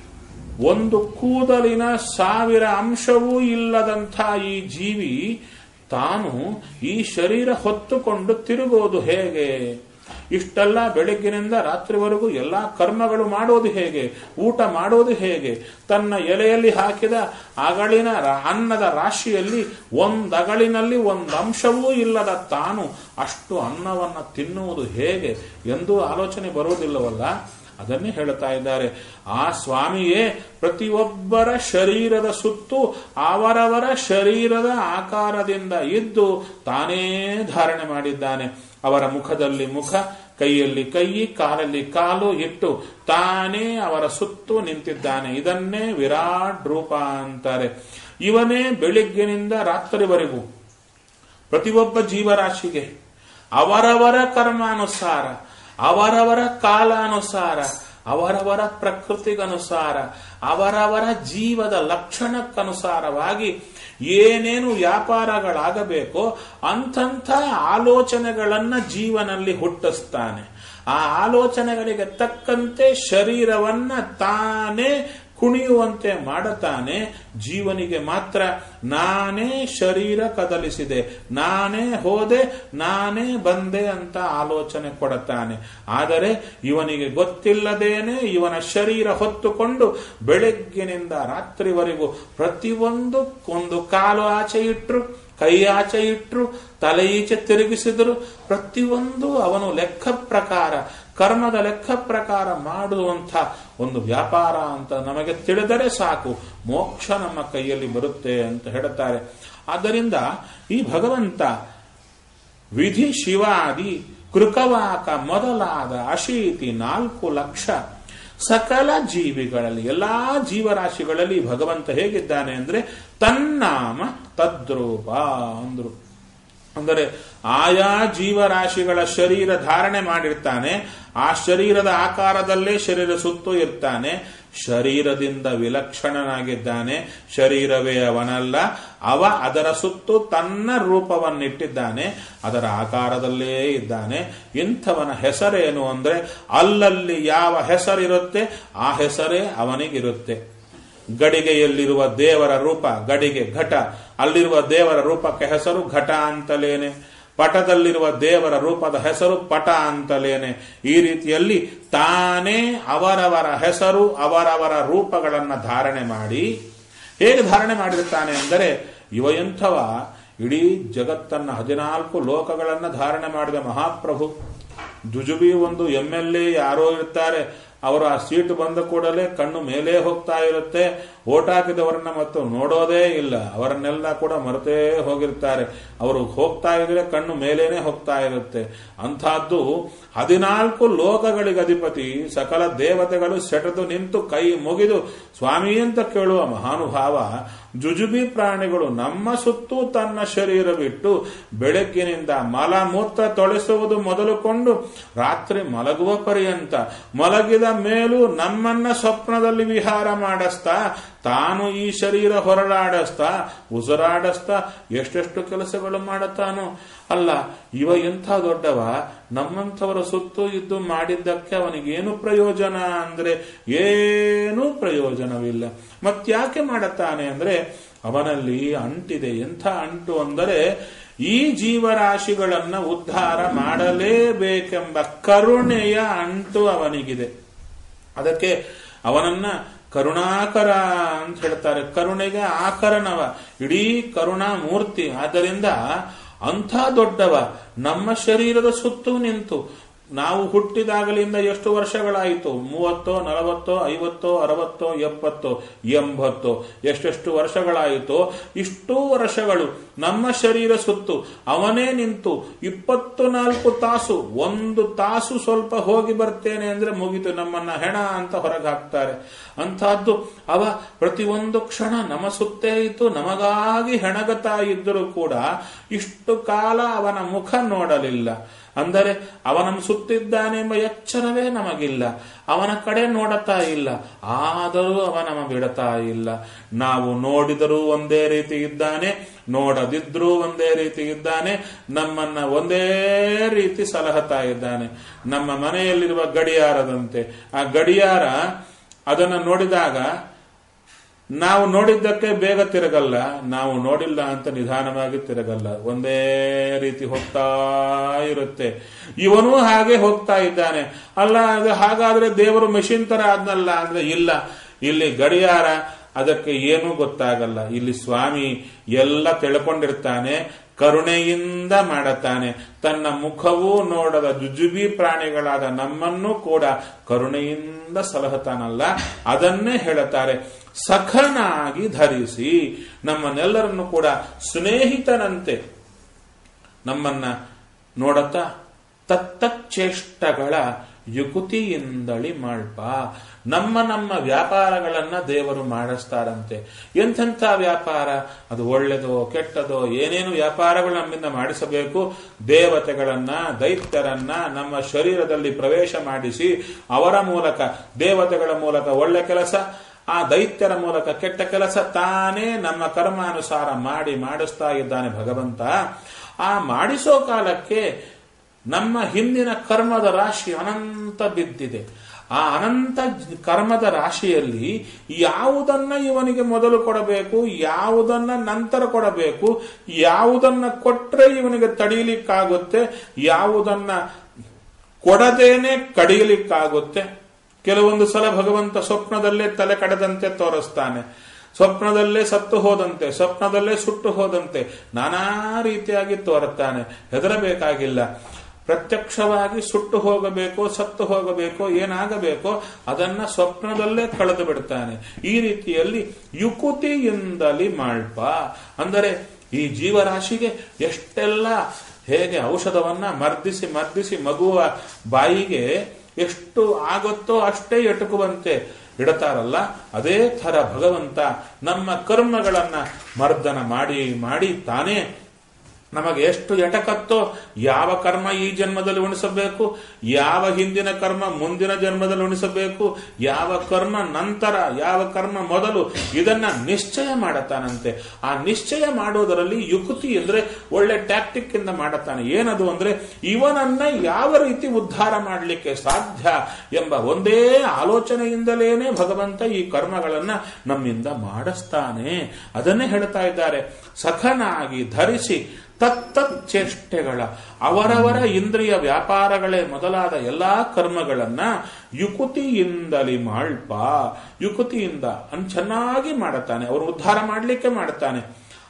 ಒಂದು ಕೂದಲಿನ ಸಾವಿರ ಅಂಶವೂ ಇಲ್ಲದಂಥ ಈ ಜೀವಿ ತಾನು ಈ ಶರೀರ ಹೊತ್ತುಕೊಂಡು ತಿರುಗೋದು ಹೇಗೆ ಇಷ್ಟೆಲ್ಲ ಬೆಳಗ್ಗಿನಿಂದ ರಾತ್ರಿವರೆಗೂ ಎಲ್ಲ ಕರ್ಮಗಳು ಮಾಡೋದು ಹೇಗೆ ಊಟ ಮಾಡೋದು ಹೇಗೆ ತನ್ನ ಎಲೆಯಲ್ಲಿ ಹಾಕಿದ ಅಗಳಿನ ರ- ಅನ್ನದ ರಾಶಿಯಲ್ಲಿ ಒಂದಗಳಿನಲ್ಲಿ ಒಂದು ಅಂಶವೂ ಇಲ್ಲದ ತಾನು ಅಷ್ಟು ಅನ್ನವನ್ನು ತಿನ್ನುವುದು ಹೇಗೆ ಎಂದು ಆಲೋಚನೆ ಬರುವುದಿಲ್ಲವಲ್ಲ ಅದನ್ನೇ ಹೇಳ್ತಾ ಇದ್ದಾರೆ ಆ ಸ್ವಾಮಿಯೇ ಪ್ರತಿಯೊಬ್ಬರ ಶರೀರದ ಸುತ್ತು ಅವರವರ ಶರೀರದ ಆಕಾರದಿಂದ ಇದ್ದು ತಾನೇ ಧಾರಣೆ ಮಾಡಿದ್ದಾನೆ ಅವರ ಮುಖದಲ್ಲಿ ಮುಖ ಕೈಯಲ್ಲಿ ಕೈ ಕಾಲಲ್ಲಿ ಕಾಲು ಇಟ್ಟು ತಾನೇ ಅವರ ಸುತ್ತು ನಿಂತಿದ್ದಾನೆ ಇದನ್ನೇ ವಿರಾಟ್ ರೂಪ ಅಂತಾರೆ ಇವನೇ ಬೆಳಿಗ್ಗಿನಿಂದ ರಾತ್ರಿವರೆಗೂ ಪ್ರತಿಯೊಬ್ಬ ಜೀವರಾಶಿಗೆ ಅವರವರ ಕರ್ಮಾನುಸಾರ ಅವರವರ ಕಾಲಾನುಸಾರ ಅವರವರ ಪ್ರಕೃತಿಗನುಸಾರ ಅವರವರ ಜೀವದ ಲಕ್ಷಣಕ್ಕನುಸಾರವಾಗಿ ಏನೇನು ವ್ಯಾಪಾರಗಳಾಗಬೇಕೋ ಅಂಥಂಥ ಆಲೋಚನೆಗಳನ್ನ ಜೀವನಲ್ಲಿ ಹುಟ್ಟಿಸ್ತಾನೆ ಆ ಆಲೋಚನೆಗಳಿಗೆ ತಕ್ಕಂತೆ ಶರೀರವನ್ನ ತಾನೇ ಕುಣಿಯುವಂತೆ ಮಾಡುತ್ತಾನೆ ಜೀವನಿಗೆ ಮಾತ್ರ ನಾನೇ ಶರೀರ ಕದಲಿಸಿದೆ ನಾನೇ ಹೋದೆ ನಾನೇ ಬಂದೆ ಅಂತ ಆಲೋಚನೆ ಕೊಡುತ್ತಾನೆ ಆದರೆ ಇವನಿಗೆ ಗೊತ್ತಿಲ್ಲದೇನೆ ಇವನ ಶರೀರ ಹೊತ್ತುಕೊಂಡು ಬೆಳಗ್ಗಿನಿಂದ ರಾತ್ರಿವರೆಗೂ ಪ್ರತಿಯೊಂದು ಒಂದು ಕಾಲು ಆಚೆ ಇಟ್ರು ಕೈ ಆಚೆ ಇಟ್ರು ತಲೆ ಈಚೆ ತಿರುಗಿಸಿದ್ರು ಪ್ರತಿಯೊಂದು ಅವನು ಲೆಕ್ಕ ಪ್ರಕಾರ ಕರ್ಮದ ಲೆಕ್ಕ ಪ್ರಕಾರ ಮಾಡುವಂಥ ಒಂದು ವ್ಯಾಪಾರ ಅಂತ ನಮಗೆ ತಿಳಿದರೆ ಸಾಕು ಮೋಕ್ಷ ನಮ್ಮ ಕೈಯಲ್ಲಿ ಬರುತ್ತೆ ಅಂತ ಹೇಳುತ್ತಾರೆ ಆದ್ದರಿಂದ ಈ ಭಗವಂತ ವಿಧಿ ಶಿವಾದಿ ಕೃಕವಾಕ ಮೊದಲಾದ ಅಶೀತಿ ನಾಲ್ಕು ಲಕ್ಷ ಸಕಲ ಜೀವಿಗಳಲ್ಲಿ ಎಲ್ಲಾ ಜೀವರಾಶಿಗಳಲ್ಲಿ ಭಗವಂತ ಹೇಗಿದ್ದಾನೆ ಅಂದ್ರೆ ತನ್ನಾಮ ತದ್ರೂಪ ಅಂದ್ರು ಅಂದರೆ ಆಯಾ ಜೀವರಾಶಿಗಳ ಶರೀರ ಧಾರಣೆ ಮಾಡಿರ್ತಾನೆ ಆ ಶರೀರದ ಆಕಾರದಲ್ಲೇ ಶರೀರ ಸುತ್ತು ಇರ್ತಾನೆ ಶರೀರದಿಂದ ವಿಲಕ್ಷಣನಾಗಿದ್ದಾನೆ ಶರೀರವೇ ಅವನಲ್ಲ ಅವ ಅದರ ಸುತ್ತು ತನ್ನ ರೂಪವನ್ನಿಟ್ಟಿದ್ದಾನೆ ಅದರ ಆಕಾರದಲ್ಲೇ ಇದ್ದಾನೆ ಇಂಥವನ ಹೆಸರೇನು ಅಂದ್ರೆ ಅಲ್ಲಲ್ಲಿ ಯಾವ ಹೆಸರಿರುತ್ತೆ ಆ ಹೆಸರೇ ಅವನಿಗಿರುತ್ತೆ ಗಡಿಗೆಯಲ್ಲಿರುವ ದೇವರ ರೂಪ ಗಡಿಗೆ ಘಟ ಅಲ್ಲಿರುವ ದೇವರ ರೂಪಕ್ಕೆ ಹೆಸರು ಘಟ ಅಂತಲೇನೆ ಪಟದಲ್ಲಿರುವ ದೇವರ ರೂಪದ ಹೆಸರು ಪಟ ಅಂತಲೇನೆ ಈ ರೀತಿಯಲ್ಲಿ ತಾನೇ ಅವರವರ ಹೆಸರು ಅವರವರ ರೂಪಗಳನ್ನು ಧಾರಣೆ ಮಾಡಿ ಹೇಗೆ ಧಾರಣೆ ಮಾಡಿರುತ್ತಾನೆ ಅಂದರೆ ಇವ ಎಂಥವ ಇಡೀ ಜಗತ್ತನ್ನ ಹದಿನಾಲ್ಕು ಲೋಕಗಳನ್ನ ಧಾರಣೆ ಮಾಡಿದ ಮಹಾಪ್ರಭು ಜುಜುಬಿ ಒಂದು ಎಮ್ ಎಲ್ ಎ ಯಾರೋ ಇರ್ತಾರೆ ಅವರು ಆ ಸೀಟ್ ಬಂದ ಕೂಡಲೇ ಕಣ್ಣು ಮೇಲೆ ಹೋಗ್ತಾ ಇರುತ್ತೆ ಓಟ್ ಹಾಕಿದವರನ್ನ ಮತ್ತು ನೋಡೋದೇ ಇಲ್ಲ ಅವರನ್ನೆಲ್ಲ ಕೂಡ ಮರೆತೇ ಹೋಗಿರ್ತಾರೆ ಅವರು ಹೋಗ್ತಾ ಇದ್ರೆ ಕಣ್ಣು ಮೇಲೇನೆ ಹೋಗ್ತಾ ಇರುತ್ತೆ ಅಂಥದ್ದು ಹದಿನಾಲ್ಕು ಲೋಕಗಳಿಗೆ ಅಧಿಪತಿ ಸಕಲ ದೇವತೆಗಳು ಸೆಟೆದು ನಿಂತು ಕೈ ಮುಗಿದು ಸ್ವಾಮಿ ಅಂತ ಕೇಳುವ ಮಹಾನುಭಾವ ಜುಜುಬಿ ಪ್ರಾಣಿಗಳು ನಮ್ಮ ಸುತ್ತೂ ತನ್ನ ಶರೀರವಿಟ್ಟು ಬೆಳಗ್ಗಿನಿಂದ ಮಲ ಮೂತ್ರ ತೊಳೆಸುವುದು ಮೊದಲುಕೊಂಡು ರಾತ್ರಿ ಮಲಗುವ ಪರ್ಯಂತ ಮಲಗಿದ ಮೇಲೂ ನಮ್ಮನ್ನ ಸ್ವಪ್ನದಲ್ಲಿ ವಿಹಾರ ಮಾಡಿಸ್ತಾ ತಾನು ಈ ಶರೀರ ಹೊರಡಾಡಿಸ್ತಾ ಉಸಿರಾಡಿಸ್ತಾ ಎಷ್ಟೆಷ್ಟು ಕೆಲಸಗಳು ಮಾಡುತ್ತಾನೋ ಅಲ್ಲ ಇವ ಎಂಥ ದೊಡ್ಡವ ನಮ್ಮಂಥವರ ಸುತ್ತು ಇದ್ದು ಮಾಡಿದ್ದಕ್ಕೆ ಅವನಿಗೇನು ಪ್ರಯೋಜನ ಅಂದ್ರೆ ಏನೂ ಪ್ರಯೋಜನವಿಲ್ಲ ಮತ್ಯಾಕೆ ಮಾಡುತ್ತಾನೆ ಅಂದ್ರೆ ಅವನಲ್ಲಿ ಅಂಟಿದೆ ಎಂಥ ಅಂಟು ಅಂದರೆ ಈ ಜೀವರಾಶಿಗಳನ್ನ ಉದ್ಧಾರ ಮಾಡಲೇಬೇಕೆಂಬ ಕರುಣೆಯ ಅಂಟು ಅವನಿಗಿದೆ ಅದಕ್ಕೆ ಅವನನ್ನ ಕರುಣಾಕರ ಅಂತ ಹೇಳ್ತಾರೆ ಕರುಣೆಗೆ ಆಕರಣವ ಇಡೀ ಕರುಣಾ ಮೂರ್ತಿ ಆದ್ದರಿಂದ ಅಂಥ ದೊಡ್ಡವ ನಮ್ಮ ಶರೀರದ ಸುತ್ತು ನಿಂತು ನಾವು ಹುಟ್ಟಿದಾಗಲಿಂದ ಎಷ್ಟು ವರ್ಷಗಳಾಯಿತು ಮೂವತ್ತೋ ನಲವತ್ತೋ ಐವತ್ತೋ ಅರವತ್ತೋ ಎಪ್ಪತ್ತೋ ಎಂಬತ್ತೋ ಎಷ್ಟೆಷ್ಟು ವರ್ಷಗಳಾಯಿತೋ ಇಷ್ಟೂ ವರ್ಷಗಳು ನಮ್ಮ ಶರೀರ ಸುತ್ತು ಅವನೇ ನಿಂತು ಇಪ್ಪತ್ತು ನಾಲ್ಕು ತಾಸು ಒಂದು ತಾಸು ಸ್ವಲ್ಪ ಹೋಗಿ ಬರ್ತೇನೆ ಅಂದ್ರೆ ಮುಗಿತು ನಮ್ಮನ್ನ ಹೆಣ ಅಂತ ಹೊರಗೆ ಹಾಕ್ತಾರೆ ಅಂತಹದ್ದು ಅವ ಪ್ರತಿಯೊಂದು ಕ್ಷಣ ನಮ ಸುತ್ತೇ ಇತ್ತು ನಮಗಾಗಿ ಹೆಣಗತಾ ಇದ್ದರೂ ಕೂಡ ಇಷ್ಟು ಕಾಲ ಅವನ ಮುಖ ನೋಡಲಿಲ್ಲ ಅಂದರೆ ಅವನನ್ನು ಸುತ್ತಿದ್ದಾನೆಂಬ ಎಚ್ಚರವೇ ನಮಗಿಲ್ಲ ಅವನ ಕಡೆ ನೋಡುತ್ತಾ ಇಲ್ಲ ಆದರೂ ಅವನಮ ಬಿಡತಾ ಇಲ್ಲ ನಾವು ನೋಡಿದರೂ ಒಂದೇ ರೀತಿ ಇದ್ದಾನೆ ನೋಡದಿದ್ರೂ ಒಂದೇ ರೀತಿ ಇದ್ದಾನೆ ನಮ್ಮನ್ನ ಒಂದೇ ರೀತಿ ಸಲಹತಾ ಇದ್ದಾನೆ ನಮ್ಮ ಮನೆಯಲ್ಲಿರುವ ಗಡಿಯಾರದಂತೆ ಆ ಗಡಿಯಾರ ಅದನ್ನು ನೋಡಿದಾಗ ನಾವು ನೋಡಿದ್ದಕ್ಕೆ ಬೇಗ ತಿರುಗಲ್ಲ ನಾವು ನೋಡಿಲ್ಲ ಅಂತ ನಿಧಾನವಾಗಿ ತಿರುಗಲ್ಲ ಒಂದೇ ರೀತಿ ಹೋಗ್ತಾ ಇರುತ್ತೆ ಇವನು ಹಾಗೆ ಹೋಗ್ತಾ ಇದ್ದಾನೆ ಅಲ್ಲ ಅದು ಹಾಗಾದ್ರೆ ದೇವರು ಮೆಷಿನ್ ತರ ಆದ್ನಲ್ಲ ಅಂದ್ರೆ ಇಲ್ಲ ಇಲ್ಲಿ ಗಡಿಯಾರ ಅದಕ್ಕೆ ಏನೂ ಗೊತ್ತಾಗಲ್ಲ ಇಲ್ಲಿ ಸ್ವಾಮಿ ಎಲ್ಲ ತಿಳ್ಕೊಂಡಿರ್ತಾನೆ ಕರುಣೆಯಿಂದ ಮಾಡುತ್ತಾನೆ ತನ್ನ ಮುಖವೂ ನೋಡದ ಜುಜುಬಿ ಪ್ರಾಣಿಗಳಾದ ನಮ್ಮನ್ನು ಕೂಡ ಕರುಣೆಯಿಂದ ಸಲಹುತ್ತಾನಲ್ಲ ಅದನ್ನೇ ಹೇಳುತ್ತಾರೆ ಸಖನಾಗಿ ಧರಿಸಿ ನಮ್ಮನ್ನೆಲ್ಲರನ್ನು ಕೂಡ ಸ್ನೇಹಿತನಂತೆ ನಮ್ಮನ್ನ ನೋಡುತ್ತಾ ತತ್ತಚ್ಚೇಷ್ಟಗಳ ಯುಕುತಿಯಿಂದಳಿ ಮಾಡ್ಪ ನಮ್ಮ ನಮ್ಮ ವ್ಯಾಪಾರಗಳನ್ನ ದೇವರು ಮಾಡಿಸ್ತಾರಂತೆ ಎಂಥೆಂಥ ವ್ಯಾಪಾರ ಅದು ಒಳ್ಳೆದೋ ಕೆಟ್ಟದೋ ಏನೇನು ವ್ಯಾಪಾರಗಳು ನಮ್ಮಿಂದ ಮಾಡಿಸಬೇಕು ದೇವತೆಗಳನ್ನ ದೈತ್ಯರನ್ನ ನಮ್ಮ ಶರೀರದಲ್ಲಿ ಪ್ರವೇಶ ಮಾಡಿಸಿ ಅವರ ಮೂಲಕ ದೇವತೆಗಳ ಮೂಲಕ ಒಳ್ಳೆ ಕೆಲಸ ಆ ದೈತ್ಯರ ಮೂಲಕ ಕೆಟ್ಟ ಕೆಲಸ ತಾನೇ ನಮ್ಮ ಕರ್ಮಾನುಸಾರ ಮಾಡಿ ಮಾಡಿಸ್ತಾ ಇದ್ದಾನೆ ಭಗವಂತ ಆ ಮಾಡಿಸೋ ಕಾಲಕ್ಕೆ ನಮ್ಮ ಹಿಂದಿನ ಕರ್ಮದ ರಾಶಿ ಅನಂತ ಬಿದ್ದಿದೆ ಆ ಅನಂತ ಕರ್ಮದ ರಾಶಿಯಲ್ಲಿ ಯಾವುದನ್ನ ಇವನಿಗೆ ಮೊದಲು ಕೊಡಬೇಕು ಯಾವುದನ್ನ ನಂತರ ಕೊಡಬೇಕು ಯಾವುದನ್ನ ಕೊಟ್ರೆ ಇವನಿಗೆ ತಡೀಲಿಕ್ಕಾಗುತ್ತೆ ಯಾವುದನ್ನ ಕೊಡದೇನೆ ಕಡಿಯಲಿಕ್ಕಾಗುತ್ತೆ ಕೆಲವೊಂದು ಸಲ ಭಗವಂತ ಸ್ವಪ್ನದಲ್ಲೇ ತಲೆ ಕಡದಂತೆ ತೋರಿಸ್ತಾನೆ ಸ್ವಪ್ನದಲ್ಲೇ ಸತ್ತು ಹೋದಂತೆ ಸ್ವಪ್ನದಲ್ಲೇ ಸುಟ್ಟು ಹೋದಂತೆ ನಾನಾ ರೀತಿಯಾಗಿ ತೋರುತ್ತಾನೆ ಹೆದರಬೇಕಾಗಿಲ್ಲ ಪ್ರತ್ಯಕ್ಷವಾಗಿ ಸುಟ್ಟು ಹೋಗಬೇಕು ಸತ್ತು ಹೋಗಬೇಕು ಏನಾಗಬೇಕೋ ಅದನ್ನ ಸ್ವಪ್ನದಲ್ಲೇ ಕಳೆದು ಬಿಡ್ತಾನೆ ಈ ರೀತಿಯಲ್ಲಿ ಯುಕುತಿಯಿಂದಲಿ ಮಾಳ್ಪ ಅಂದರೆ ಈ ಜೀವರಾಶಿಗೆ ಎಷ್ಟೆಲ್ಲ ಹೇಗೆ ಔಷಧವನ್ನ ಮರ್ದಿಸಿ ಮರ್ದಿಸಿ ಮಗುವ ಬಾಯಿಗೆ ಎಷ್ಟು ಆಗುತ್ತೋ ಅಷ್ಟೇ ಎಟುಕುವಂತೆ ಇಡತಾರಲ್ಲ ಅದೇ ಥರ ಭಗವಂತ ನಮ್ಮ ಕರ್ಮಗಳನ್ನ ಮರ್ದನ ಮಾಡಿ ಮಾಡಿ ತಾನೇ ನಮಗೆ ಎಷ್ಟು ಎಟಕತ್ತೋ ಯಾವ ಕರ್ಮ ಈ ಜನ್ಮದಲ್ಲಿ ಉಣಿಸಬೇಕು ಯಾವ ಹಿಂದಿನ ಕರ್ಮ ಮುಂದಿನ ಜನ್ಮದಲ್ಲಿ ಉಣಿಸಬೇಕು ಯಾವ ಕರ್ಮ ನಂತರ ಯಾವ ಕರ್ಮ ಮೊದಲು ಇದನ್ನ ನಿಶ್ಚಯ ಮಾಡತಾನಂತೆ ಆ ನಿಶ್ಚಯ ಮಾಡೋದರಲ್ಲಿ ಯುಕ್ತಿ ಅಂದ್ರೆ ಒಳ್ಳೆ ಟ್ಯಾಕ್ಟಿಕ್ ಇಂದ ಮಾಡತಾನೆ ಏನದು ಅಂದ್ರೆ ಇವನನ್ನ ಯಾವ ರೀತಿ ಉದ್ಧಾರ ಮಾಡಲಿಕ್ಕೆ ಸಾಧ್ಯ ಎಂಬ ಒಂದೇ ಆಲೋಚನೆಯಿಂದಲೇನೆ ಭಗವಂತ ಈ ಕರ್ಮಗಳನ್ನ ನಮ್ಮಿಂದ ಮಾಡಿಸ್ತಾನೆ ಅದನ್ನೇ ಹೇಳ್ತಾ ಇದ್ದಾರೆ ಸಖನಾಗಿ ಧರಿಸಿ ತತ್ತತ್ ಚೇಷ್ಟೆಗಳ ಅವರವರ ಇಂದ್ರಿಯ ವ್ಯಾಪಾರಗಳೇ ಮೊದಲಾದ ಎಲ್ಲಾ ಕರ್ಮಗಳನ್ನ ಯುಕುತಿಯಿಂದಲಿ ಮಾಳ್ಪ ಯುಕುತಿಯಿಂದ ಅನ್ ಚೆನ್ನಾಗಿ ಮಾಡುತ್ತಾನೆ ಅವರು ಉದ್ಧಾರ ಮಾಡಲಿಕ್ಕೆ ಮಾಡುತ್ತಾನೆ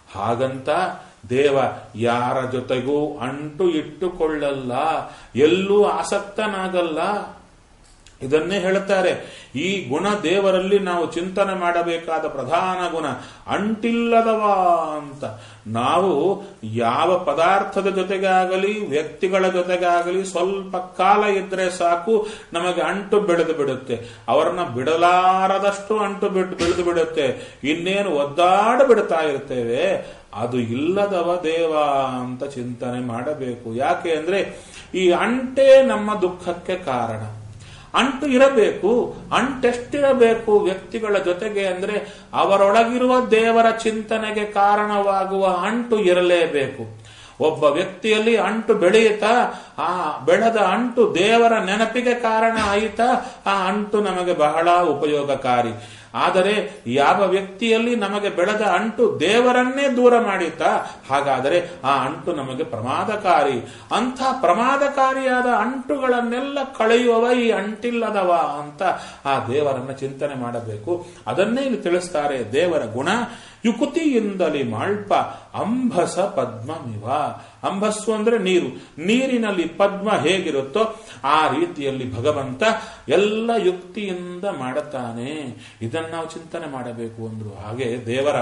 ಹಾಗಂತ ದೇವ ಯಾರ ಜೊತೆಗೂ ಅಂಟು ಇಟ್ಟುಕೊಳ್ಳಲ್ಲ ಎಲ್ಲೂ ಆಸಕ್ತನಾಗಲ್ಲ ಇದನ್ನೇ ಹೇಳುತ್ತಾರೆ ಈ ಗುಣ ದೇವರಲ್ಲಿ ನಾವು ಚಿಂತನೆ ಮಾಡಬೇಕಾದ ಪ್ರಧಾನ ಗುಣ ಅಂಟಿಲ್ಲದವ ಅಂತ ನಾವು ಯಾವ ಪದಾರ್ಥದ ಜೊತೆಗಾಗಲಿ ವ್ಯಕ್ತಿಗಳ ಜೊತೆಗಾಗಲಿ ಸ್ವಲ್ಪ ಕಾಲ ಇದ್ರೆ ಸಾಕು ನಮಗೆ ಅಂಟು ಬೆಳೆದು ಬಿಡುತ್ತೆ ಅವರನ್ನ ಬಿಡಲಾರದಷ್ಟು ಅಂಟು ಬಿಟ್ಟು ಬೆಳೆದು ಬಿಡುತ್ತೆ ಇನ್ನೇನು ಒದ್ದಾಡ ಬಿಡ್ತಾ ಇರ್ತೇವೆ ಅದು ಇಲ್ಲದವ ದೇವ ಅಂತ ಚಿಂತನೆ ಮಾಡಬೇಕು ಯಾಕೆ ಅಂದ್ರೆ ಈ ಅಂಟೇ ನಮ್ಮ ದುಃಖಕ್ಕೆ ಕಾರಣ ಅಂಟು ಇರಬೇಕು ಅಂಟೆಷ್ಟಿರಬೇಕು ವ್ಯಕ್ತಿಗಳ ಜೊತೆಗೆ ಅಂದ್ರೆ ಅವರೊಳಗಿರುವ ದೇವರ ಚಿಂತನೆಗೆ ಕಾರಣವಾಗುವ ಅಂಟು ಇರಲೇಬೇಕು ಒಬ್ಬ ವ್ಯಕ್ತಿಯಲ್ಲಿ ಅಂಟು ಬೆಳೆಯುತ್ತಾ ಆ ಬೆಳೆದ ಅಂಟು ದೇವರ ನೆನಪಿಗೆ ಕಾರಣ ಆಯಿತಾ ಆ ಅಂಟು ನಮಗೆ ಬಹಳ ಉಪಯೋಗಕಾರಿ ಆದರೆ ಯಾವ ವ್ಯಕ್ತಿಯಲ್ಲಿ ನಮಗೆ ಬೆಳೆದ ಅಂಟು ದೇವರನ್ನೇ ದೂರ ಮಾಡಿತಾ ಹಾಗಾದರೆ ಆ ಅಂಟು ನಮಗೆ ಪ್ರಮಾದಕಾರಿ ಅಂಥ ಪ್ರಮಾದಕಾರಿಯಾದ ಅಂಟುಗಳನ್ನೆಲ್ಲ ಕಳೆಯುವವ ಈ ಅಂಟಿಲ್ಲದವ ಅಂತ ಆ ದೇವರನ್ನ ಚಿಂತನೆ ಮಾಡಬೇಕು ಅದನ್ನೇ ಇಲ್ಲಿ ತಿಳಿಸ್ತಾರೆ ದೇವರ ಗುಣ ಯುಕುತಿಯಿಂದಲೇ ಮಾಳ್ಪ ಅಂಬಸ ಪದ್ಮಮಿವ ಅಂಬಸ್ಸು ಅಂದ್ರೆ ನೀರು ನೀರಿನಲ್ಲಿ ಪದ್ಮ ಹೇಗಿರುತ್ತೋ ಆ ರೀತಿಯಲ್ಲಿ ಭಗವಂತ ಎಲ್ಲ ಯುಕ್ತಿಯಿಂದ ಮಾಡುತ್ತಾನೆ ಇದನ್ನು ನಾವು ಚಿಂತನೆ ಮಾಡಬೇಕು ಅಂದ್ರು ಹಾಗೆ ದೇವರ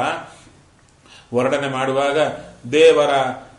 ವರ್ಣನೆ ಮಾಡುವಾಗ ದೇವರ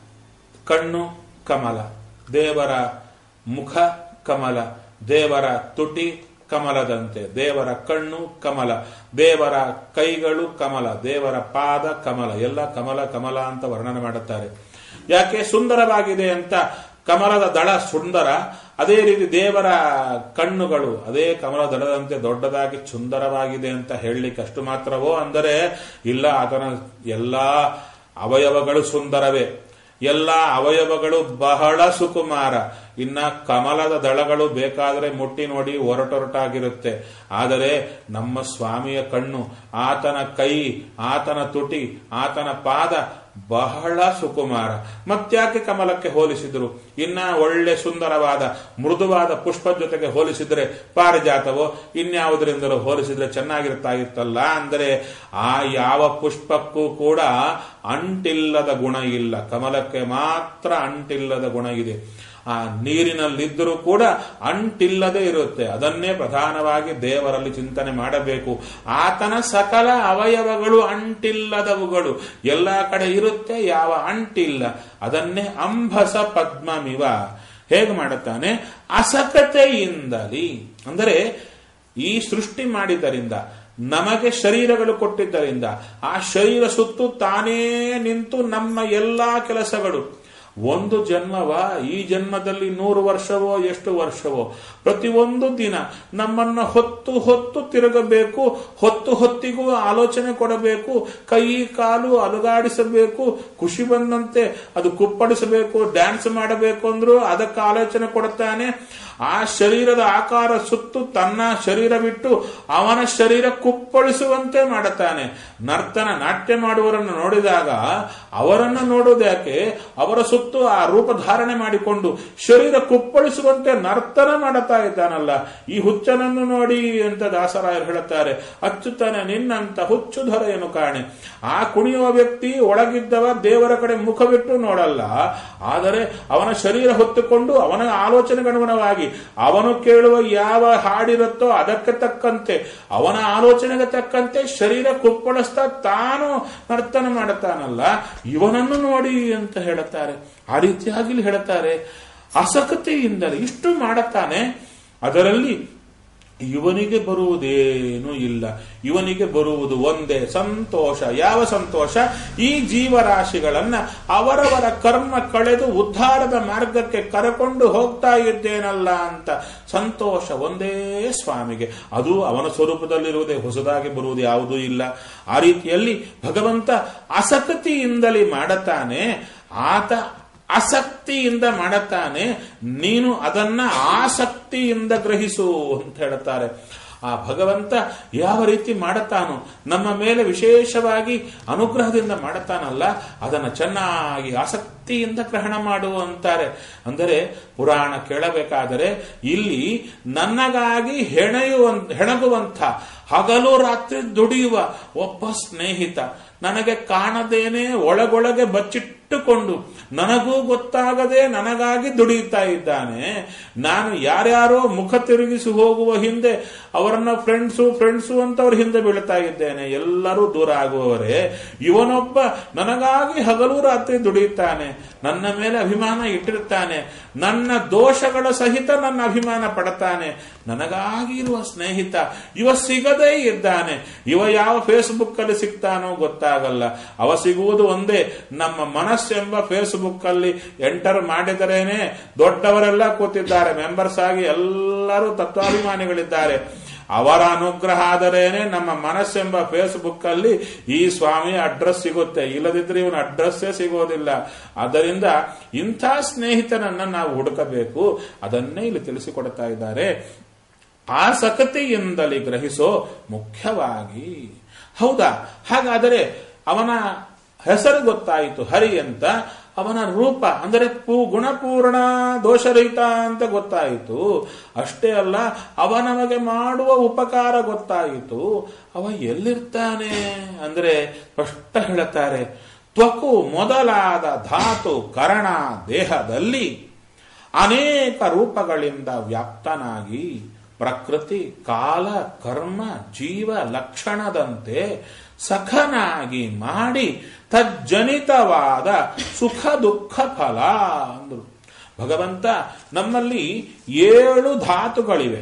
ಕಣ್ಣು ಕಮಲ ದೇವರ ಮುಖ ಕಮಲ ದೇವರ ತುಟಿ ಕಮಲದಂತೆ ದೇವರ ಕಣ್ಣು ಕಮಲ ದೇವರ ಕೈಗಳು ಕಮಲ ದೇವರ ಪಾದ ಕಮಲ ಎಲ್ಲ ಕಮಲ ಕಮಲ ಅಂತ ವರ್ಣನೆ ಮಾಡುತ್ತಾರೆ ಯಾಕೆ ಸುಂದರವಾಗಿದೆ ಅಂತ ಕಮಲದ ದಳ ಸುಂದರ ಅದೇ ರೀತಿ ದೇವರ ಕಣ್ಣುಗಳು ಅದೇ ಕಮಲ ದಳದಂತೆ ದೊಡ್ಡದಾಗಿ ಸುಂದರವಾಗಿದೆ ಅಂತ ಹೇಳಲಿಕ್ಕೆ ಅಷ್ಟು ಮಾತ್ರವೋ ಅಂದರೆ ಇಲ್ಲ ಅದರ ಎಲ್ಲಾ ಅವಯವಗಳು ಸುಂದರವೇ ಎಲ್ಲ ಅವಯವಗಳು ಬಹಳ ಸುಕುಮಾರ ಇನ್ನ ಕಮಲದ ದಳಗಳು ಬೇಕಾದರೆ ಮುಟ್ಟಿ ನೋಡಿ ಒರಟೊರಟಾಗಿರುತ್ತೆ ಆದರೆ ನಮ್ಮ ಸ್ವಾಮಿಯ ಕಣ್ಣು ಆತನ ಕೈ ಆತನ ತುಟಿ ಆತನ ಪಾದ ಬಹಳ ಸುಕುಮಾರ ಮತ್ತ್ಯಾಕೆ ಕಮಲಕ್ಕೆ ಹೋಲಿಸಿದ್ರು ಇನ್ನ ಒಳ್ಳೆ ಸುಂದರವಾದ ಮೃದುವಾದ ಪುಷ್ಪದ ಜೊತೆಗೆ ಹೋಲಿಸಿದ್ರೆ ಪಾರಿಜಾತವೋ ಇನ್ಯಾವುದರಿಂದಲೂ ಹೋಲಿಸಿದ್ರೆ ಚೆನ್ನಾಗಿರ್ತಾ ಇತ್ತಲ್ಲ ಅಂದರೆ ಆ ಯಾವ ಪುಷ್ಪಕ್ಕೂ ಕೂಡ ಅಂಟಿಲ್ಲದ ಗುಣ ಇಲ್ಲ ಕಮಲಕ್ಕೆ ಮಾತ್ರ ಅಂಟಿಲ್ಲದ ಗುಣ ಇದೆ ಆ ನೀರಿನಲ್ಲಿದ್ದರೂ ಕೂಡ ಅಂಟಿಲ್ಲದೆ ಇರುತ್ತೆ ಅದನ್ನೇ ಪ್ರಧಾನವಾಗಿ ದೇವರಲ್ಲಿ ಚಿಂತನೆ ಮಾಡಬೇಕು ಆತನ ಸಕಲ ಅವಯವಗಳು ಅಂಟಿಲ್ಲದವುಗಳು ಎಲ್ಲ ಕಡೆ ಇರುತ್ತೆ ಯಾವ ಅಂಟಿಲ್ಲ ಅದನ್ನೇ ಅಂಬಸ ಪದ್ಮಮಿವ ಹೇಗೆ ಮಾಡುತ್ತಾನೆ ಅಸಕತೆಯಿಂದಲಿ ಅಂದರೆ ಈ ಸೃಷ್ಟಿ ಮಾಡಿದ್ದರಿಂದ ನಮಗೆ ಶರೀರಗಳು ಕೊಟ್ಟಿದ್ದರಿಂದ ಆ ಶರೀರ ಸುತ್ತು ತಾನೇ ನಿಂತು ನಮ್ಮ ಎಲ್ಲಾ ಕೆಲಸಗಳು ಒಂದು ಜನ್ಮವ ಈ ಜನ್ಮದಲ್ಲಿ ನೂರು ವರ್ಷವೋ ಎಷ್ಟು ವರ್ಷವೋ ಪ್ರತಿಯೊಂದು ದಿನ ನಮ್ಮನ್ನ ಹೊತ್ತು ಹೊತ್ತು ತಿರುಗಬೇಕು ಹೊತ್ತು ಹೊತ್ತಿಗೂ ಆಲೋಚನೆ ಕೊಡಬೇಕು ಕೈ ಕಾಲು ಅಲುಗಾಡಿಸಬೇಕು ಖುಷಿ ಬಂದಂತೆ ಅದು ಕುಪ್ಪಡಿಸಬೇಕು ಡ್ಯಾನ್ಸ್ ಮಾಡಬೇಕು ಅಂದ್ರೂ ಅದಕ್ಕೆ ಆಲೋಚನೆ ಕೊಡುತ್ತಾನೆ ಆ ಶರೀರದ ಆಕಾರ ಸುತ್ತು ತನ್ನ ಶರೀರ ಬಿಟ್ಟು ಅವನ ಶರೀರ ಕುಪ್ಪಳಿಸುವಂತೆ ಮಾಡುತ್ತಾನೆ ನರ್ತನ ನಾಟ್ಯ ಮಾಡುವವರನ್ನು ನೋಡಿದಾಗ ಅವರನ್ನು ನೋಡುವುದ್ಯಾಕೆ ಅವರ ಸುತ್ತು ಆ ರೂಪ ಧಾರಣೆ ಮಾಡಿಕೊಂಡು ಶರೀರ ಕುಪ್ಪಳಿಸುವಂತೆ ನರ್ತನ ಮಾಡುತ್ತಾ ಇದ್ದಾನಲ್ಲ ಈ ಹುಚ್ಚನನ್ನು ನೋಡಿ ಅಂತ ದಾಸರಾಯರು ಹೇಳುತ್ತಾರೆ ಅಚ್ಚುತ್ತಾನೆ ನಿನ್ನಂತ ಹುಚ್ಚು ಧರೆಯನ್ನು ಕಾಣೆ ಆ ಕುಣಿಯುವ ವ್ಯಕ್ತಿ ಒಳಗಿದ್ದವ ದೇವರ ಕಡೆ ಮುಖವಿಟ್ಟು ನೋಡಲ್ಲ ಆದರೆ ಅವನ ಶರೀರ ಹೊತ್ತುಕೊಂಡು ಅವನ ಆಲೋಚನೆಗನುಗುಣವಾಗಿ ಅವನು ಕೇಳುವ ಯಾವ ಹಾಡಿರುತ್ತೋ ಅದಕ್ಕೆ ತಕ್ಕಂತೆ ಅವನ ಆಲೋಚನೆಗೆ ತಕ್ಕಂತೆ ಶರೀರ ಕುಪ್ಪಳಿಸ್ತಾ ತಾನು ನರ್ತನ ಮಾಡುತ್ತಾನಲ್ಲ ಇವನನ್ನು ನೋಡಿ ಅಂತ ಹೇಳುತ್ತಾರೆ ಆ ರೀತಿಯಾಗಿ ಇಲ್ಲಿ ಹೇಳುತ್ತಾರೆ ಅಸಕತೆಯಿಂದಲೇ ಇಷ್ಟು ಮಾಡುತ್ತಾನೆ ಅದರಲ್ಲಿ ಇವನಿಗೆ ಬರುವುದೇನೂ ಇಲ್ಲ ಇವನಿಗೆ ಬರುವುದು ಒಂದೇ ಸಂತೋಷ ಯಾವ ಸಂತೋಷ ಈ ಜೀವರಾಶಿಗಳನ್ನ ಅವರವರ ಕರ್ಮ ಕಳೆದು ಉದ್ಧಾರದ ಮಾರ್ಗಕ್ಕೆ ಕರೆಕೊಂಡು ಹೋಗ್ತಾ ಇದ್ದೇನಲ್ಲ ಅಂತ ಸಂತೋಷ ಒಂದೇ ಸ್ವಾಮಿಗೆ ಅದು ಅವನ ಸ್ವರೂಪದಲ್ಲಿರುವುದೇ ಹೊಸದಾಗಿ ಬರುವುದು ಯಾವುದೂ ಇಲ್ಲ ಆ ರೀತಿಯಲ್ಲಿ ಭಗವಂತ ಅಸಕತಿಯಿಂದಲೇ ಮಾಡುತ್ತಾನೆ ಆತ ಆಸಕ್ತಿಯಿಂದ ಮಾಡುತ್ತಾನೆ ನೀನು ಅದನ್ನ ಆಸಕ್ತಿಯಿಂದ ಗ್ರಹಿಸು ಅಂತ ಹೇಳುತ್ತಾರೆ ಆ ಭಗವಂತ ಯಾವ ರೀತಿ ಮಾಡುತ್ತಾನೋ ನಮ್ಮ ಮೇಲೆ ವಿಶೇಷವಾಗಿ ಅನುಗ್ರಹದಿಂದ ಮಾಡುತ್ತಾನಲ್ಲ ಅದನ್ನು ಚೆನ್ನಾಗಿ ಆಸಕ್ತಿಯಿಂದ ಗ್ರಹಣ ಮಾಡು ಅಂತಾರೆ ಅಂದರೆ ಪುರಾಣ ಕೇಳಬೇಕಾದರೆ ಇಲ್ಲಿ ನನಗಾಗಿ ಹೆಣೆಯುವ ಹೆಣಗುವಂಥ ಹಗಲು ರಾತ್ರಿ ದುಡಿಯುವ ಒಬ್ಬ ಸ್ನೇಹಿತ ನನಗೆ ಕಾಣದೇನೆ ಒಳಗೊಳಗೆ ಬಚ್ಚಿಟ್ಟುಕೊಂಡು ನನಗೂ ಗೊತ್ತಾಗದೆ ನನಗಾಗಿ ದುಡಿಯುತ್ತಾ ಇದ್ದಾನೆ ನಾನು ಯಾರ್ಯಾರೋ ಮುಖ ತಿರುಗಿಸಿ ಹೋಗುವ ಹಿಂದೆ ಅವರನ್ನ ಫ್ರೆಂಡ್ಸು ಫ್ರೆಂಡ್ಸು ಅಂತ ಅವ್ರ ಹಿಂದೆ ಬೀಳ್ತಾ ಇದ್ದೇನೆ ಎಲ್ಲರೂ ದೂರ ಆಗುವವರೇ ಇವನೊಬ್ಬ ನನಗಾಗಿ ಹಗಲು ರಾತ್ರಿ ದುಡಿಯುತ್ತಾನೆ ನನ್ನ ಮೇಲೆ ಅಭಿಮಾನ ಇಟ್ಟಿರ್ತಾನೆ ನನ್ನ ದೋಷಗಳ ಸಹಿತ ನನ್ನ ಅಭಿಮಾನ ಪಡ್ತಾನೆ ನನಗಾಗಿ ಇರುವ ಸ್ನೇಹಿತ ಇವ ಸಿಗದೇ ಇದ್ದಾನೆ ಇವ ಯಾವ ಫೇಸ್ಬುಕ್ ಅಲ್ಲಿ ಸಿಗ್ತಾನೋ ಗೊತ್ತಾಗಲ್ಲ ಅವ ಸಿಗುವುದು ಒಂದೇ ನಮ್ಮ ಮನಸ್ಸೆಂಬ ಫೇಸ್ಬುಕ್ ಅಲ್ಲಿ ಎಂಟರ್ ಮಾಡಿದರೇನೆ ದೊಡ್ಡವರೆಲ್ಲ ಕೂತಿದ್ದಾರೆ ಮೆಂಬರ್ಸ್ ಆಗಿ ಎಲ್ಲರೂ ತತ್ವಾಭಿಮಾನಿಗಳಿದ್ದಾರೆ ಅವರ ಅನುಗ್ರಹ ಆದರೇನೆ ನಮ್ಮ ಮನಸ್ಸೆಂಬ ಫೇಸ್ಬುಕ್ ಅಲ್ಲಿ ಈ ಸ್ವಾಮಿ ಅಡ್ರೆಸ್ ಸಿಗುತ್ತೆ ಇಲ್ಲದಿದ್ರೆ ಇವನ ಅಡ್ರೆಸ್ಸೇ ಸಿಗೋದಿಲ್ಲ ಆದ್ದರಿಂದ ಇಂಥ ಸ್ನೇಹಿತನನ್ನ ನಾವು ಹುಡುಕಬೇಕು ಅದನ್ನೇ ಇಲ್ಲಿ ತಿಳಿಸಿಕೊಡ್ತಾ ಇದ್ದಾರೆ ಆಸಕ್ತಿಯಿಂದಲೇ ಗ್ರಹಿಸೋ ಮುಖ್ಯವಾಗಿ ಹೌದಾ ಹಾಗಾದರೆ ಅವನ ಹೆಸರು ಗೊತ್ತಾಯಿತು ಹರಿ ಅಂತ ಅವನ ರೂಪ ಅಂದರೆ ಪೂ ಗುಣಪೂರ್ಣ ದೋಷರಹಿತ ಅಂತ ಗೊತ್ತಾಯಿತು ಅಷ್ಟೇ ಅಲ್ಲ ಅವ ನಮಗೆ ಮಾಡುವ ಉಪಕಾರ ಗೊತ್ತಾಯಿತು ಅವ ಎಲ್ಲಿರ್ತಾನೆ ಅಂದರೆ ಸ್ಪಷ್ಟ ಹೇಳುತ್ತಾರೆ ತ್ವಕು ಮೊದಲಾದ ಧಾತು ಕರಣ ದೇಹದಲ್ಲಿ ಅನೇಕ ರೂಪಗಳಿಂದ ವ್ಯಾಪ್ತನಾಗಿ ಪ್ರಕೃತಿ ಕಾಲ ಕರ್ಮ ಜೀವ ಲಕ್ಷಣದಂತೆ ಸಖನಾಗಿ ಮಾಡಿ ತಜ್ಜನಿತವಾದ ಸುಖ ದುಃಖ ಫಲ ಅಂದ್ರು ಭಗವಂತ ನಮ್ಮಲ್ಲಿ ಏಳು ಧಾತುಗಳಿವೆ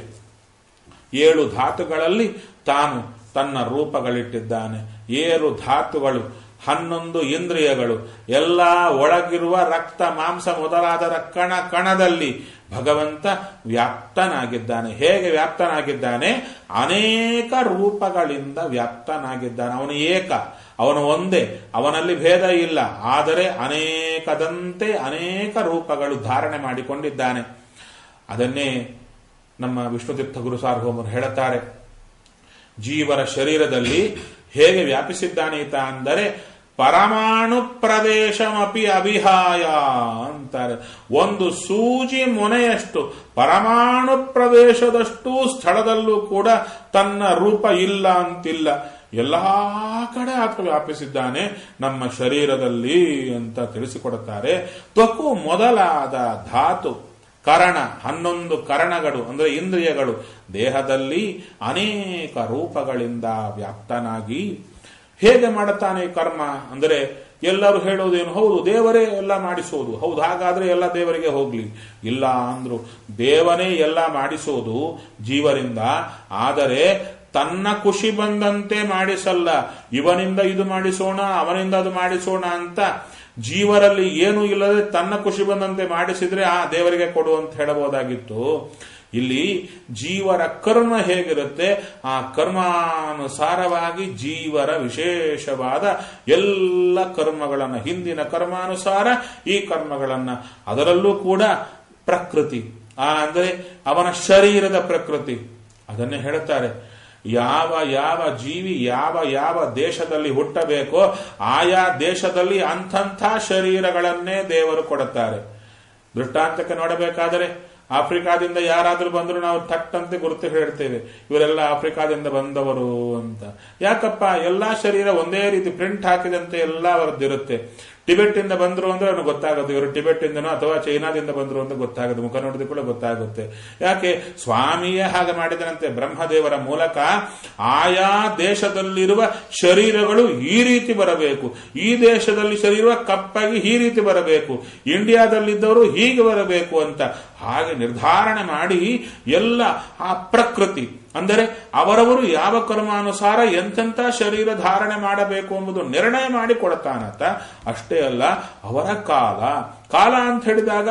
ಏಳು ಧಾತುಗಳಲ್ಲಿ ತಾನು ತನ್ನ ರೂಪಗಳಿಟ್ಟಿದ್ದಾನೆ ಏಳು ಧಾತುಗಳು ಹನ್ನೊಂದು ಇಂದ್ರಿಯಗಳು ಎಲ್ಲ ಒಳಗಿರುವ ರಕ್ತ ಮಾಂಸ ಮೊದಲಾದ ಕಣ ಕಣದಲ್ಲಿ ಭಗವಂತ ವ್ಯಾಪ್ತನಾಗಿದ್ದಾನೆ ಹೇಗೆ ವ್ಯಾಪ್ತನಾಗಿದ್ದಾನೆ ಅನೇಕ ರೂಪಗಳಿಂದ ವ್ಯಾಪ್ತನಾಗಿದ್ದಾನೆ ಅವನು ಏಕ ಅವನು ಒಂದೇ ಅವನಲ್ಲಿ ಭೇದ ಇಲ್ಲ ಆದರೆ ಅನೇಕದಂತೆ ಅನೇಕ ರೂಪಗಳು ಧಾರಣೆ ಮಾಡಿಕೊಂಡಿದ್ದಾನೆ ಅದನ್ನೇ ನಮ್ಮ ವಿಷ್ಣುತೀರ್ಥ ಗುರು ಸಾರ್ವಭೌಮರು ಹೇಳುತ್ತಾರೆ ಜೀವರ ಶರೀರದಲ್ಲಿ ಹೇಗೆ ವ್ಯಾಪಿಸಿದ್ದಾನೆ ಈತ ಅಂದರೆ ಪರಮಾಣು ಪ್ರದೇಶಮಪಿ ಅಭಿಹಾಯ ಅಂತಾರೆ ಒಂದು ಸೂಜಿ ಮೊನೆಯಷ್ಟು ಪರಮಾಣು ಪ್ರದೇಶದಷ್ಟು ಸ್ಥಳದಲ್ಲೂ ಕೂಡ ತನ್ನ ರೂಪ ಇಲ್ಲ ಅಂತಿಲ್ಲ ಎಲ್ಲಾ ಕಡೆ ಆತ ವ್ಯಾಪಿಸಿದ್ದಾನೆ ನಮ್ಮ ಶರೀರದಲ್ಲಿ ಅಂತ ತಿಳಿಸಿಕೊಡುತ್ತಾರೆ ತ್ವಕು ಮೊದಲಾದ ಧಾತು ಕರಣ ಹನ್ನೊಂದು ಕರಣಗಳು ಅಂದರೆ ಇಂದ್ರಿಯಗಳು ದೇಹದಲ್ಲಿ ಅನೇಕ ರೂಪಗಳಿಂದ ವ್ಯಾಪ್ತನಾಗಿ ಹೇಗೆ ಮಾಡುತ್ತಾನೆ ಕರ್ಮ ಅಂದರೆ ಎಲ್ಲರೂ ಹೇಳೋದೇನು ಹೌದು ದೇವರೇ ಎಲ್ಲ ಮಾಡಿಸೋದು ಹೌದು ಹಾಗಾದ್ರೆ ಎಲ್ಲ ದೇವರಿಗೆ ಹೋಗ್ಲಿ ಇಲ್ಲ ಅಂದ್ರು ದೇವನೇ ಎಲ್ಲ ಮಾಡಿಸೋದು ಜೀವರಿಂದ ಆದರೆ ತನ್ನ ಖುಷಿ ಬಂದಂತೆ ಮಾಡಿಸಲ್ಲ ಇವನಿಂದ ಇದು ಮಾಡಿಸೋಣ ಅವನಿಂದ ಅದು ಮಾಡಿಸೋಣ ಅಂತ ಜೀವರಲ್ಲಿ ಏನು ಇಲ್ಲದೆ ತನ್ನ ಖುಷಿ ಬಂದಂತೆ ಮಾಡಿಸಿದ್ರೆ ಆ ದೇವರಿಗೆ ಕೊಡು ಅಂತ ಹೇಳಬಹುದಾಗಿತ್ತು ಇಲ್ಲಿ ಜೀವರ ಕರ್ಮ ಹೇಗಿರುತ್ತೆ ಆ ಕರ್ಮಾನುಸಾರವಾಗಿ ಜೀವರ ವಿಶೇಷವಾದ ಎಲ್ಲ ಕರ್ಮಗಳನ್ನು ಹಿಂದಿನ ಕರ್ಮಾನುಸಾರ ಈ ಕರ್ಮಗಳನ್ನ ಅದರಲ್ಲೂ ಕೂಡ ಪ್ರಕೃತಿ ಆ ಅಂದರೆ ಅವನ ಶರೀರದ ಪ್ರಕೃತಿ ಅದನ್ನೇ ಹೇಳುತ್ತಾರೆ ಯಾವ ಯಾವ ಜೀವಿ ಯಾವ ಯಾವ ದೇಶದಲ್ಲಿ ಹುಟ್ಟಬೇಕೋ ಆಯಾ ದೇಶದಲ್ಲಿ ಅಂಥಂಥ ಶರೀರಗಳನ್ನೇ ದೇವರು ಕೊಡುತ್ತಾರೆ ದೃಷ್ಟಾಂತಕ್ಕೆ ನೋಡಬೇಕಾದರೆ ಆಫ್ರಿಕಾದಿಂದ ಯಾರಾದರೂ ಬಂದರೂ ನಾವು ಥಟ್ಟಂತೆ ಗುರುತು ಹೇಳ್ತೇವೆ ಇವರೆಲ್ಲ ಆಫ್ರಿಕಾದಿಂದ ಬಂದವರು ಅಂತ ಯಾಕಪ್ಪ ಎಲ್ಲಾ ಶರೀರ ಒಂದೇ ರೀತಿ ಪ್ರಿಂಟ್ ಹಾಕಿದಂತೆ ಎಲ್ಲ ಅವರದ್ದಿರುತ್ತೆ ಟಿಬೆಟ್ ಇಂದ ಬಂದ್ರು ಅಂದ್ರೆ ಅವ್ನಿಗೆ ಗೊತ್ತಾಗುತ್ತೆ ಇವರು ಟಿಬೆಟ್ ಇಂದನೋ ಅಥವಾ ಚೈನಾದಿಂದ ಬಂದ್ರು ಅಂತ ಗೊತ್ತಾಗುತ್ತೆ ಮುಖ ನೋಡಿದ ಕೂಡ ಗೊತ್ತಾಗುತ್ತೆ ಯಾಕೆ ಸ್ವಾಮಿಯೇ ಹಾಗೆ ಮಾಡಿದನಂತೆ ಬ್ರಹ್ಮದೇವರ ಮೂಲಕ ಆಯಾ ದೇಶದಲ್ಲಿರುವ ಶರೀರಗಳು ಈ ರೀತಿ ಬರಬೇಕು ಈ ದೇಶದಲ್ಲಿ ಶರೀರ ಕಪ್ಪಾಗಿ ಈ ರೀತಿ ಬರಬೇಕು ಇಂಡಿಯಾದಲ್ಲಿದ್ದವರು ಹೀಗೆ ಬರಬೇಕು ಅಂತ ಹಾಗೆ ನಿರ್ಧಾರಣೆ ಮಾಡಿ ಎಲ್ಲ ಆ ಪ್ರಕೃತಿ ಅಂದರೆ ಅವರವರು ಯಾವ ಕರ್ಮಾನುಸಾರ ಎಂತೆಂಥ ಶರೀರ ಧಾರಣೆ ಮಾಡಬೇಕು ಎಂಬುದು ನಿರ್ಣಯ ಮಾಡಿ ಕೊಡ್ತಾನಂತ ಅಷ್ಟೇ ಅಲ್ಲ ಅವರ ಕಾಲ ಕಾಲ ಅಂತ ಹೇಳಿದಾಗ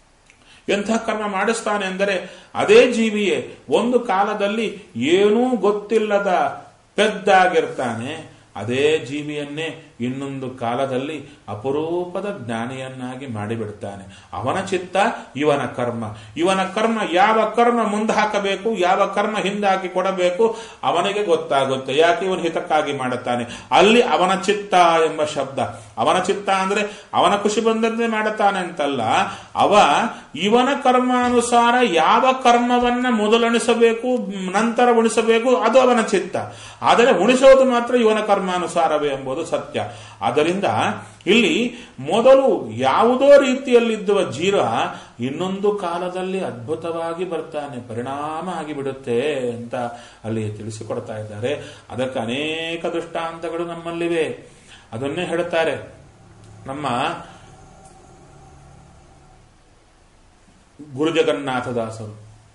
ಎಂಥ ಕರ್ಮ ಮಾಡಿಸ್ತಾನೆ ಎಂದರೆ ಅದೇ ಜೀವಿಯೇ ಒಂದು ಕಾಲದಲ್ಲಿ ಏನೂ ಗೊತ್ತಿಲ್ಲದ ಪೆದ್ದಾಗಿರ್ತಾನೆ ಅದೇ ಜೀವಿಯನ್ನೇ ಇನ್ನೊಂದು ಕಾಲದಲ್ಲಿ ಅಪರೂಪದ ಜ್ಞಾನಿಯನ್ನಾಗಿ ಮಾಡಿಬಿಡ್ತಾನೆ ಅವನ ಚಿತ್ತ ಇವನ ಕರ್ಮ ಇವನ ಕರ್ಮ ಯಾವ ಕರ್ಮ ಮುಂದೆ ಹಾಕಬೇಕು ಯಾವ ಕರ್ಮ ಹಿಂದಾಕಿ ಕೊಡಬೇಕು ಅವನಿಗೆ ಗೊತ್ತಾಗುತ್ತೆ ಯಾಕೆ ಇವನು ಹಿತಕ್ಕಾಗಿ ಮಾಡುತ್ತಾನೆ ಅಲ್ಲಿ ಅವನ ಚಿತ್ತ ಎಂಬ ಶಬ್ದ ಅವನ ಚಿತ್ತ ಅಂದ್ರೆ ಅವನ ಖುಷಿ ಬಂದಂತೆ ಮಾಡುತ್ತಾನೆ ಅಂತಲ್ಲ ಅವ ಇವನ ಕರ್ಮಾನುಸಾರ ಯಾವ ಕರ್ಮವನ್ನ ಮೊದಲುಣಿಸಬೇಕು ನಂತರ ಉಣಿಸಬೇಕು ಅದು ಅವನ ಚಿತ್ತ ಆದರೆ ಉಣಿಸೋದು ಮಾತ್ರ ಇವನ ಕರ್ಮಾನುಸಾರವೇ ಎಂಬುದು ಸತ್ಯ ಆದ್ದರಿಂದ ಇಲ್ಲಿ ಮೊದಲು ಯಾವುದೋ ರೀತಿಯಲ್ಲಿದ್ದುವ ಜೀವ ಇನ್ನೊಂದು ಕಾಲದಲ್ಲಿ ಅದ್ಭುತವಾಗಿ ಬರ್ತಾನೆ ಪರಿಣಾಮ ಆಗಿಬಿಡುತ್ತೆ ಅಂತ ಅಲ್ಲಿ ತಿಳಿಸಿಕೊಡ್ತಾ ಇದ್ದಾರೆ ಅದಕ್ಕೆ ಅನೇಕ ದೃಷ್ಟಾಂತಗಳು ನಮ್ಮಲ್ಲಿವೆ ಅದನ್ನೇ ಹೇಳುತ್ತಾರೆ ನಮ್ಮ ಗುರುಜಗನ್ನಾಥದಾಸರು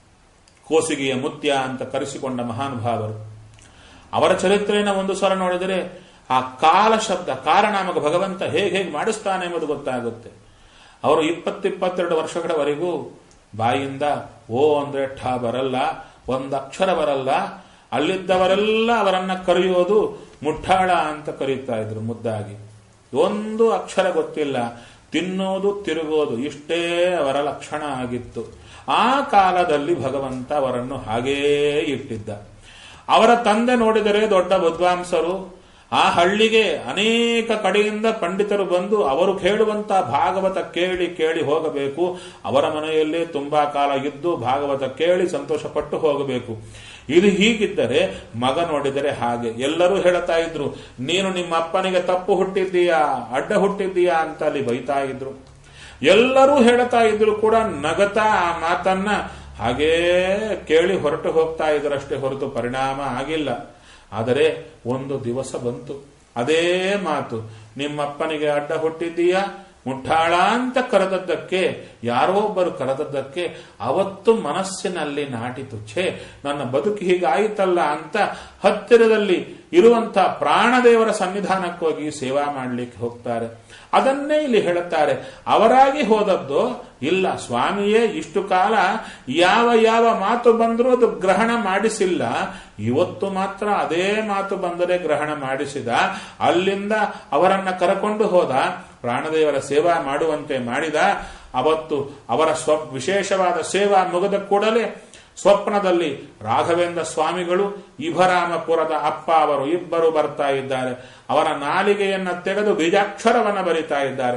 ಕೋಸಿಗೆಯ ಮುತ್ಯ ಅಂತ ಕರೆಸಿಕೊಂಡ ಮಹಾನುಭಾವರು ಅವರ ಚರಿತ್ರೆಯನ್ನು ಒಂದು ಸಲ ನೋಡಿದರೆ ಆ ಕಾಲ ಶಬ್ದ ಕಾರಣಾಮಕ ಭಗವಂತ ಹೇಗೆ ಹೇಗೆ ಮಾಡಿಸ್ತಾನೆ ಎಂಬುದು ಗೊತ್ತಾಗುತ್ತೆ ಅವರು ಇಪ್ಪತ್ತಿಪ್ಪತ್ತೆರಡು ವರ್ಷಗಳವರೆಗೂ ಬಾಯಿಂದ ಓ ಅಂದ್ರೆ ಠ ಬರಲ್ಲ ಒಂದು ಅಕ್ಷರ ಬರಲ್ಲ ಅಲ್ಲಿದ್ದವರೆಲ್ಲ ಅವರನ್ನ ಕರೆಯೋದು ಮುಠಾಳ ಅಂತ ಕರೀತಾ ಇದ್ರು ಮುದ್ದಾಗಿ ಒಂದು ಅಕ್ಷರ ಗೊತ್ತಿಲ್ಲ ತಿನ್ನೋದು ತಿರುಗೋದು ಇಷ್ಟೇ ಅವರ ಲಕ್ಷಣ ಆಗಿತ್ತು ಆ ಕಾಲದಲ್ಲಿ ಭಗವಂತ ಅವರನ್ನು ಹಾಗೇ ಇಟ್ಟಿದ್ದ ಅವರ ತಂದೆ ನೋಡಿದರೆ ದೊಡ್ಡ ವಿದ್ವಾಂಸರು ಆ ಹಳ್ಳಿಗೆ ಅನೇಕ ಕಡೆಯಿಂದ ಪಂಡಿತರು ಬಂದು ಅವರು ಕೇಳುವಂತ ಭಾಗವತ ಕೇಳಿ ಕೇಳಿ ಹೋಗಬೇಕು ಅವರ ಮನೆಯಲ್ಲೇ ತುಂಬಾ ಕಾಲ ಇದ್ದು ಭಾಗವತ ಕೇಳಿ ಸಂತೋಷಪಟ್ಟು ಹೋಗಬೇಕು ಇದು ಹೀಗಿದ್ದರೆ ಮಗ ನೋಡಿದರೆ ಹಾಗೆ ಎಲ್ಲರೂ ಹೇಳ್ತಾ ಇದ್ರು ನೀನು ನಿಮ್ಮ ಅಪ್ಪನಿಗೆ ತಪ್ಪು ಹುಟ್ಟಿದ್ದೀಯಾ ಅಡ್ಡ ಹುಟ್ಟಿದ್ದೀಯಾ ಅಂತ ಅಲ್ಲಿ ಬೈತಾ ಇದ್ರು ಎಲ್ಲರೂ ಹೇಳ್ತಾ ಇದ್ರು ಕೂಡ ನಗತಾ ಆ ಮಾತನ್ನ ಹಾಗೇ ಕೇಳಿ ಹೊರಟು ಹೋಗ್ತಾ ಇದ್ರಷ್ಟೇ ಹೊರತು ಪರಿಣಾಮ ಆಗಿಲ್ಲ ಆದರೆ ಒಂದು ದಿವಸ ಬಂತು ಅದೇ ಮಾತು ನಿಮ್ಮಪ್ಪನಿಗೆ ಅಡ್ಡ ಹುಟ್ಟಿದ್ದೀಯಾ ಮುಠಾಳ ಅಂತ ಕರೆದದ್ದಕ್ಕೆ ಯಾರೋ ಒಬ್ಬರು ಕರೆದದ್ದಕ್ಕೆ ಅವತ್ತು ಮನಸ್ಸಿನಲ್ಲಿ ನಾಟಿತು ಛೇ ನನ್ನ ಬದುಕು ಹೀಗಾಯಿತಲ್ಲ ಅಂತ ಹತ್ತಿರದಲ್ಲಿ ಇರುವಂತ ಪ್ರಾಣದೇವರ ಸನ್ನಿಧಾನಕ್ಕೆ ಹೋಗಿ ಸೇವಾ ಮಾಡಲಿಕ್ಕೆ ಹೋಗ್ತಾರೆ ಅದನ್ನೇ ಇಲ್ಲಿ ಹೇಳುತ್ತಾರೆ ಅವರಾಗಿ ಹೋದದ್ದು ಇಲ್ಲ ಸ್ವಾಮಿಯೇ ಇಷ್ಟು ಕಾಲ ಯಾವ ಯಾವ ಮಾತು ಬಂದರೂ ಅದು ಗ್ರಹಣ ಮಾಡಿಸಿಲ್ಲ ಇವತ್ತು ಮಾತ್ರ ಅದೇ ಮಾತು ಬಂದರೆ ಗ್ರಹಣ ಮಾಡಿಸಿದ ಅಲ್ಲಿಂದ ಅವರನ್ನ ಕರಕೊಂಡು ಹೋದ ಪ್ರಾಣದೇವರ ಸೇವಾ ಮಾಡುವಂತೆ ಮಾಡಿದ ಅವತ್ತು ಅವರ ಸ್ವ ವಿಶೇಷವಾದ ಸೇವಾ ಮುಗಿದ ಕೂಡಲೇ ಸ್ವಪ್ನದಲ್ಲಿ ರಾಘವೇಂದ್ರ ಸ್ವಾಮಿಗಳು ಇಭರಾಮಪುರದ ಅಪ್ಪ ಅವರು ಇಬ್ಬರು ಬರ್ತಾ ಇದ್ದಾರೆ ಅವರ ನಾಲಿಗೆಯನ್ನ ತೆಗೆದು ಬೀಜಾಕ್ಷರವನ್ನ ಬರಿತಾ ಇದ್ದಾರೆ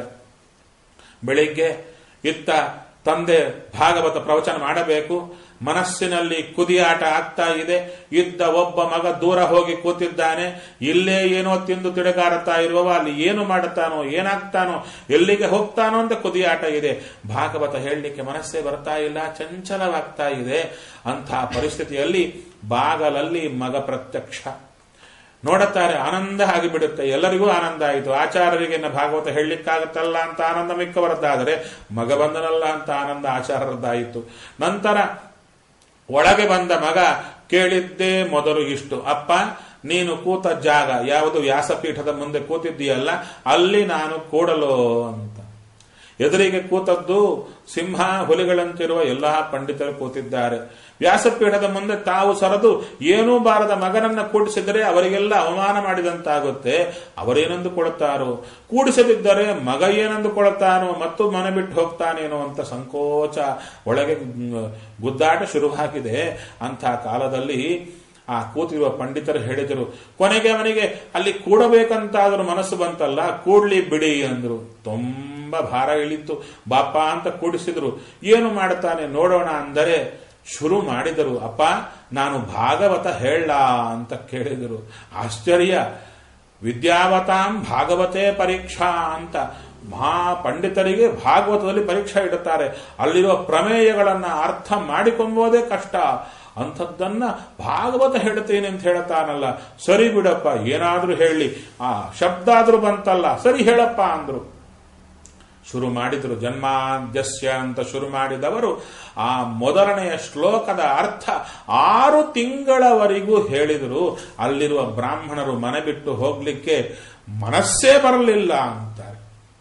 ಬೆಳಿಗ್ಗೆ ಇತ್ತ ತಂದೆ ಭಾಗವತ ಪ್ರವಚನ ಮಾಡಬೇಕು ಮನಸ್ಸಿನಲ್ಲಿ ಕುದಿಯಾಟ ಆಗ್ತಾ ಇದೆ ಇದ್ದ ಒಬ್ಬ ಮಗ ದೂರ ಹೋಗಿ ಕೂತಿದ್ದಾನೆ ಇಲ್ಲೇ ಏನೋ ತಿಂದು ತಿರುಗಾಡುತ್ತಾ ಇರುವವ ಅಲ್ಲಿ ಏನು ಮಾಡುತ್ತಾನೋ ಏನಾಗ್ತಾನೋ ಎಲ್ಲಿಗೆ ಹೋಗ್ತಾನೋ ಅಂತ ಕುದಿಯಾಟ ಇದೆ ಭಾಗವತ ಹೇಳಲಿಕ್ಕೆ ಮನಸ್ಸೇ ಬರ್ತಾ ಇಲ್ಲ ಚಂಚಲವಾಗ್ತಾ ಇದೆ ಅಂಥ ಪರಿಸ್ಥಿತಿಯಲ್ಲಿ ಬಾಗಲಲ್ಲಿ ಮಗ ಪ್ರತ್ಯಕ್ಷ ನೋಡುತ್ತಾರೆ ಆನಂದ ಆಗಿಬಿಡುತ್ತೆ ಎಲ್ಲರಿಗೂ ಆನಂದ ಆಯಿತು ಆಚಾರ್ಯರಿಗೆ ಭಾಗವತ ಹೇಳಲಿಕ್ಕಾಗತ್ತಲ್ಲ ಅಂತ ಆನಂದ ಮಿಕ್ಕವರದ್ದಾದರೆ ಮಗ ಬಂದನಲ್ಲ ಅಂತ ಆನಂದ ಆಚಾರ್ಯರದ್ದಾಯಿತು ನಂತರ ಒಳಗೆ ಬಂದ ಮಗ ಕೇಳಿದ್ದೇ ಮೊದಲು ಇಷ್ಟು ಅಪ್ಪ ನೀನು ಕೂತ ಜಾಗ ಯಾವುದು ವ್ಯಾಸಪೀಠದ ಮುಂದೆ ಕೂತಿದ್ದೀಯಲ್ಲ ಅಲ್ಲಿ ನಾನು ಕೂಡಲು ಅಂತ ಎದುರಿಗೆ ಕೂತದ್ದು ಸಿಂಹ ಹುಲಿಗಳಂತಿರುವ ಎಲ್ಲಾ ಪಂಡಿತರು ಕೂತಿದ್ದಾರೆ ವ್ಯಾಸಪೀಠದ ಮುಂದೆ ತಾವು ಸರದು ಏನೂ ಬಾರದ ಮಗನನ್ನ ಕೂಡಿಸಿದರೆ ಅವರಿಗೆಲ್ಲ ಅವಮಾನ ಮಾಡಿದಂತಾಗುತ್ತೆ ಅವರೇನೆಂದು ಕೊಡುತ್ತಾರೋ ಕೂಡಿಸದಿದ್ದರೆ ಮಗ ಏನೆಂದು ಕೊಡುತ್ತಾನೋ ಮತ್ತು ಮನೆ ಬಿಟ್ಟು ಹೋಗ್ತಾನೇನೋ ಅಂತ ಸಂಕೋಚ ಒಳಗೆ ಗುದ್ದಾಟ ಶುರುವಾಗಿದೆ ಅಂಥ ಕಾಲದಲ್ಲಿ ಆ ಕೂತಿರುವ ಪಂಡಿತರು ಹೇಳಿದರು ಕೊನೆಗೆ ಅವನಿಗೆ ಅಲ್ಲಿ ಕೂಡಬೇಕಂತಾದ್ರೂ ಮನಸ್ಸು ಬಂತಲ್ಲ ಕೂಡ್ಲಿ ಬಿಡಿ ಅಂದ್ರು ತುಂಬಾ ಭಾರ ಇಳಿತು ಬಾಪ ಅಂತ ಕೂಡಿಸಿದ್ರು ಏನು ಮಾಡುತ್ತಾನೆ ನೋಡೋಣ ಅಂದರೆ ಶುರು ಮಾಡಿದರು ಅಪ್ಪ ನಾನು ಭಾಗವತ ಹೇಳ ಅಂತ ಕೇಳಿದರು ಆಶ್ಚರ್ಯ ವಿದ್ಯಾವತಾಂ ಭಾಗವತೆ ಪರೀಕ್ಷಾ ಅಂತ ಮಹಾ ಪಂಡಿತರಿಗೆ ಭಾಗವತದಲ್ಲಿ ಪರೀಕ್ಷೆ ಇಡುತ್ತಾರೆ ಅಲ್ಲಿರುವ ಪ್ರಮೇಯಗಳನ್ನ ಅರ್ಥ ಮಾಡಿಕೊಂಬೋದೇ ಕಷ್ಟ ಅಂಥದ್ದನ್ನ ಭಾಗವತ ಹೇಳ್ತೇನೆ ಅಂತ ಹೇಳ್ತಾನಲ್ಲ ಸರಿ ಬಿಡಪ್ಪ ಏನಾದ್ರೂ ಹೇಳಿ ಆ ಶಬ್ದ ಆದ್ರೂ ಬಂತಲ್ಲ ಸರಿ ಹೇಳಪ್ಪ ಅಂದ್ರು ಶುರು ಮಾಡಿದರು ಜನ್ಮಾದ್ಯಸ್ಯ ಅಂತ ಶುರು ಮಾಡಿದವರು ಆ ಮೊದಲನೆಯ ಶ್ಲೋಕದ ಅರ್ಥ ಆರು ತಿಂಗಳವರೆಗೂ ಹೇಳಿದರು ಅಲ್ಲಿರುವ ಬ್ರಾಹ್ಮಣರು ಮನೆ ಬಿಟ್ಟು ಹೋಗ್ಲಿಕ್ಕೆ ಮನಸ್ಸೇ ಬರಲಿಲ್ಲ ಅಂತಾರೆ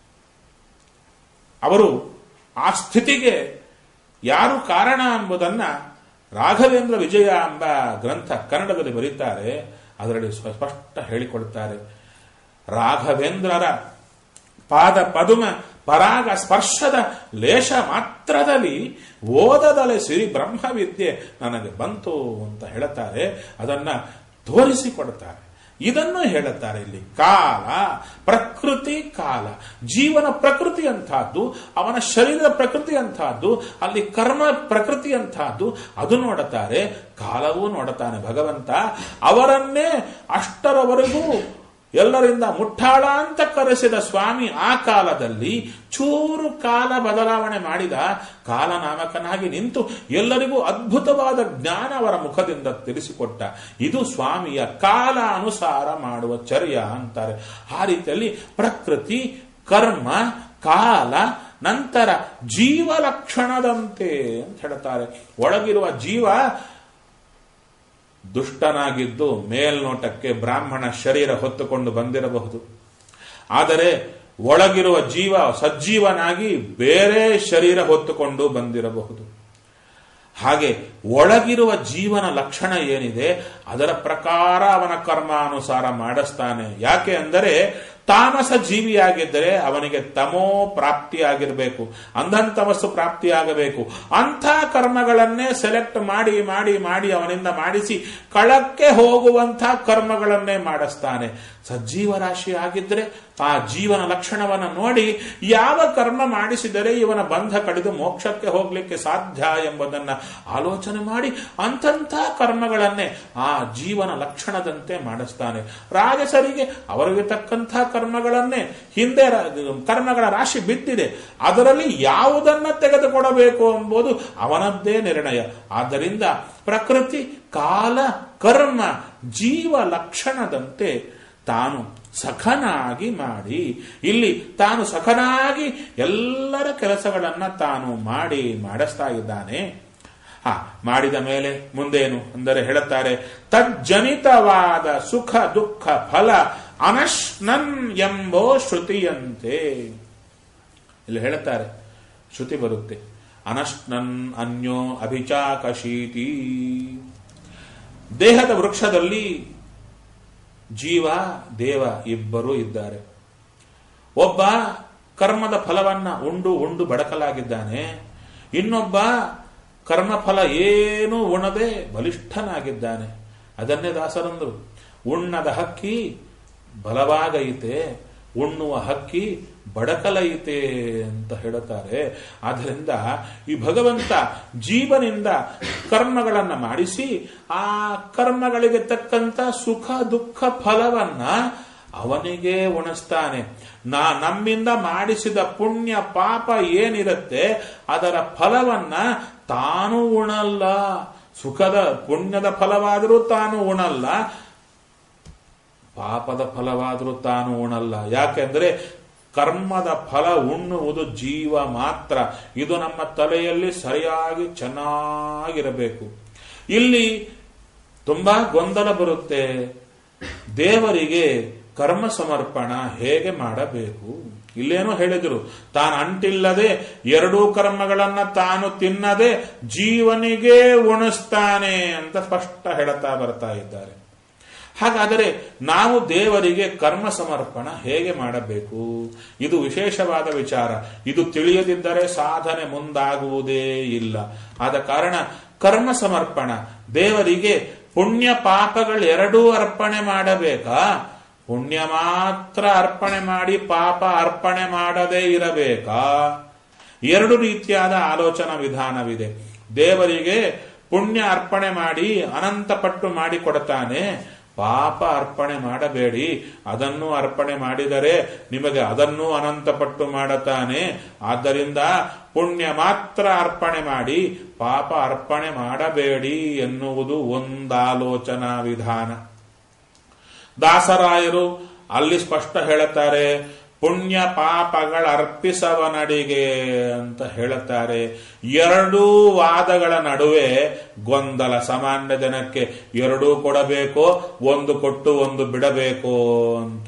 ಅವರು ಆ ಸ್ಥಿತಿಗೆ ಯಾರು ಕಾರಣ ಎಂಬುದನ್ನ ರಾಘವೇಂದ್ರ ವಿಜಯ ಎಂಬ ಗ್ರಂಥ ಕನ್ನಡದಲ್ಲಿ ಬರೀತಾರೆ ಅದರಲ್ಲಿ ಸ್ಪಷ್ಟ ಹೇಳಿಕೊಡ್ತಾರೆ ರಾಘವೇಂದ್ರರ ಪಾದ ಪದುಮ ಪರಾಗ ಸ್ಪರ್ಶದ ಲೇಷ ಮಾತ್ರದಲ್ಲಿ ಓದದಲೆ ಸಿರಿ ಬ್ರಹ್ಮವಿದ್ಯೆ ನನಗೆ ಬಂತು ಅಂತ ಹೇಳುತ್ತಾರೆ ಅದನ್ನ ತೋರಿಸಿಕೊಡ್ತಾರೆ ಇದನ್ನು ಹೇಳುತ್ತಾರೆ ಇಲ್ಲಿ ಕಾಲ ಪ್ರಕೃತಿ ಕಾಲ ಜೀವನ ಪ್ರಕೃತಿ ಅಂತಹದ್ದು ಅವನ ಶರೀರದ ಪ್ರಕೃತಿ ಅಂತಹದ್ದು ಅಲ್ಲಿ ಕರ್ಮ ಪ್ರಕೃತಿ ಅಂತಹದ್ದು ಅದು ನೋಡುತ್ತಾರೆ ಕಾಲವೂ ನೋಡುತ್ತಾನೆ ಭಗವಂತ ಅವರನ್ನೇ ಅಷ್ಟರವರೆಗೂ ಎಲ್ಲರಿಂದ ಮುಟ್ಟಾಳ ಅಂತ ಕರೆಸಿದ ಸ್ವಾಮಿ ಆ ಕಾಲದಲ್ಲಿ ಚೂರು ಕಾಲ ಬದಲಾವಣೆ ಮಾಡಿದ ಕಾಲನಾಮಕನಾಗಿ ನಿಂತು ಎಲ್ಲರಿಗೂ ಅದ್ಭುತವಾದ ಜ್ಞಾನ ಅವರ ಮುಖದಿಂದ ತಿಳಿಸಿಕೊಟ್ಟ ಇದು ಸ್ವಾಮಿಯ ಕಾಲ ಅನುಸಾರ ಮಾಡುವ ಚರ್ಯ ಅಂತಾರೆ ಆ ರೀತಿಯಲ್ಲಿ ಪ್ರಕೃತಿ ಕರ್ಮ ಕಾಲ ನಂತರ ಜೀವ ಲಕ್ಷಣದಂತೆ ಅಂತ ಹೇಳ್ತಾರೆ ಒಳಗಿರುವ ಜೀವ ದುಷ್ಟನಾಗಿದ್ದು ಮೇಲ್ನೋಟಕ್ಕೆ ಬ್ರಾಹ್ಮಣ ಶರೀರ ಹೊತ್ತುಕೊಂಡು ಬಂದಿರಬಹುದು ಆದರೆ ಒಳಗಿರುವ ಜೀವ ಸಜ್ಜೀವನಾಗಿ ಬೇರೆ ಶರೀರ ಹೊತ್ತುಕೊಂಡು ಬಂದಿರಬಹುದು ಹಾಗೆ ಒಳಗಿರುವ ಜೀವನ ಲಕ್ಷಣ ಏನಿದೆ ಅದರ ಪ್ರಕಾರ ಅವನ ಕರ್ಮಾನುಸಾರ ಮಾಡಿಸ್ತಾನೆ ಯಾಕೆ ಅಂದರೆ ತಾಮಸ ಜೀವಿಯಾಗಿದ್ದರೆ ಅವನಿಗೆ ತಮೋ ಪ್ರಾಪ್ತಿಯಾಗಿರಬೇಕು ಅಂಧಂತಮಸ್ಸು ಪ್ರಾಪ್ತಿಯಾಗಬೇಕು ಅಂಥ ಕರ್ಮಗಳನ್ನೇ ಸೆಲೆಕ್ಟ್ ಮಾಡಿ ಮಾಡಿ ಮಾಡಿ ಅವನಿಂದ ಮಾಡಿಸಿ ಕಳಕ್ಕೆ ಹೋಗುವಂಥ ಕರ್ಮಗಳನ್ನೇ ಮಾಡಿಸ್ತಾನೆ ಸಜ್ಜೀವ ರಾಶಿ ಆಗಿದ್ರೆ ಆ ಜೀವನ ಲಕ್ಷಣವನ್ನು ನೋಡಿ ಯಾವ ಕರ್ಮ ಮಾಡಿಸಿದರೆ ಇವನ ಬಂಧ ಕಡಿದು ಮೋಕ್ಷಕ್ಕೆ ಹೋಗ್ಲಿಕ್ಕೆ ಸಾಧ್ಯ ಎಂಬುದನ್ನ ಆಲೋಚನೆ ಮಾಡಿ ಅಂತಂಥ ಕರ್ಮಗಳನ್ನೇ ಆ ಜೀವನ ಲಕ್ಷಣದಂತೆ ಮಾಡಿಸ್ತಾನೆ ರಾಜಸರಿಗೆ ಅವರಿಗೆ ತಕ್ಕಂಥ ಕರ್ಮಗಳನ್ನೇ ಹಿಂದೆ ರ- ಕರ್ಮಗಳ ರಾಶಿ ಬಿದ್ದಿದೆ ಅದರಲ್ಲಿ ಯಾವುದನ್ನ ತೆಗೆದುಕೊಡಬೇಕು ಎಂಬುದು ಅವನದ್ದೇ ನಿರ್ಣಯ ಆದ್ದರಿಂದ ಪ್ರಕೃತಿ ಕಾಲ ಕರ್ಮ ಜೀವ ಲಕ್ಷಣದಂತೆ ತಾನು ಸಖನಾಗಿ ಮಾಡಿ ಇಲ್ಲಿ ತಾನು ಸಖನಾಗಿ ಎಲ್ಲರ ಕೆಲಸಗಳನ್ನ ತಾನು ಮಾಡಿ ಮಾಡಿಸ್ತಾ ಇದ್ದಾನೆ ಆ ಮಾಡಿದ ಮೇಲೆ ಮುಂದೇನು ಅಂದರೆ ಹೇಳುತ್ತಾರೆ ತಜ್ಜನಿತವಾದ ಸುಖ ದುಃಖ ಫಲ ಅನಶ್ನನ್ ಎಂಬೋ ಶ್ರುತಿಯಂತೆ ಇಲ್ಲಿ ಹೇಳುತ್ತಾರೆ ಶ್ರುತಿ ಬರುತ್ತೆ ಅನಶ್ನನ್ ಅನ್ಯೋ ಅಭಿಚಾಕಶೀತಿ ದೇಹದ ವೃಕ್ಷದಲ್ಲಿ ಜೀವ ದೇವ ಇಬ್ಬರೂ ಇದ್ದಾರೆ ಒಬ್ಬ ಕರ್ಮದ ಫಲವನ್ನ ಉಂಡು ಉಂಡು ಬಡಕಲಾಗಿದ್ದಾನೆ ಇನ್ನೊಬ್ಬ ಕರ್ಮಫಲ ಏನೂ ಉಣದೆ ಬಲಿಷ್ಠನಾಗಿದ್ದಾನೆ ಅದನ್ನೇ ದಾಸರಂದರು ಉಣ್ಣದ ಹಕ್ಕಿ ಬಲವಾಗೈತೆ ಉಣ್ಣುವ ಹಕ್ಕಿ ಬಡಕಲೈತೆ ಅಂತ ಹೇಳುತ್ತಾರೆ ಆದ್ದರಿಂದ ಈ ಭಗವಂತ ಜೀವನಿಂದ ಕರ್ಮಗಳನ್ನ ಮಾಡಿಸಿ ಆ ಕರ್ಮಗಳಿಗೆ ತಕ್ಕಂತ ಸುಖ ದುಃಖ ಫಲವನ್ನ ಅವನಿಗೆ ಉಣಿಸ್ತಾನೆ ನಾ ನಮ್ಮಿಂದ ಮಾಡಿಸಿದ ಪುಣ್ಯ ಪಾಪ ಏನಿರುತ್ತೆ ಅದರ ಫಲವನ್ನ ತಾನು ಉಣಲ್ಲ ಸುಖದ ಪುಣ್ಯದ ಫಲವಾದರೂ ತಾನು ಉಣಲ್ಲ ಪಾಪದ ಫಲವಾದರೂ ತಾನು ಉಣಲ್ಲ ಯಾಕೆಂದ್ರೆ ಕರ್ಮದ ಫಲ ಉಣ್ಣುವುದು ಜೀವ ಮಾತ್ರ ಇದು ನಮ್ಮ ತಲೆಯಲ್ಲಿ ಸರಿಯಾಗಿ ಚೆನ್ನಾಗಿರಬೇಕು ಇಲ್ಲಿ ತುಂಬಾ ಗೊಂದಲ ಬರುತ್ತೆ ದೇವರಿಗೆ ಕರ್ಮ ಸಮರ್ಪಣ ಹೇಗೆ ಮಾಡಬೇಕು ಇಲ್ಲೇನೋ ಹೇಳಿದ್ರು ತಾನು ಅಂಟಿಲ್ಲದೆ ಎರಡೂ ಕರ್ಮಗಳನ್ನ ತಾನು ತಿನ್ನದೆ ಜೀವನಿಗೆ ಉಣಿಸ್ತಾನೆ ಅಂತ ಸ್ಪಷ್ಟ ಹೇಳ್ತಾ ಬರ್ತಾ ಇದ್ದಾರೆ ಹಾಗಾದರೆ ನಾವು ದೇವರಿಗೆ ಕರ್ಮ ಸಮರ್ಪಣ ಹೇಗೆ ಮಾಡಬೇಕು ಇದು ವಿಶೇಷವಾದ ವಿಚಾರ ಇದು ತಿಳಿಯದಿದ್ದರೆ ಸಾಧನೆ ಮುಂದಾಗುವುದೇ ಇಲ್ಲ ಆದ ಕಾರಣ ಕರ್ಮ ಸಮರ್ಪಣ ದೇವರಿಗೆ ಪುಣ್ಯ ಪಾಪಗಳೆರಡೂ ಅರ್ಪಣೆ ಮಾಡಬೇಕಾ ಪುಣ್ಯ ಮಾತ್ರ ಅರ್ಪಣೆ ಮಾಡಿ ಪಾಪ ಅರ್ಪಣೆ ಮಾಡದೇ ಇರಬೇಕಾ ಎರಡು ರೀತಿಯಾದ ಆಲೋಚನಾ ವಿಧಾನವಿದೆ ದೇವರಿಗೆ ಪುಣ್ಯ ಅರ್ಪಣೆ ಮಾಡಿ ಅನಂತ ಪಟ್ಟು ಮಾಡಿ ಕೊಡ್ತಾನೆ ಪಾಪ ಅರ್ಪಣೆ ಮಾಡಬೇಡಿ ಅದನ್ನು ಅರ್ಪಣೆ ಮಾಡಿದರೆ ನಿಮಗೆ ಅದನ್ನೂ ಅನಂತ ಪಟ್ಟು ಮಾಡುತ್ತಾನೆ ಆದ್ದರಿಂದ ಪುಣ್ಯ ಮಾತ್ರ ಅರ್ಪಣೆ ಮಾಡಿ ಪಾಪ ಅರ್ಪಣೆ ಮಾಡಬೇಡಿ ಎನ್ನುವುದು ಒಂದಾಲೋಚನಾ ವಿಧಾನ ದಾಸರಾಯರು ಅಲ್ಲಿ ಸ್ಪಷ್ಟ ಹೇಳುತ್ತಾರೆ ಪುಣ್ಯ ಪಾಪಗಳ ಅರ್ಪಿಸವನಡಿಗೆ ಅಂತ ಹೇಳುತ್ತಾರೆ ಎರಡೂ ವಾದಗಳ ನಡುವೆ ಗೊಂದಲ ಸಾಮಾನ್ಯ ಜನಕ್ಕೆ ಎರಡೂ ಕೊಡಬೇಕೋ ಒಂದು ಕೊಟ್ಟು ಒಂದು ಬಿಡಬೇಕೋ ಅಂತ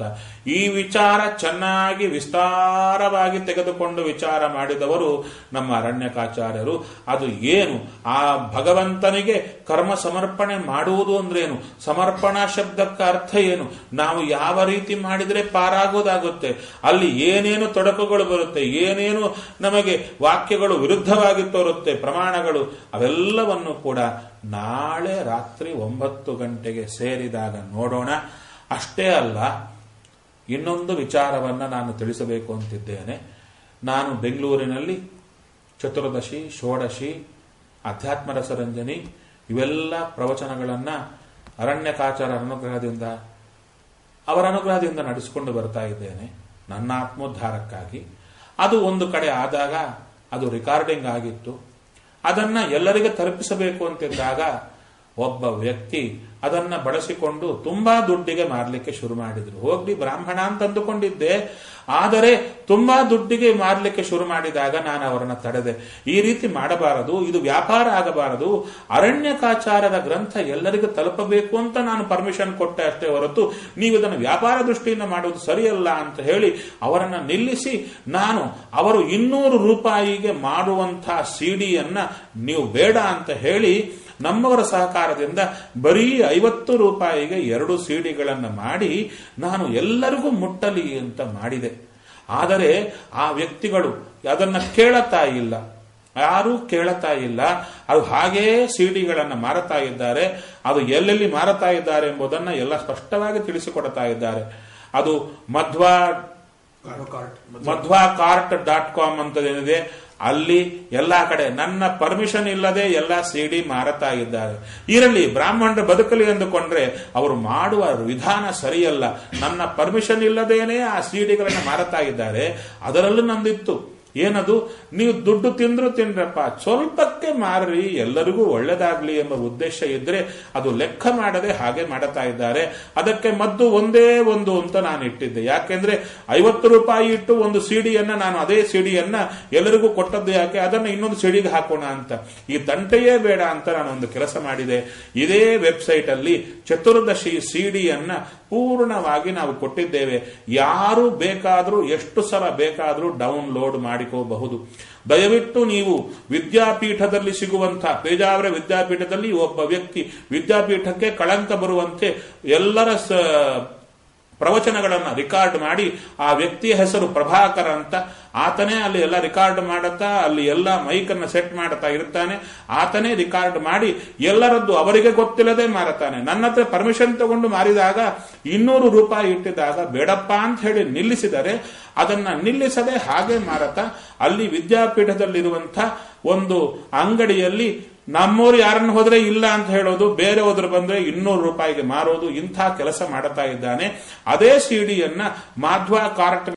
ಈ ವಿಚಾರ ಚೆನ್ನಾಗಿ ವಿಸ್ತಾರವಾಗಿ ತೆಗೆದುಕೊಂಡು ವಿಚಾರ ಮಾಡಿದವರು ನಮ್ಮ ಅರಣ್ಯಕಾಚಾರ್ಯರು ಅದು ಏನು ಆ ಭಗವಂತನಿಗೆ ಕರ್ಮ ಸಮರ್ಪಣೆ ಮಾಡುವುದು ಅಂದ್ರೇನು ಸಮರ್ಪಣಾ ಶಬ್ದಕ್ಕೆ ಅರ್ಥ ಏನು ನಾವು ಯಾವ ರೀತಿ ಮಾಡಿದರೆ ಪಾರಾಗೋದಾಗುತ್ತೆ ಅಲ್ಲಿ ಏನೇನು ತೊಡಕುಗಳು ಬರುತ್ತೆ ಏನೇನು ನಮಗೆ ವಾಕ್ಯಗಳು ವಿರುದ್ಧವಾಗಿ ತೋರುತ್ತೆ ಪ್ರಮಾಣಗಳು ಅವೆಲ್ಲವನ್ನು ಕೂಡ ನಾಳೆ ರಾತ್ರಿ ಒಂಬತ್ತು ಗಂಟೆಗೆ ಸೇರಿದಾಗ ನೋಡೋಣ ಅಷ್ಟೇ ಅಲ್ಲ ಇನ್ನೊಂದು ವಿಚಾರವನ್ನ ನಾನು ತಿಳಿಸಬೇಕು ಅಂತಿದ್ದೇನೆ ನಾನು ಬೆಂಗಳೂರಿನಲ್ಲಿ ಚತುರ್ದಶಿ ಷೋಡಶಿ ಅಧ್ಯಾತ್ಮ ರಸರಂಜನಿ ಇವೆಲ್ಲ ಪ್ರವಚನಗಳನ್ನ ಅರಣ್ಯಕಾಚಾರ ಅನುಗ್ರಹದಿಂದ ಅವರ ಅನುಗ್ರಹದಿಂದ ನಡೆಸಿಕೊಂಡು ಬರ್ತಾ ಇದ್ದೇನೆ ನನ್ನ ಆತ್ಮೋದ್ಧಾರಕ್ಕಾಗಿ ಅದು ಒಂದು ಕಡೆ ಆದಾಗ ಅದು ರಿಕಾರ್ಡಿಂಗ್ ಆಗಿತ್ತು ಅದನ್ನ ಎಲ್ಲರಿಗೆ ತಲುಪಿಸಬೇಕು ಅಂತಿದ್ದಾಗ ಒಬ್ಬ ವ್ಯಕ್ತಿ ಅದನ್ನ ಬಳಸಿಕೊಂಡು ತುಂಬಾ ದುಡ್ಡಿಗೆ ಮಾರಲಿಕ್ಕೆ ಶುರು ಮಾಡಿದ್ರು ಹೋಗ್ಲಿ ಬ್ರಾಹ್ಮಣ ಅಂತ ಅಂದುಕೊಂಡಿದ್ದೆ ಆದರೆ ತುಂಬಾ ದುಡ್ಡಿಗೆ ಮಾರಲಿಕ್ಕೆ ಶುರು ಮಾಡಿದಾಗ ನಾನು ಅವರನ್ನ ತಡೆದೆ ಈ ರೀತಿ ಮಾಡಬಾರದು ಇದು ವ್ಯಾಪಾರ ಆಗಬಾರದು ಅರಣ್ಯಕಾಚಾರದ ಗ್ರಂಥ ಎಲ್ಲರಿಗೂ ತಲುಪಬೇಕು ಅಂತ ನಾನು ಪರ್ಮಿಷನ್ ಕೊಟ್ಟೆ ಅಷ್ಟೇ ಹೊರತು ನೀವು ಇದನ್ನು ವ್ಯಾಪಾರ ದೃಷ್ಟಿಯಿಂದ ಮಾಡುವುದು ಸರಿಯಲ್ಲ ಅಂತ ಹೇಳಿ ಅವರನ್ನ ನಿಲ್ಲಿಸಿ ನಾನು ಅವರು ಇನ್ನೂರು ರೂಪಾಯಿಗೆ ಮಾಡುವಂತಹ ಸಿಡಿಯನ್ನ ನೀವು ಬೇಡ ಅಂತ ಹೇಳಿ ನಮ್ಮವರ ಸಹಕಾರದಿಂದ ಬರೀ ಐವತ್ತು ರೂಪಾಯಿಗೆ ಎರಡು ಸಿಡಿಗಳನ್ನು ಮಾಡಿ ನಾನು ಎಲ್ಲರಿಗೂ ಮುಟ್ಟಲಿ ಅಂತ ಮಾಡಿದೆ ಆದರೆ ಆ ವ್ಯಕ್ತಿಗಳು ಅದನ್ನ ಕೇಳತಾ ಇಲ್ಲ ಯಾರೂ ಕೇಳತಾ ಇಲ್ಲ ಅದು ಹಾಗೇ ಸಿಡಿಗಳನ್ನು ಮಾರುತ್ತಾ ಇದ್ದಾರೆ ಅದು ಎಲ್ಲೆಲ್ಲಿ ಮಾರುತ್ತಾ ಇದ್ದಾರೆ ಎಂಬುದನ್ನು ಎಲ್ಲ ಸ್ಪಷ್ಟವಾಗಿ ತಿಳಿಸಿಕೊಡ್ತಾ ಇದ್ದಾರೆ ಅದು Madhva cart Madhva cart dot com ಅಂತದೇನಿದೆ ಅಲ್ಲಿ ಎಲ್ಲಾ ಕಡೆ ನನ್ನ ಪರ್ಮಿಷನ್ ಇಲ್ಲದೆ ಎಲ್ಲ ಸಿಡಿ ಮಾರತಾ ಇದ್ದಾರೆ ಇರಲಿ ಬ್ರಾಹ್ಮಣರು ಬದುಕಲಿ ಎಂದುಕೊಂಡ್ರೆ ಅವರು ಮಾಡುವ ವಿಧಾನ ಸರಿಯಲ್ಲ ನನ್ನ ಪರ್ಮಿಷನ್ ಇಲ್ಲದೇನೆ ಆ ಸಿಡಿಗಳನ್ನು ಮಾರತಾ ಇದ್ದಾರೆ ಅದರಲ್ಲೂ ನಂದಿತ್ತು ಏನದು ನೀವು ದುಡ್ಡು ತಿಂದ್ರು ತಿನ್ರಪ್ಪ ಸ್ವಲ್ಪಕ್ಕೆ ಮಾರ್ರಿ ಎಲ್ಲರಿಗೂ ಒಳ್ಳೇದಾಗ್ಲಿ ಎಂಬ ಉದ್ದೇಶ ಇದ್ರೆ ಅದು ಲೆಕ್ಕ ಮಾಡದೆ ಹಾಗೆ ಮಾಡುತ್ತಾ ಇದ್ದಾರೆ ಅದಕ್ಕೆ ಮದ್ದು ಒಂದೇ ಒಂದು ಅಂತ ನಾನು ಇಟ್ಟಿದ್ದೆ ಯಾಕೆಂದ್ರೆ ಐವತ್ತು ರೂಪಾಯಿ ಇಟ್ಟು ಒಂದು ಸಿಡಿಯನ್ನ ನಾನು ಅದೇ ಸಿಡಿಯನ್ನ ಎಲ್ಲರಿಗೂ ಕೊಟ್ಟದ್ದು ಯಾಕೆ ಅದನ್ನು ಇನ್ನೊಂದು ಸಿಡಿಗೆ ಹಾಕೋಣ ಅಂತ ಈ ತಂಟೆಯೇ ಬೇಡ ಅಂತ ನಾನು ಒಂದು ಕೆಲಸ ಮಾಡಿದೆ ಇದೇ ವೆಬ್ಸೈಟ್ ಅಲ್ಲಿ ಚತುರ್ದಶಿ ಸಿಡಿಯನ್ನ ಪೂರ್ಣವಾಗಿ ನಾವು ಕೊಟ್ಟಿದ್ದೇವೆ ಯಾರು ಬೇಕಾದರೂ ಎಷ್ಟು ಸಲ ಬೇಕಾದರೂ ಡೌನ್ಲೋಡ್ ಮಾಡಿಕೋಬಹುದು ದಯವಿಟ್ಟು ನೀವು ವಿದ್ಯಾಪೀಠದಲ್ಲಿ ಸಿಗುವಂತಹ ಪೇಜಾವರ ವಿದ್ಯಾಪೀಠದಲ್ಲಿ ಒಬ್ಬ ವ್ಯಕ್ತಿ ವಿದ್ಯಾಪೀಠಕ್ಕೆ ಕಳಂಕ ಬರುವಂತೆ ಎಲ್ಲರ ಸ ಪ್ರವಚನಗಳನ್ನು ರಿಕಾರ್ಡ್ ಮಾಡಿ ಆ ವ್ಯಕ್ತಿಯ ಹೆಸರು ಪ್ರಭಾಕರ ಅಂತ ಆತನೇ ಅಲ್ಲಿ ಎಲ್ಲ ರಿಕಾರ್ಡ್ ಮಾಡುತ್ತಾ ಅಲ್ಲಿ ಎಲ್ಲ ಮೈಕನ್ನು ಸೆಟ್ ಮಾಡುತ್ತಾ ಇರ್ತಾನೆ ಆತನೇ ರಿಕಾರ್ಡ್ ಮಾಡಿ ಎಲ್ಲರದ್ದು ಅವರಿಗೆ ಗೊತ್ತಿಲ್ಲದೆ ಮಾರುತ್ತಾನೆ ನನ್ನ ಹತ್ರ ಪರ್ಮಿಷನ್ ತಗೊಂಡು ಮಾರಿದಾಗ ಇನ್ನೂರು ರೂಪಾಯಿ ಇಟ್ಟಿದಾಗ ಬೇಡಪ್ಪ ಅಂತ ಹೇಳಿ ನಿಲ್ಲಿಸಿದರೆ ಅದನ್ನ ನಿಲ್ಲಿಸದೆ ಹಾಗೆ ಮಾರತ ಅಲ್ಲಿ ವಿದ್ಯಾಪೀಠದಲ್ಲಿರುವಂಥ ಒಂದು ಅಂಗಡಿಯಲ್ಲಿ ನಮ್ಮೂರು ಯಾರನ್ನು ಹೋದ್ರೆ ಇಲ್ಲ ಅಂತ ಹೇಳೋದು ಬೇರೆ ಹೋದ್ರೆ ಬಂದ್ರೆ ಇನ್ನೂರು ರೂಪಾಯಿಗೆ ಮಾರೋದು ಇಂಥ ಕೆಲಸ ಮಾಡುತ್ತಾ ಇದ್ದಾನೆ ಅದೇ ಸಿಡಿಯನ್ನ ಮಾಧ್ವ ಕಾರ್ಟ್